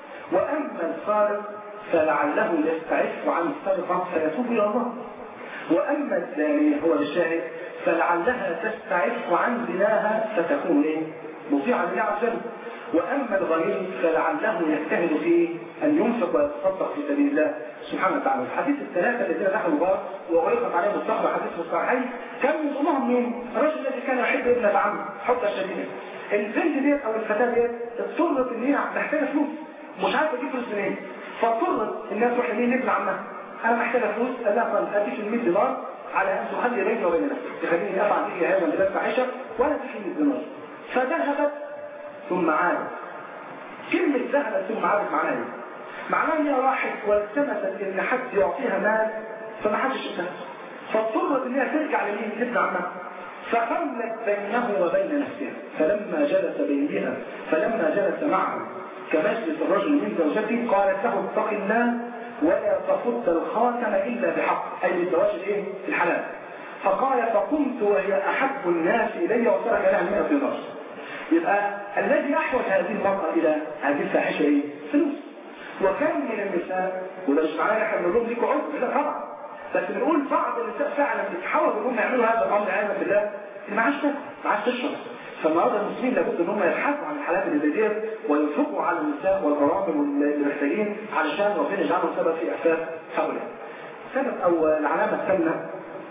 وأما السارق فلعله يستعف عن السرقة فيتوب إلى الله وأما الزانية هو الشاهد فلعلها تستعف عن زناها فتكون إيه؟ مطيعا لله عز وجل واما الغني فلعله يجتهد في ان ينفق ويتصدق في سبيل الله سبحانه وتعالى الحديث الثلاثه الذين دخلوا بار وغلقت عليهم الصخره حديث الصحيحين كان من ضمنهم مين؟ الرجل الذي كان يحب ابنه عمه حبا شديدا البنت ديت او الفتاه ديت اضطرت ان هي محتاجه فلوس مش عارفه تجيب فلوس منين فاضطرت انها تروح لمين ابن عمها انا محتاجه فلوس قال لها طب اديك ال 100 دينار على ان تخلي بيني وبين نفسك تخليني افعل بك هذا بلاد فاحشه ولا تديني الدينار فذهبت ثم عادت كلمة ذهبت ثم عادت معناها ايه؟ معناها ان هي راحت والتمست ان حد يعطيها مال فما حدش اداها فاضطرت ان هي ترجع لمين ابن عمها فخلت بينه وبين نفسها فلما جلس بينها فلما جلس معه كمجلس الرجل من زوجته قالت له اتق الله ولا تفض الخاتم الا بحق اي بالزواج الايه؟ الحلال فقال فقمت وهي احب الناس الي وترك لها 100 دينار يبقى الذي يحوج هذه المرأة إلى هذه الفاحشة إيه؟ فلوس وكم من النساء وده مش معناه احنا بنقول لهم ليكوا عذر لا طبعا بس بنقول بعض النساء فعلا بتحاول انهم يعملوا هذا الامر عياذا بالله ما عادش تاكل ما عادش تشرب فالنهارده المسلمين لابد ان هم يبحثوا عن الحالات اللي زي ديت وينفقوا على النساء والبرامج اللي محتاجين علشان ربنا يجعلهم سبب في احساس هؤلاء. سبب او العلامه الثامنه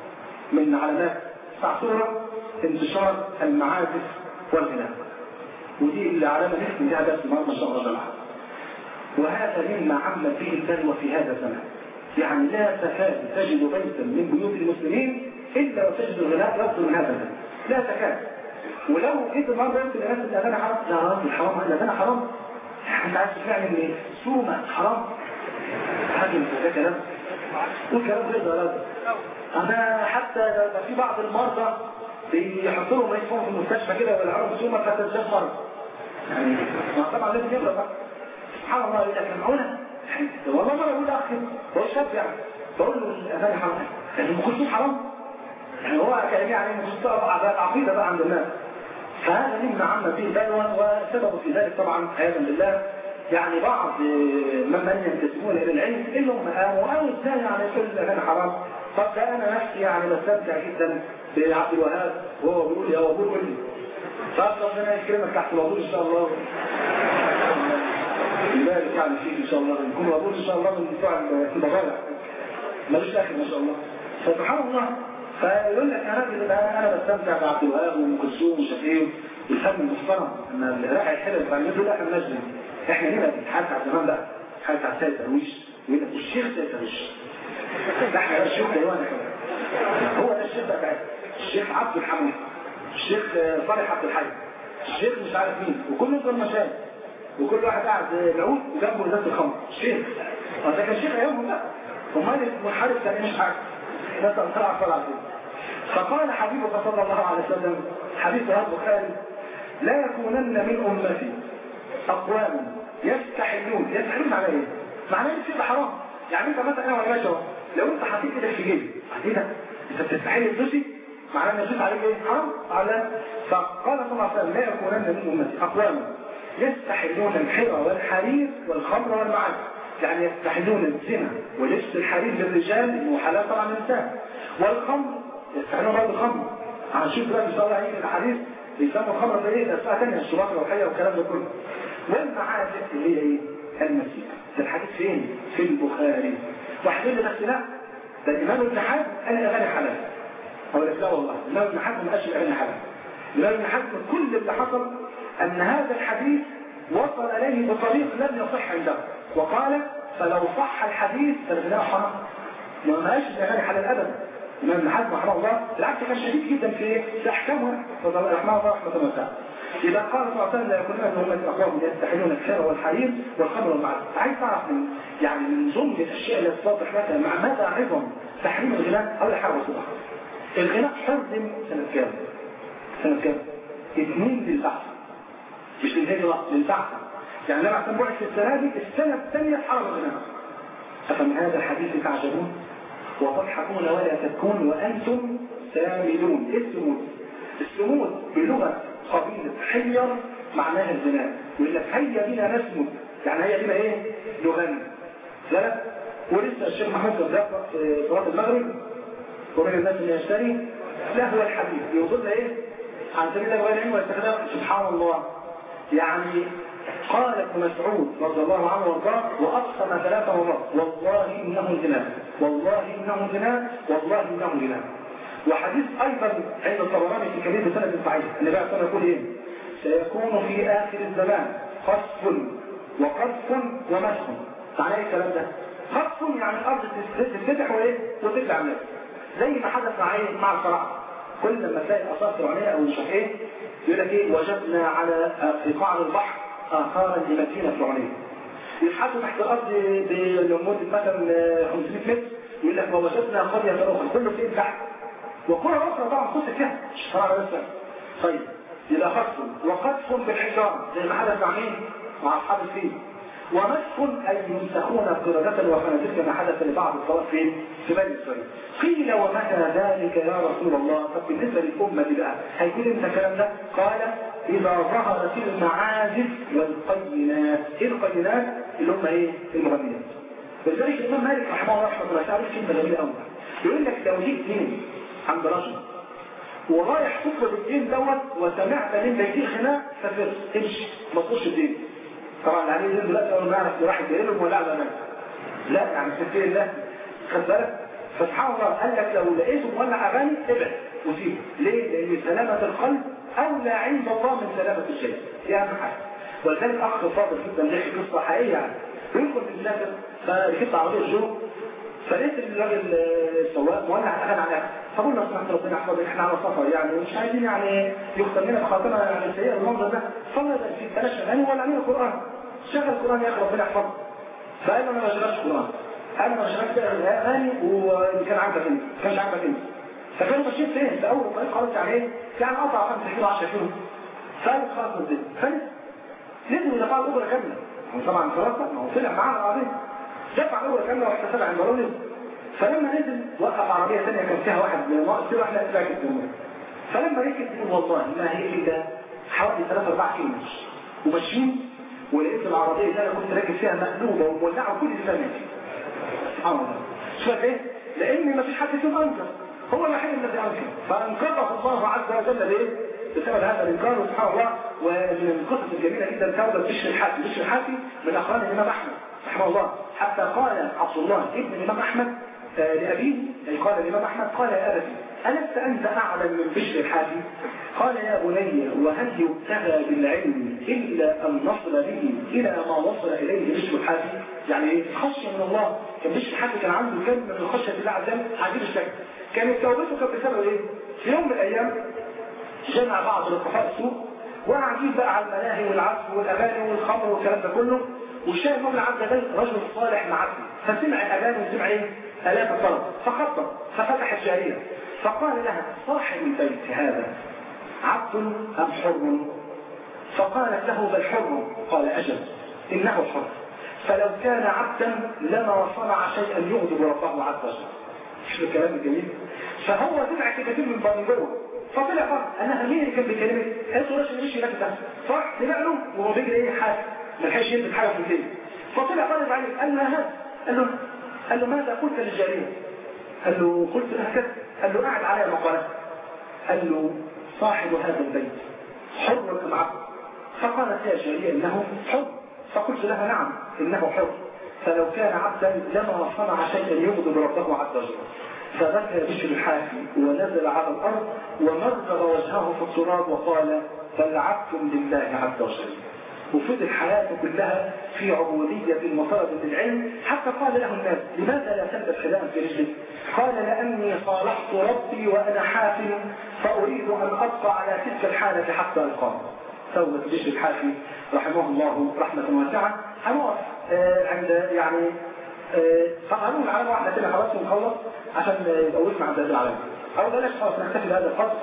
من علامات السعسوره انتشار المعازف والغناء. ودي العلامة نحكي بها درس النهارده ان شاء الله تعالى. وهذا مما عمت به البلوى في هذا الزمان. يعني لا تكاد تجد بيتا من بيوت المسلمين الا وتجد الغناء يصدر من هذا البيت. لا تكاد. ولو جيت النهارده قلت للناس الاغاني حرام، لا راجل حرام الاغاني حرام. انت عايز تفهم ان سومه حرام؟ حاجه ده كلام والكلام ده ولا انا حتى ده في بعض المرضى بيحطوا لهم رئيس في المستشفى كده ويلعبوا سومه فتنزل مرض يعني ما طبعا لازم يقرا بقى سبحان الله يقول لك معقوله والله مره بقول اخي هو شاب يعني بقول له الاغاني حرام يعني ام كلثوم حرام يعني هو كلامي يعني ام كلثوم عقيده بقى عند الناس فهذا مما عم فيه البلوى وسبب في ذلك طبعا عياذا بالله يعني بعض ممن ينتسبون الى العلم انهم قاموا او ازاي يعني كل الاغاني حرام طب ده انا نفسي يعني بستمتع جدا بعبد الوهاب وهو بيقول يا وابور قول لي طب ربنا يكرمك تحت الوابور ان شاء الله يبارك يعني فيك ان شاء الله يكون وابور ان شاء الله من بتوع المغارب ملوش اخر ما شاء الله فسبحان الله فيقول لك يا راجل انا انا بستمتع بعبد الوهاب وام كلثوم وشفيق والفن المحترم ان الراحه الحلوه بتاع الناس دول احنا نجم احنا هنا بنتحاسب على زمان بقى حاسس على سيد درويش ويقول لك الشيخ سيد درويش ده احنا الشيخ ايوان هو ده الشيخ بتاعنا الشيخ عبد الحميد الشيخ صالح عبد الحي الشيخ مش عارف مين وكلهم دول مشايخ وكل واحد قاعد العود وجنبه ازازه الخمر الشيخ ده كان شيخ ايامهم بقى امال المنحرف كان مش عارف نسأل الله العفو والعافية فقال حبيبك صلى الله عليه وسلم حديث البخاري لا يكونن من أمتي أقوام يستحلون يستحلون معناه إيه؟ معناه إن الشيء ده حرام يعني أنت مثلا أنا وأنا ماشي أهو لو أنت حطيت إيدك في جيبي إيه ده؟ أنت بتستحل الدوسي معناه ان الدوس عليك ايه؟ حرام على فقال صلى الله عليه وسلم لا يكونن من امتي اقوام يستحلون الحرى والحرير والخمر والمعازف يعني يستحلون الزنا ولبس الحرير للرجال وحلال طبعا للنساء والخمر يستحلون برضه الخمر هنشوف بقى ان شاء الله هيجي الحديث بيسموا الخمر ده ايه اسماء ثانيه الشباك الروحيه والكلام ده كله والمعازف اللي هي ايه؟ المسيح ده الحديث فين؟ في البخاري واحد يقول لي بس لا ده الامام ابن حزم قال الاغاني حلال اقول لك لا والله الامام ابن حزم ما قالش الاغاني حلال الامام ابن حزم كل اللي حصل ان هذا الحديث وصل اليه بطريق لم يصح عنده وقال فلو صح الحديث فالغناء حرام ما ماشي الاغاني حلال ابدا الامام ابن حزم رحمه الله بالعكس كان شديد جدا في في احكامه رحمه الله رحمه الله إذا قال صلى الله عليه وسلم لا يكون أهل أمة أقوام يستحلون الحر والحرير والخمر والمعازف عايز تعرف من يعني من ضمن الأشياء اللي تتضح لك مع مدى عظم تحريم الغناء أو الحر والصبح الغناء حرم سنة كام؟ سنة كام؟ اثنين للبحث مش للهجرة للبحث يعني لما أحسن بعد في السنة دي السنة الثانية حرم الغناء أفمن هذا الحديث تعجبون وتضحكون ولا تبكون وأنتم سامدون إيه السمود؟ السمود بلغة قبيلة حير معناها الزنا يقول لك هيا بنا نسمد يعني هيا بنا ايه؟ نغني لا ولسه الشيخ محمود الزاق في صلاة المغرب ومن الناس اللي يشتري لهو الحديث يوصل ايه؟ عن سبيل الله العلم والاستخدام سبحان الله يعني قال ابن مسعود رضي الله عنه وارضاه واقسم ثلاث مرات والله انه زنا والله انه زنا والله انه زنا وحديث ايضا عند الطبراني في كبير بسند صحيح النبي عليه الصلاه يقول ايه سيكون في اخر الزمان قصف وقذف ومسخ معناه ايه الكلام ده قذف يعني الارض تتفتح وايه وترجع الناس زي ما حدث مع ايه مع الفراعنه كل لما تلاقي الاثار فرعونيه او مش ايه يقول لك ايه وجدنا على في قاع البحر اثارا لمدينه فرعونيه يبحثوا تحت الارض بلمده مثلا 500 متر يقول لك ووجدنا قريه اخرى كله فين تحت وقرى أخرى طبعا خص فيها شرع بس طيب إذا خص وقذف بالحجارة زي ما حدث مع مين؟ مع أصحاب الفيل ومسح أي يمسخون قردة وخنازير كما حدث لبعض الطوائف في في بني إسرائيل قيل ومتى ذلك يا رسول الله طب بالنسبة للأمة دي بقى هيقول انت الكلام ده قال إذا ظهرت المعازف والقينات إيه القينات اللي هم إيه؟ المغنيات ولذلك الإمام مالك رحمه الله رحمه الله تعالى كلمة جميلة قوي يقول لك لو جيت دين عند رجل ورايح تطلب الدين دوت وسمعت من بيتي خناق ففر امشي ما تخش الدين طبعا عليه يقول دلوقتي اول ما يعرف راح يجري ولا لا لا يعني سبيل الله خد بالك فسبحان الله قال لك لو لقيته مولع اغاني ابعد وسيبه ليه؟ لان سلامه القلب اولى عند الله من سلامه الشيء دي اهم حاجه ولذلك اخ فاضل جدا بيحكي قصه حقيقيه يعني ويدخل في المسافر فركبت عربيه جو فلقيت الراجل السواق مولع اغاني على فقلنا سبحان ربنا يحفظك احنا على سفر يعني ومش عايزين يعني يختم لنا بخاطرنا يعني سيئه المنظر ده صلى في بلاش اغاني ولا علينا قران شغل القران يا اخي ربنا يحفظك فقال انا ما بشغلش قران انا ما بشغلش اغاني وكان عاجبك انت كانش عاجبك انت فكانوا ماشيين فين في اول الطريق خلاص يعني ايه يعني قطع 5 كيلو 10 كيلو فقالت خلاص نزل فنزل نزل ودفع الاجره كامله طبعا خلاص ما هو طلع معانا العربيه دفع الاجره كامله واحتسب عند الراجل فلما نزل وقف عربية ثانية كان فيها واحد ناقص كده احنا راكب الدنيا فلما ركب يقول والله ما هي كده حوالي 3 4 كيلو وماشيين ولقيت العربية اللي انا كنت راكب فيها مقلوبة ومولعة وكل اللي ماشي سبحان الله شوف ايه؟ لان ما فيش حد فيهم انكر هو الوحيد الذي انكر فانكره الله عز وجل ليه؟ بسبب هذا الانكار سبحان الله ومن القصص الجميله جدا كون بشر الحافي بشر الحافي من اقران الامام احمد رحمه الله حتى قال عبد الله ابن الامام احمد لأبيه أي قال الإمام أحمد قال يا أبتي ألست أنت أعلم من بشر الحافي قال يا بني وهل يبتغى بالعلم إلا أن نصل به إلى ما وصل إليه بشر الحافي يعني إيه خشية من الله كان بشر الحافي كان عنده كم من خشية الله عز وجل عجيب الشكل كانت توبته كانت بسبب إيه في يوم من الأيام جمع بعض رفقاء السوق وقاعدين بقى على الملاهي والعزف والأغاني والخمر والكلام ده كله وشاء المولى عز وجل رجل صالح معدي فسمع الاذان وسمع ايه؟ الاف الطلب فخطب ففتح الجاريه فقال لها صاحب البيت هذا عبد ام حر؟ فقالت له بل حر قال اجل انه حر فلو كان عبدا لما صنع شيئا يغضب ربه عز وجل مش الكلام الجميل فهو سمع كلمتين من بني جوه فطلع فرق انها مين اللي كان بيكلمك قالت له راشد مشي لك ده صح طلع له وهو بيجري ايه حاجه ما لحقش يلبس حاجه في البيت فطلع فرق عليه قال له هذا قال له قال له ماذا قلت للجاريه قال له قلت لها كذا قال له قاعد عليها مقالة قال له صاحب هذا البيت حر ام عبد فقالت يا جاريه انه حر فقلت لها نعم انه حر فلو كان عبدا لما صنع شيئا يغضب ربه عز وجل فبكى بشر الحافي ونزل على الارض ومرغ وجهه في التراب وقال بل عبد لله عز وجل وفضل حياته كلها في عبودية وطلب العلم حتى قال له الناس لماذا لا تلبس حذاء في رجلك؟ قال لأني صالحت ربي وأنا حافل فأريد أن أبقى على تلك الحالة حتى ألقاه. ثوبت بشر الحافي رحمه الله رحمة واسعة هنقف آه عند يعني فقالوا علامة واحدة كده خلاص ونخلص عشان يبقى وسمع عند هذه العلامة. أو بلاش خلاص نكتفي بهذا القدر.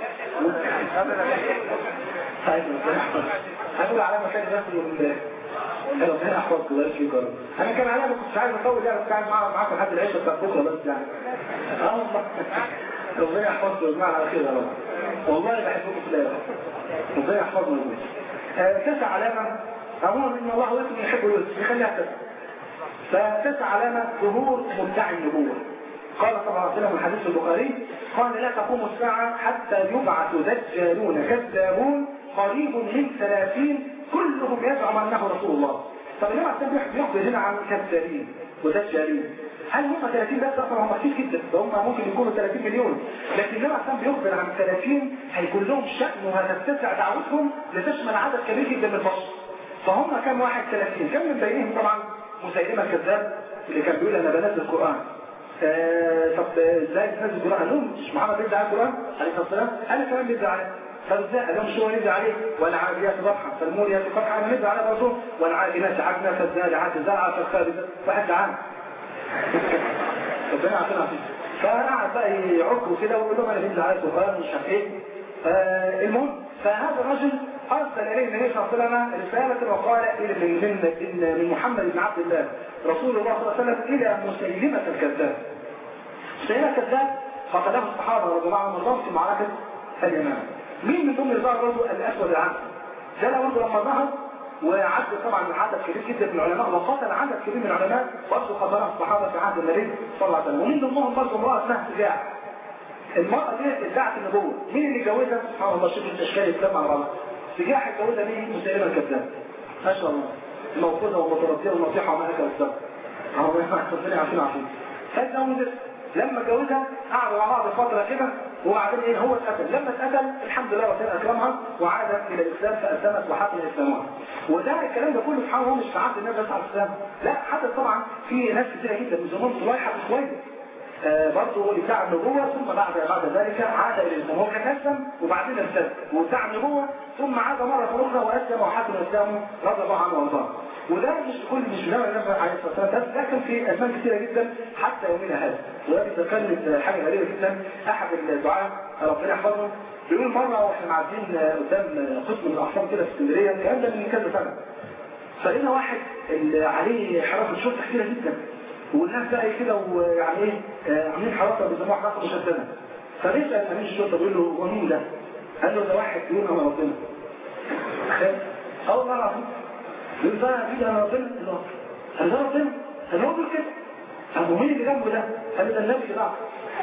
طيب هنقول علامة كده بس ربنا يحفظك الله يشفيك انا كان علامة كنت عايز اطول يعني كنت قاعد معاكم لحد العشاء بتاع بكره بس يعني اه والله ربنا يحفظكم ويجمعنا على خير يا رب والله بحبكم في الله ربنا يحفظنا ويجمعنا تسع علامة عموما ان الله لكم يحب الوسط يخليها تسع فتسع علامة ظهور مدعي النبوة قال صلى الله عليه وسلم في حديث البخاري قال لا تقوم الساعة حتى يبعث دجالون كذابون قريب من ثلاثين كلهم يزعم انه رسول الله طب النبي عليه الصلاه بيخبر هنا عن كذابين ودجالين هل هم 30 بس اصلا هم كتير جدا ده هم ممكن يكونوا 30 مليون لكن النبي عليه الصلاه بيخبر عن 30 هيكون لهم شأن وهتتسع دعوتهم لتشمل عدد كبير جدا من البشر فهم كم واحد 30 كم من بينهم طبعا مسيلمه الكذاب اللي كان بيقول انا بنزل القران آه طب ازاي تنزل القران؟ لهم مش محمد بيدعي على القران عليه الصلاه والسلام انا كمان بيدعي عليه فازاي قال لهم شو ندعي عليه والعاديات ضبحا فالموريات قطعا انا ندعي عليه برضه والعاديات عدنا فالزارعات زرعا فالخابزه واحد عام ربنا يعطينا فيه فقعد بقى يعك كده ويقول لهم انا بنزل على القران مش عارف ايه آه المهم فهذا الرجل ارسل اليه النبي صلى الله عليه وسلم رساله وقال الى من من من محمد بن عبد الله رسول الله صلى الله عليه وسلم الى مسيلمه الكذاب مسيلمه الكذاب قتله الصحابه رضي الله عنهم في معركه اليمامه مين من ضمن ظهر الرجل الاسود العنسي ده لو برضه لما ظهر وعد طبعا عدد كبير جدا من العلماء وقتل عدد كبير من العلماء برضه قتلها الصحابه في عهد النبي صلى الله عليه وسلم ومن ضمنهم برضه امراه اسمها سجاع المرأة دي ادعت النبوة مين اللي جوزها سبحان الله شوف الاشكال الاسلام على بعض سجاح اتجوزها مين مسيلمة الكذاب ما شاء الله موقوفة ومتربية ونصيحة وما هكذا بالظبط ربنا يعافينا عافية فاتجوزت لما اتجوزها قعدوا مع بعض فترة كده وبعدين ايه هو اتقتل لما اتقتل الحمد لله ربنا اكرمها وعادت الى الاسلام فاسلمت وحكم اسلامها وده الكلام ده كله سبحان الله مش في عهد النبي بس على الاسلام لا حدث طبعا في ناس كتيره جدا من زمان صلايحه شويه آه برضه ادعى النبوة ثم بعد بعد ذلك عاد الى الاسلام هو كان اسلم وبعدين ارتد وادعى النبوة ثم عاد مرة أخرى واسلم وحكم اسلامه رضي الله عنه وارضاه وده مش كل مش نوع النبي عليه الصلاه والسلام بس لكن في ازمان كثيره جدا حتى يومنا هذا وهذه كانت حاجه غريبه جدا احد الدعاء ربنا يحفظه بيقول مره واحنا معديين قدام قسم من الاحصان كده في اسكندريه الكلام ده من كذا سنه فلقينا واحد اللي عليه حراسه شرطه كثيره جدا والناس بقى كده ويعني ايه عاملين حراسه بيسموها حراسه مشدده فبيسال امين الشرطه بيقول له هو مين ده؟ قال له ده واحد يقول انا ربنا اه والله العظيم يقول بقى في انا ربنا الله قال ده ربنا قال هو بيقول كده طب ومين اللي جنبه ده؟ قال ده النبي ده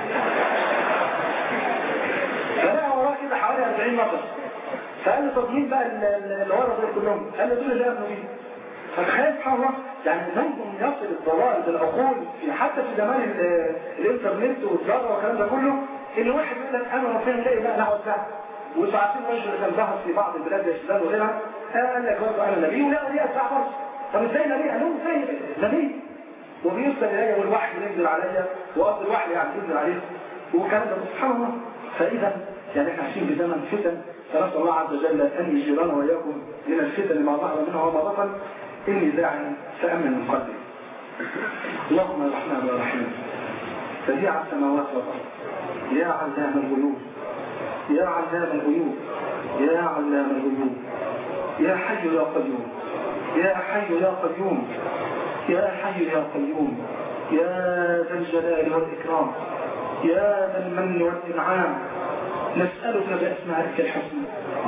فلقى وراه كده حوالي 40 نفر فقال له طب مين بقى اللي ورا دول كلهم؟ قال له دول اللي قبلوا مين؟ فتخيل سبحان الله يعني ممكن يصل الضلال بالعقول في حتى في زمان الانترنت والذره والكلام ده كله ان واحد يقول لك انا ربنا لا اله الا هو الساعه وانتوا عارفين الرجل اللي كان ظهر في بعض البلاد زي السودان وغيرها قال لك برضه انا نبي ولا لي اتباع برضه طب ازاي نبي؟ قال لهم ازاي نبي وبيرسل الي والوحي ينزل عليا وقبل الوحي يعني ينزل عليه والكلام ده سبحان الله فاذا يعني احنا عايشين بزمن فتن فنسال الله عز وجل ان يجيرنا واياكم من الفتن ما ظهر منها وما بطن اني داع فامن من قلبي اللهم يا رحمن يا رحيم بديع السماوات والارض يا علام الغيوب يا علام الغيوب يا علام الغيوب يا حي يا قيوم يا حي يا قيوم يا حي يا قيوم يا ذا الجلال والإكرام يا ذا المن والإنعام نسألك بأسمائك الحسنى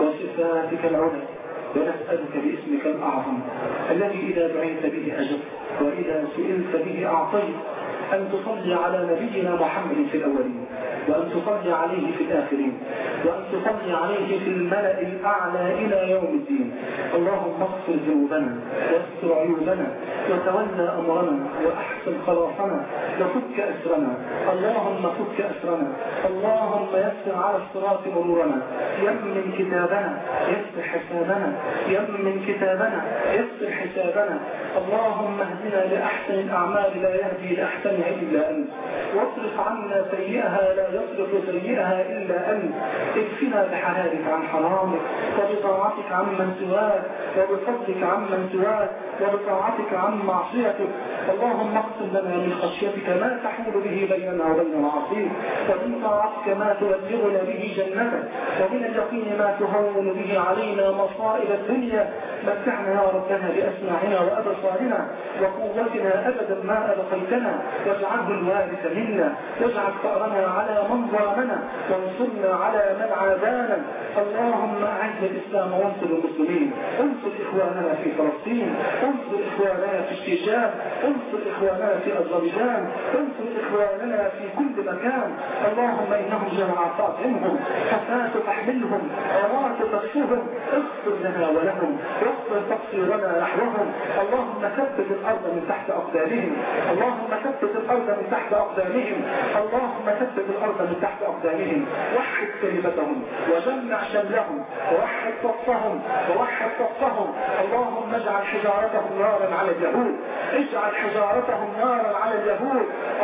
وصفاتك العلى ونسألك باسمك الأعظم الذي إذا دعيت به أجبت وإذا سئلت به أعطيت أن تصلي على نبينا محمد في الأولين وأن تصلي عليه في الآخرين وأن تصلي عليه في الملأ الأعلى إلى يوم الدين اللهم اغفر ذنوبنا واستر عيوبنا وتولى أمرنا وأحسن خلاصنا وفك أسرنا اللهم فك أسرنا اللهم يسر على الصراط مرورنا يمن كتابنا يسر حسابنا يمن كتابنا يسر حسابنا اللهم اهدنا لأحسن الأعمال لا يهدي لأحسنها إلا أنت واصرف عنا سيئها لا يصرف سيئها إلا أنت اكفنا بحلالك عن حرامك وبطاعتك عن من سواك وبفضلك عن من سواك وبطاعتك عن معصيتك اللهم اقسم لنا من خشيتك ما تحول به بيننا وبين معصيك ومن طاعتك ما تبلغنا به جنتك ومن اليقين ما تهون به علينا مصائب الدنيا متعنا يا ربنا بأسماعنا وأبصارنا وقوتنا أبدا ما أبقيتنا واجعله الوارث منا واجعل ثأرنا على من ظلمنا وانصرنا على من عادانا اللهم أعز الإسلام وانصر المسلمين انصر إخواننا في فلسطين انصر إخواننا في الشيشان انصر إخواننا في أذربيجان انصر إخواننا في كل مكان اللهم إنهم جمع فاطمهم حفاة تحملهم عراة تكسوهم اغفر لنا ولهم واغفر تقصيرنا نحوهم اللهم ثبت الأرض من تحت أقدامهم اللهم ثبت الأرض من تحت أقدامهم اللهم ثبت الأرض من تحت أقدامهم وحد كلمتهم وجمع شملهم ووحد صفهم ووحد صفهم اللهم اجعل حجارتهم نارا على اليهود اجعل حجارتهم نارا على اليهود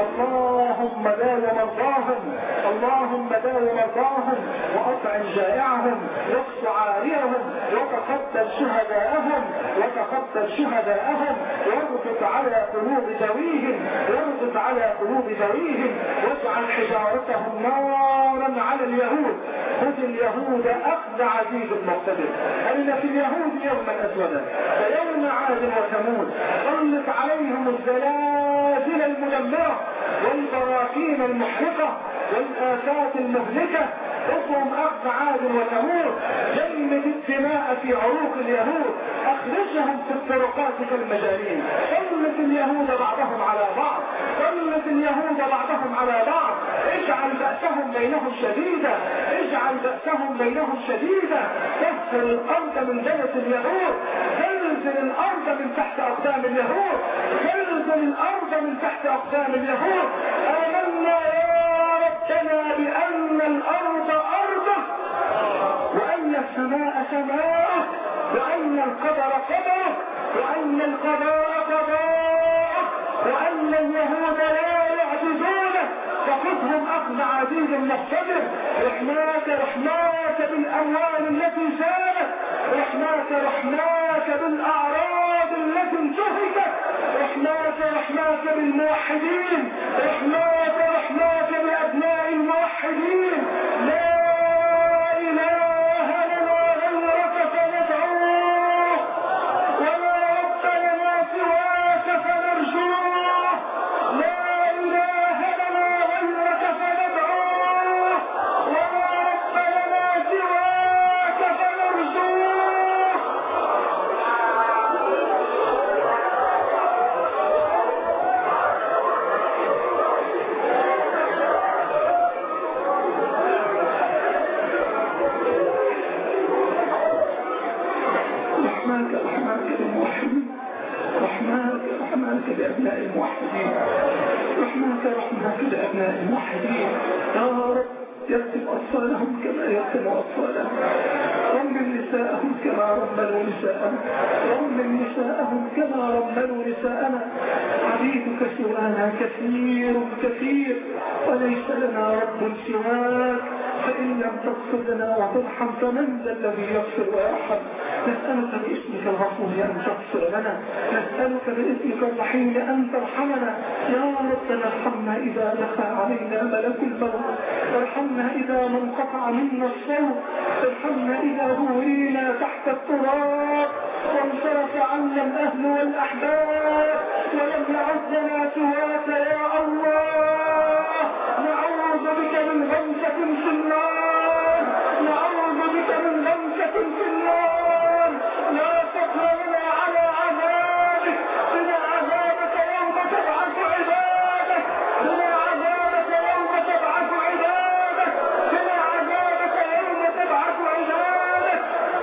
اللهم داو مرضاهم اللهم داو مرضاهم واطعم جائعهم واقص عاريهم وتقبل شهداءهم وتقبل شهداءهم واربط على قلوب ذويهم واربط على قلوب ذويهم واجعل حجارتهم نارا على اليهود خذ اليهود اخذ عزيز مقتدر ان في اليهود يوما اسودا ويوم عاد وثمود سلط عليهم الزلازل المدمره والبراكين المحرقه والآفات المهلكة اخهم أخذ عاد وثمود جمد الدماء في عروق اليهود أخرجهم في الطرقات كالمجانين سلط اليهود بعضهم على بعض سلط اليهود بعضهم على بعض اجعل بأسهم بينهم شديدا اجعل بأسهم بينهم شديدا كسر الأرض من جنة اليهود زلزل الأرض من تحت أقدام اليهود زلزل الأرض من تحت أقدام اليهود آمنا يا ربنا بأن الأرض أرضك وأن السماء سماءك وأن القدر قدرك وأن القضاء قضاءك وأن اليهود لا يعجزونك فخذهم أخذ عزيز مقتدر رحماك رحماك بالأموال التي زالت رحماك رحماك بالأعراض التي انتهكت رحماك رحماك بالموحدين رحماك رحماك بأبناء الموحدين لا إله لنا غيرك فندعوه ولا رب لنا سواك فنرجوه لا إله لنا غيرك فندعوه ولا رب لنا سواك فنرجوه رحماك رحماك بالموحدين رحماك رحماك بأبناء الموحدين رحماك رحماك بأبناء الموحدين يا رب يكتب أطفالهم كما يكتب أطفالهم رمم نساءهم كما رملوا نساءنا رمم نساءهم كما رملوا نساءنا عبيدك سوانا كثير كثير وليس لنا رب سواك فإن لم تغفر لنا وترحم فمن ذا الذي يغفر ويرحم نسألك باسمك الغفور أن تغفر لنا نسألك باسمك الرحيم أن ترحمنا يا ربنا ارحمنا إذا دخل علينا ملك الموت ارحمنا إذا ما انقطع منا الصوت ارحمنا إذا هورينا تحت التراب وانصرف عنا الأهل والأحباب ولم يعزنا سواك يا الله نعوذ بك من غمسة في النار نعوذ بك من غمسة في النار لا تقهرنا على عذابك بنا عذابك يوم تبعث عبادك بنا عذابك يوم تبعث عبادك بنا عذابك يوم تبعث عبادك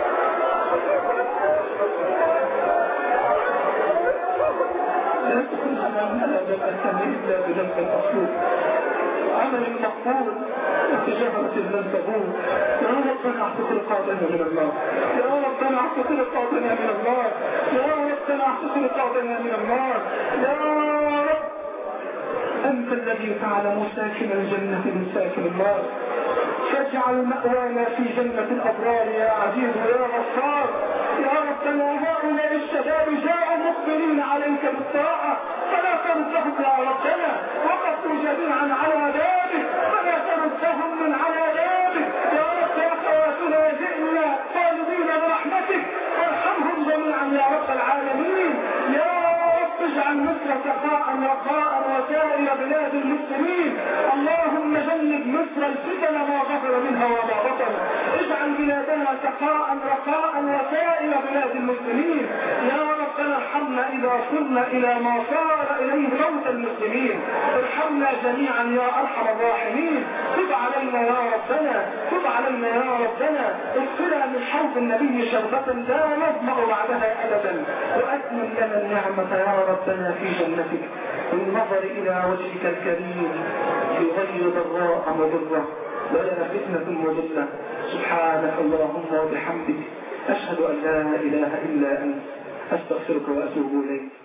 لا تكلنا من هذا الأسم إلا بذنب مغفور عمل مقبول وتجاهلة لن تبور يا ربنا اعتق رقابنا من النار يا ربنا اعتق رقابنا من النار يا ربنا اعتق رقابنا من النار يا رب أنت الذي تعلم ساكن الجنة من ساكن النار فاجعل مأوانا في جنة الأبرار يا عزيز يا غفار يا ربنا هؤلاء الشباب جاءوا مقبلين عليك بالطاعة فلا تردهم يا ربنا وقفوا جميعا على بابك فلا تردهم من على بابك يا رب يا خواتنا جئنا طالبين برحمتك وارحمهم جميعا يا رب العالمين يا رب اجعل مصر سخاء رخاء وسائر بلاد المسلمين اللهم جنب مصر الفتن ما ظهر منها وما بطن اجعل بلادنا سخاء رخاء وسائر بلاد المسلمين يا ربنا ارحمنا اذا صرنا الى ما صار اليه موت المسلمين ارحمنا جميعا يا ارحم الراحمين تب علينا يا ربنا تب علينا يا ربنا اغفرنا من حوض النبي شربة لا نظمأ بعدها ابدا واتمم لنا النعمة يا ربنا في جنتك بالنظر الى وجهك الكريم في غير ضراء مضرة ولا فتنة مضلة سبحانك اللهم وبحمدك أشهد أن لا إله إلا أنت أستغفرك وأتوب إليك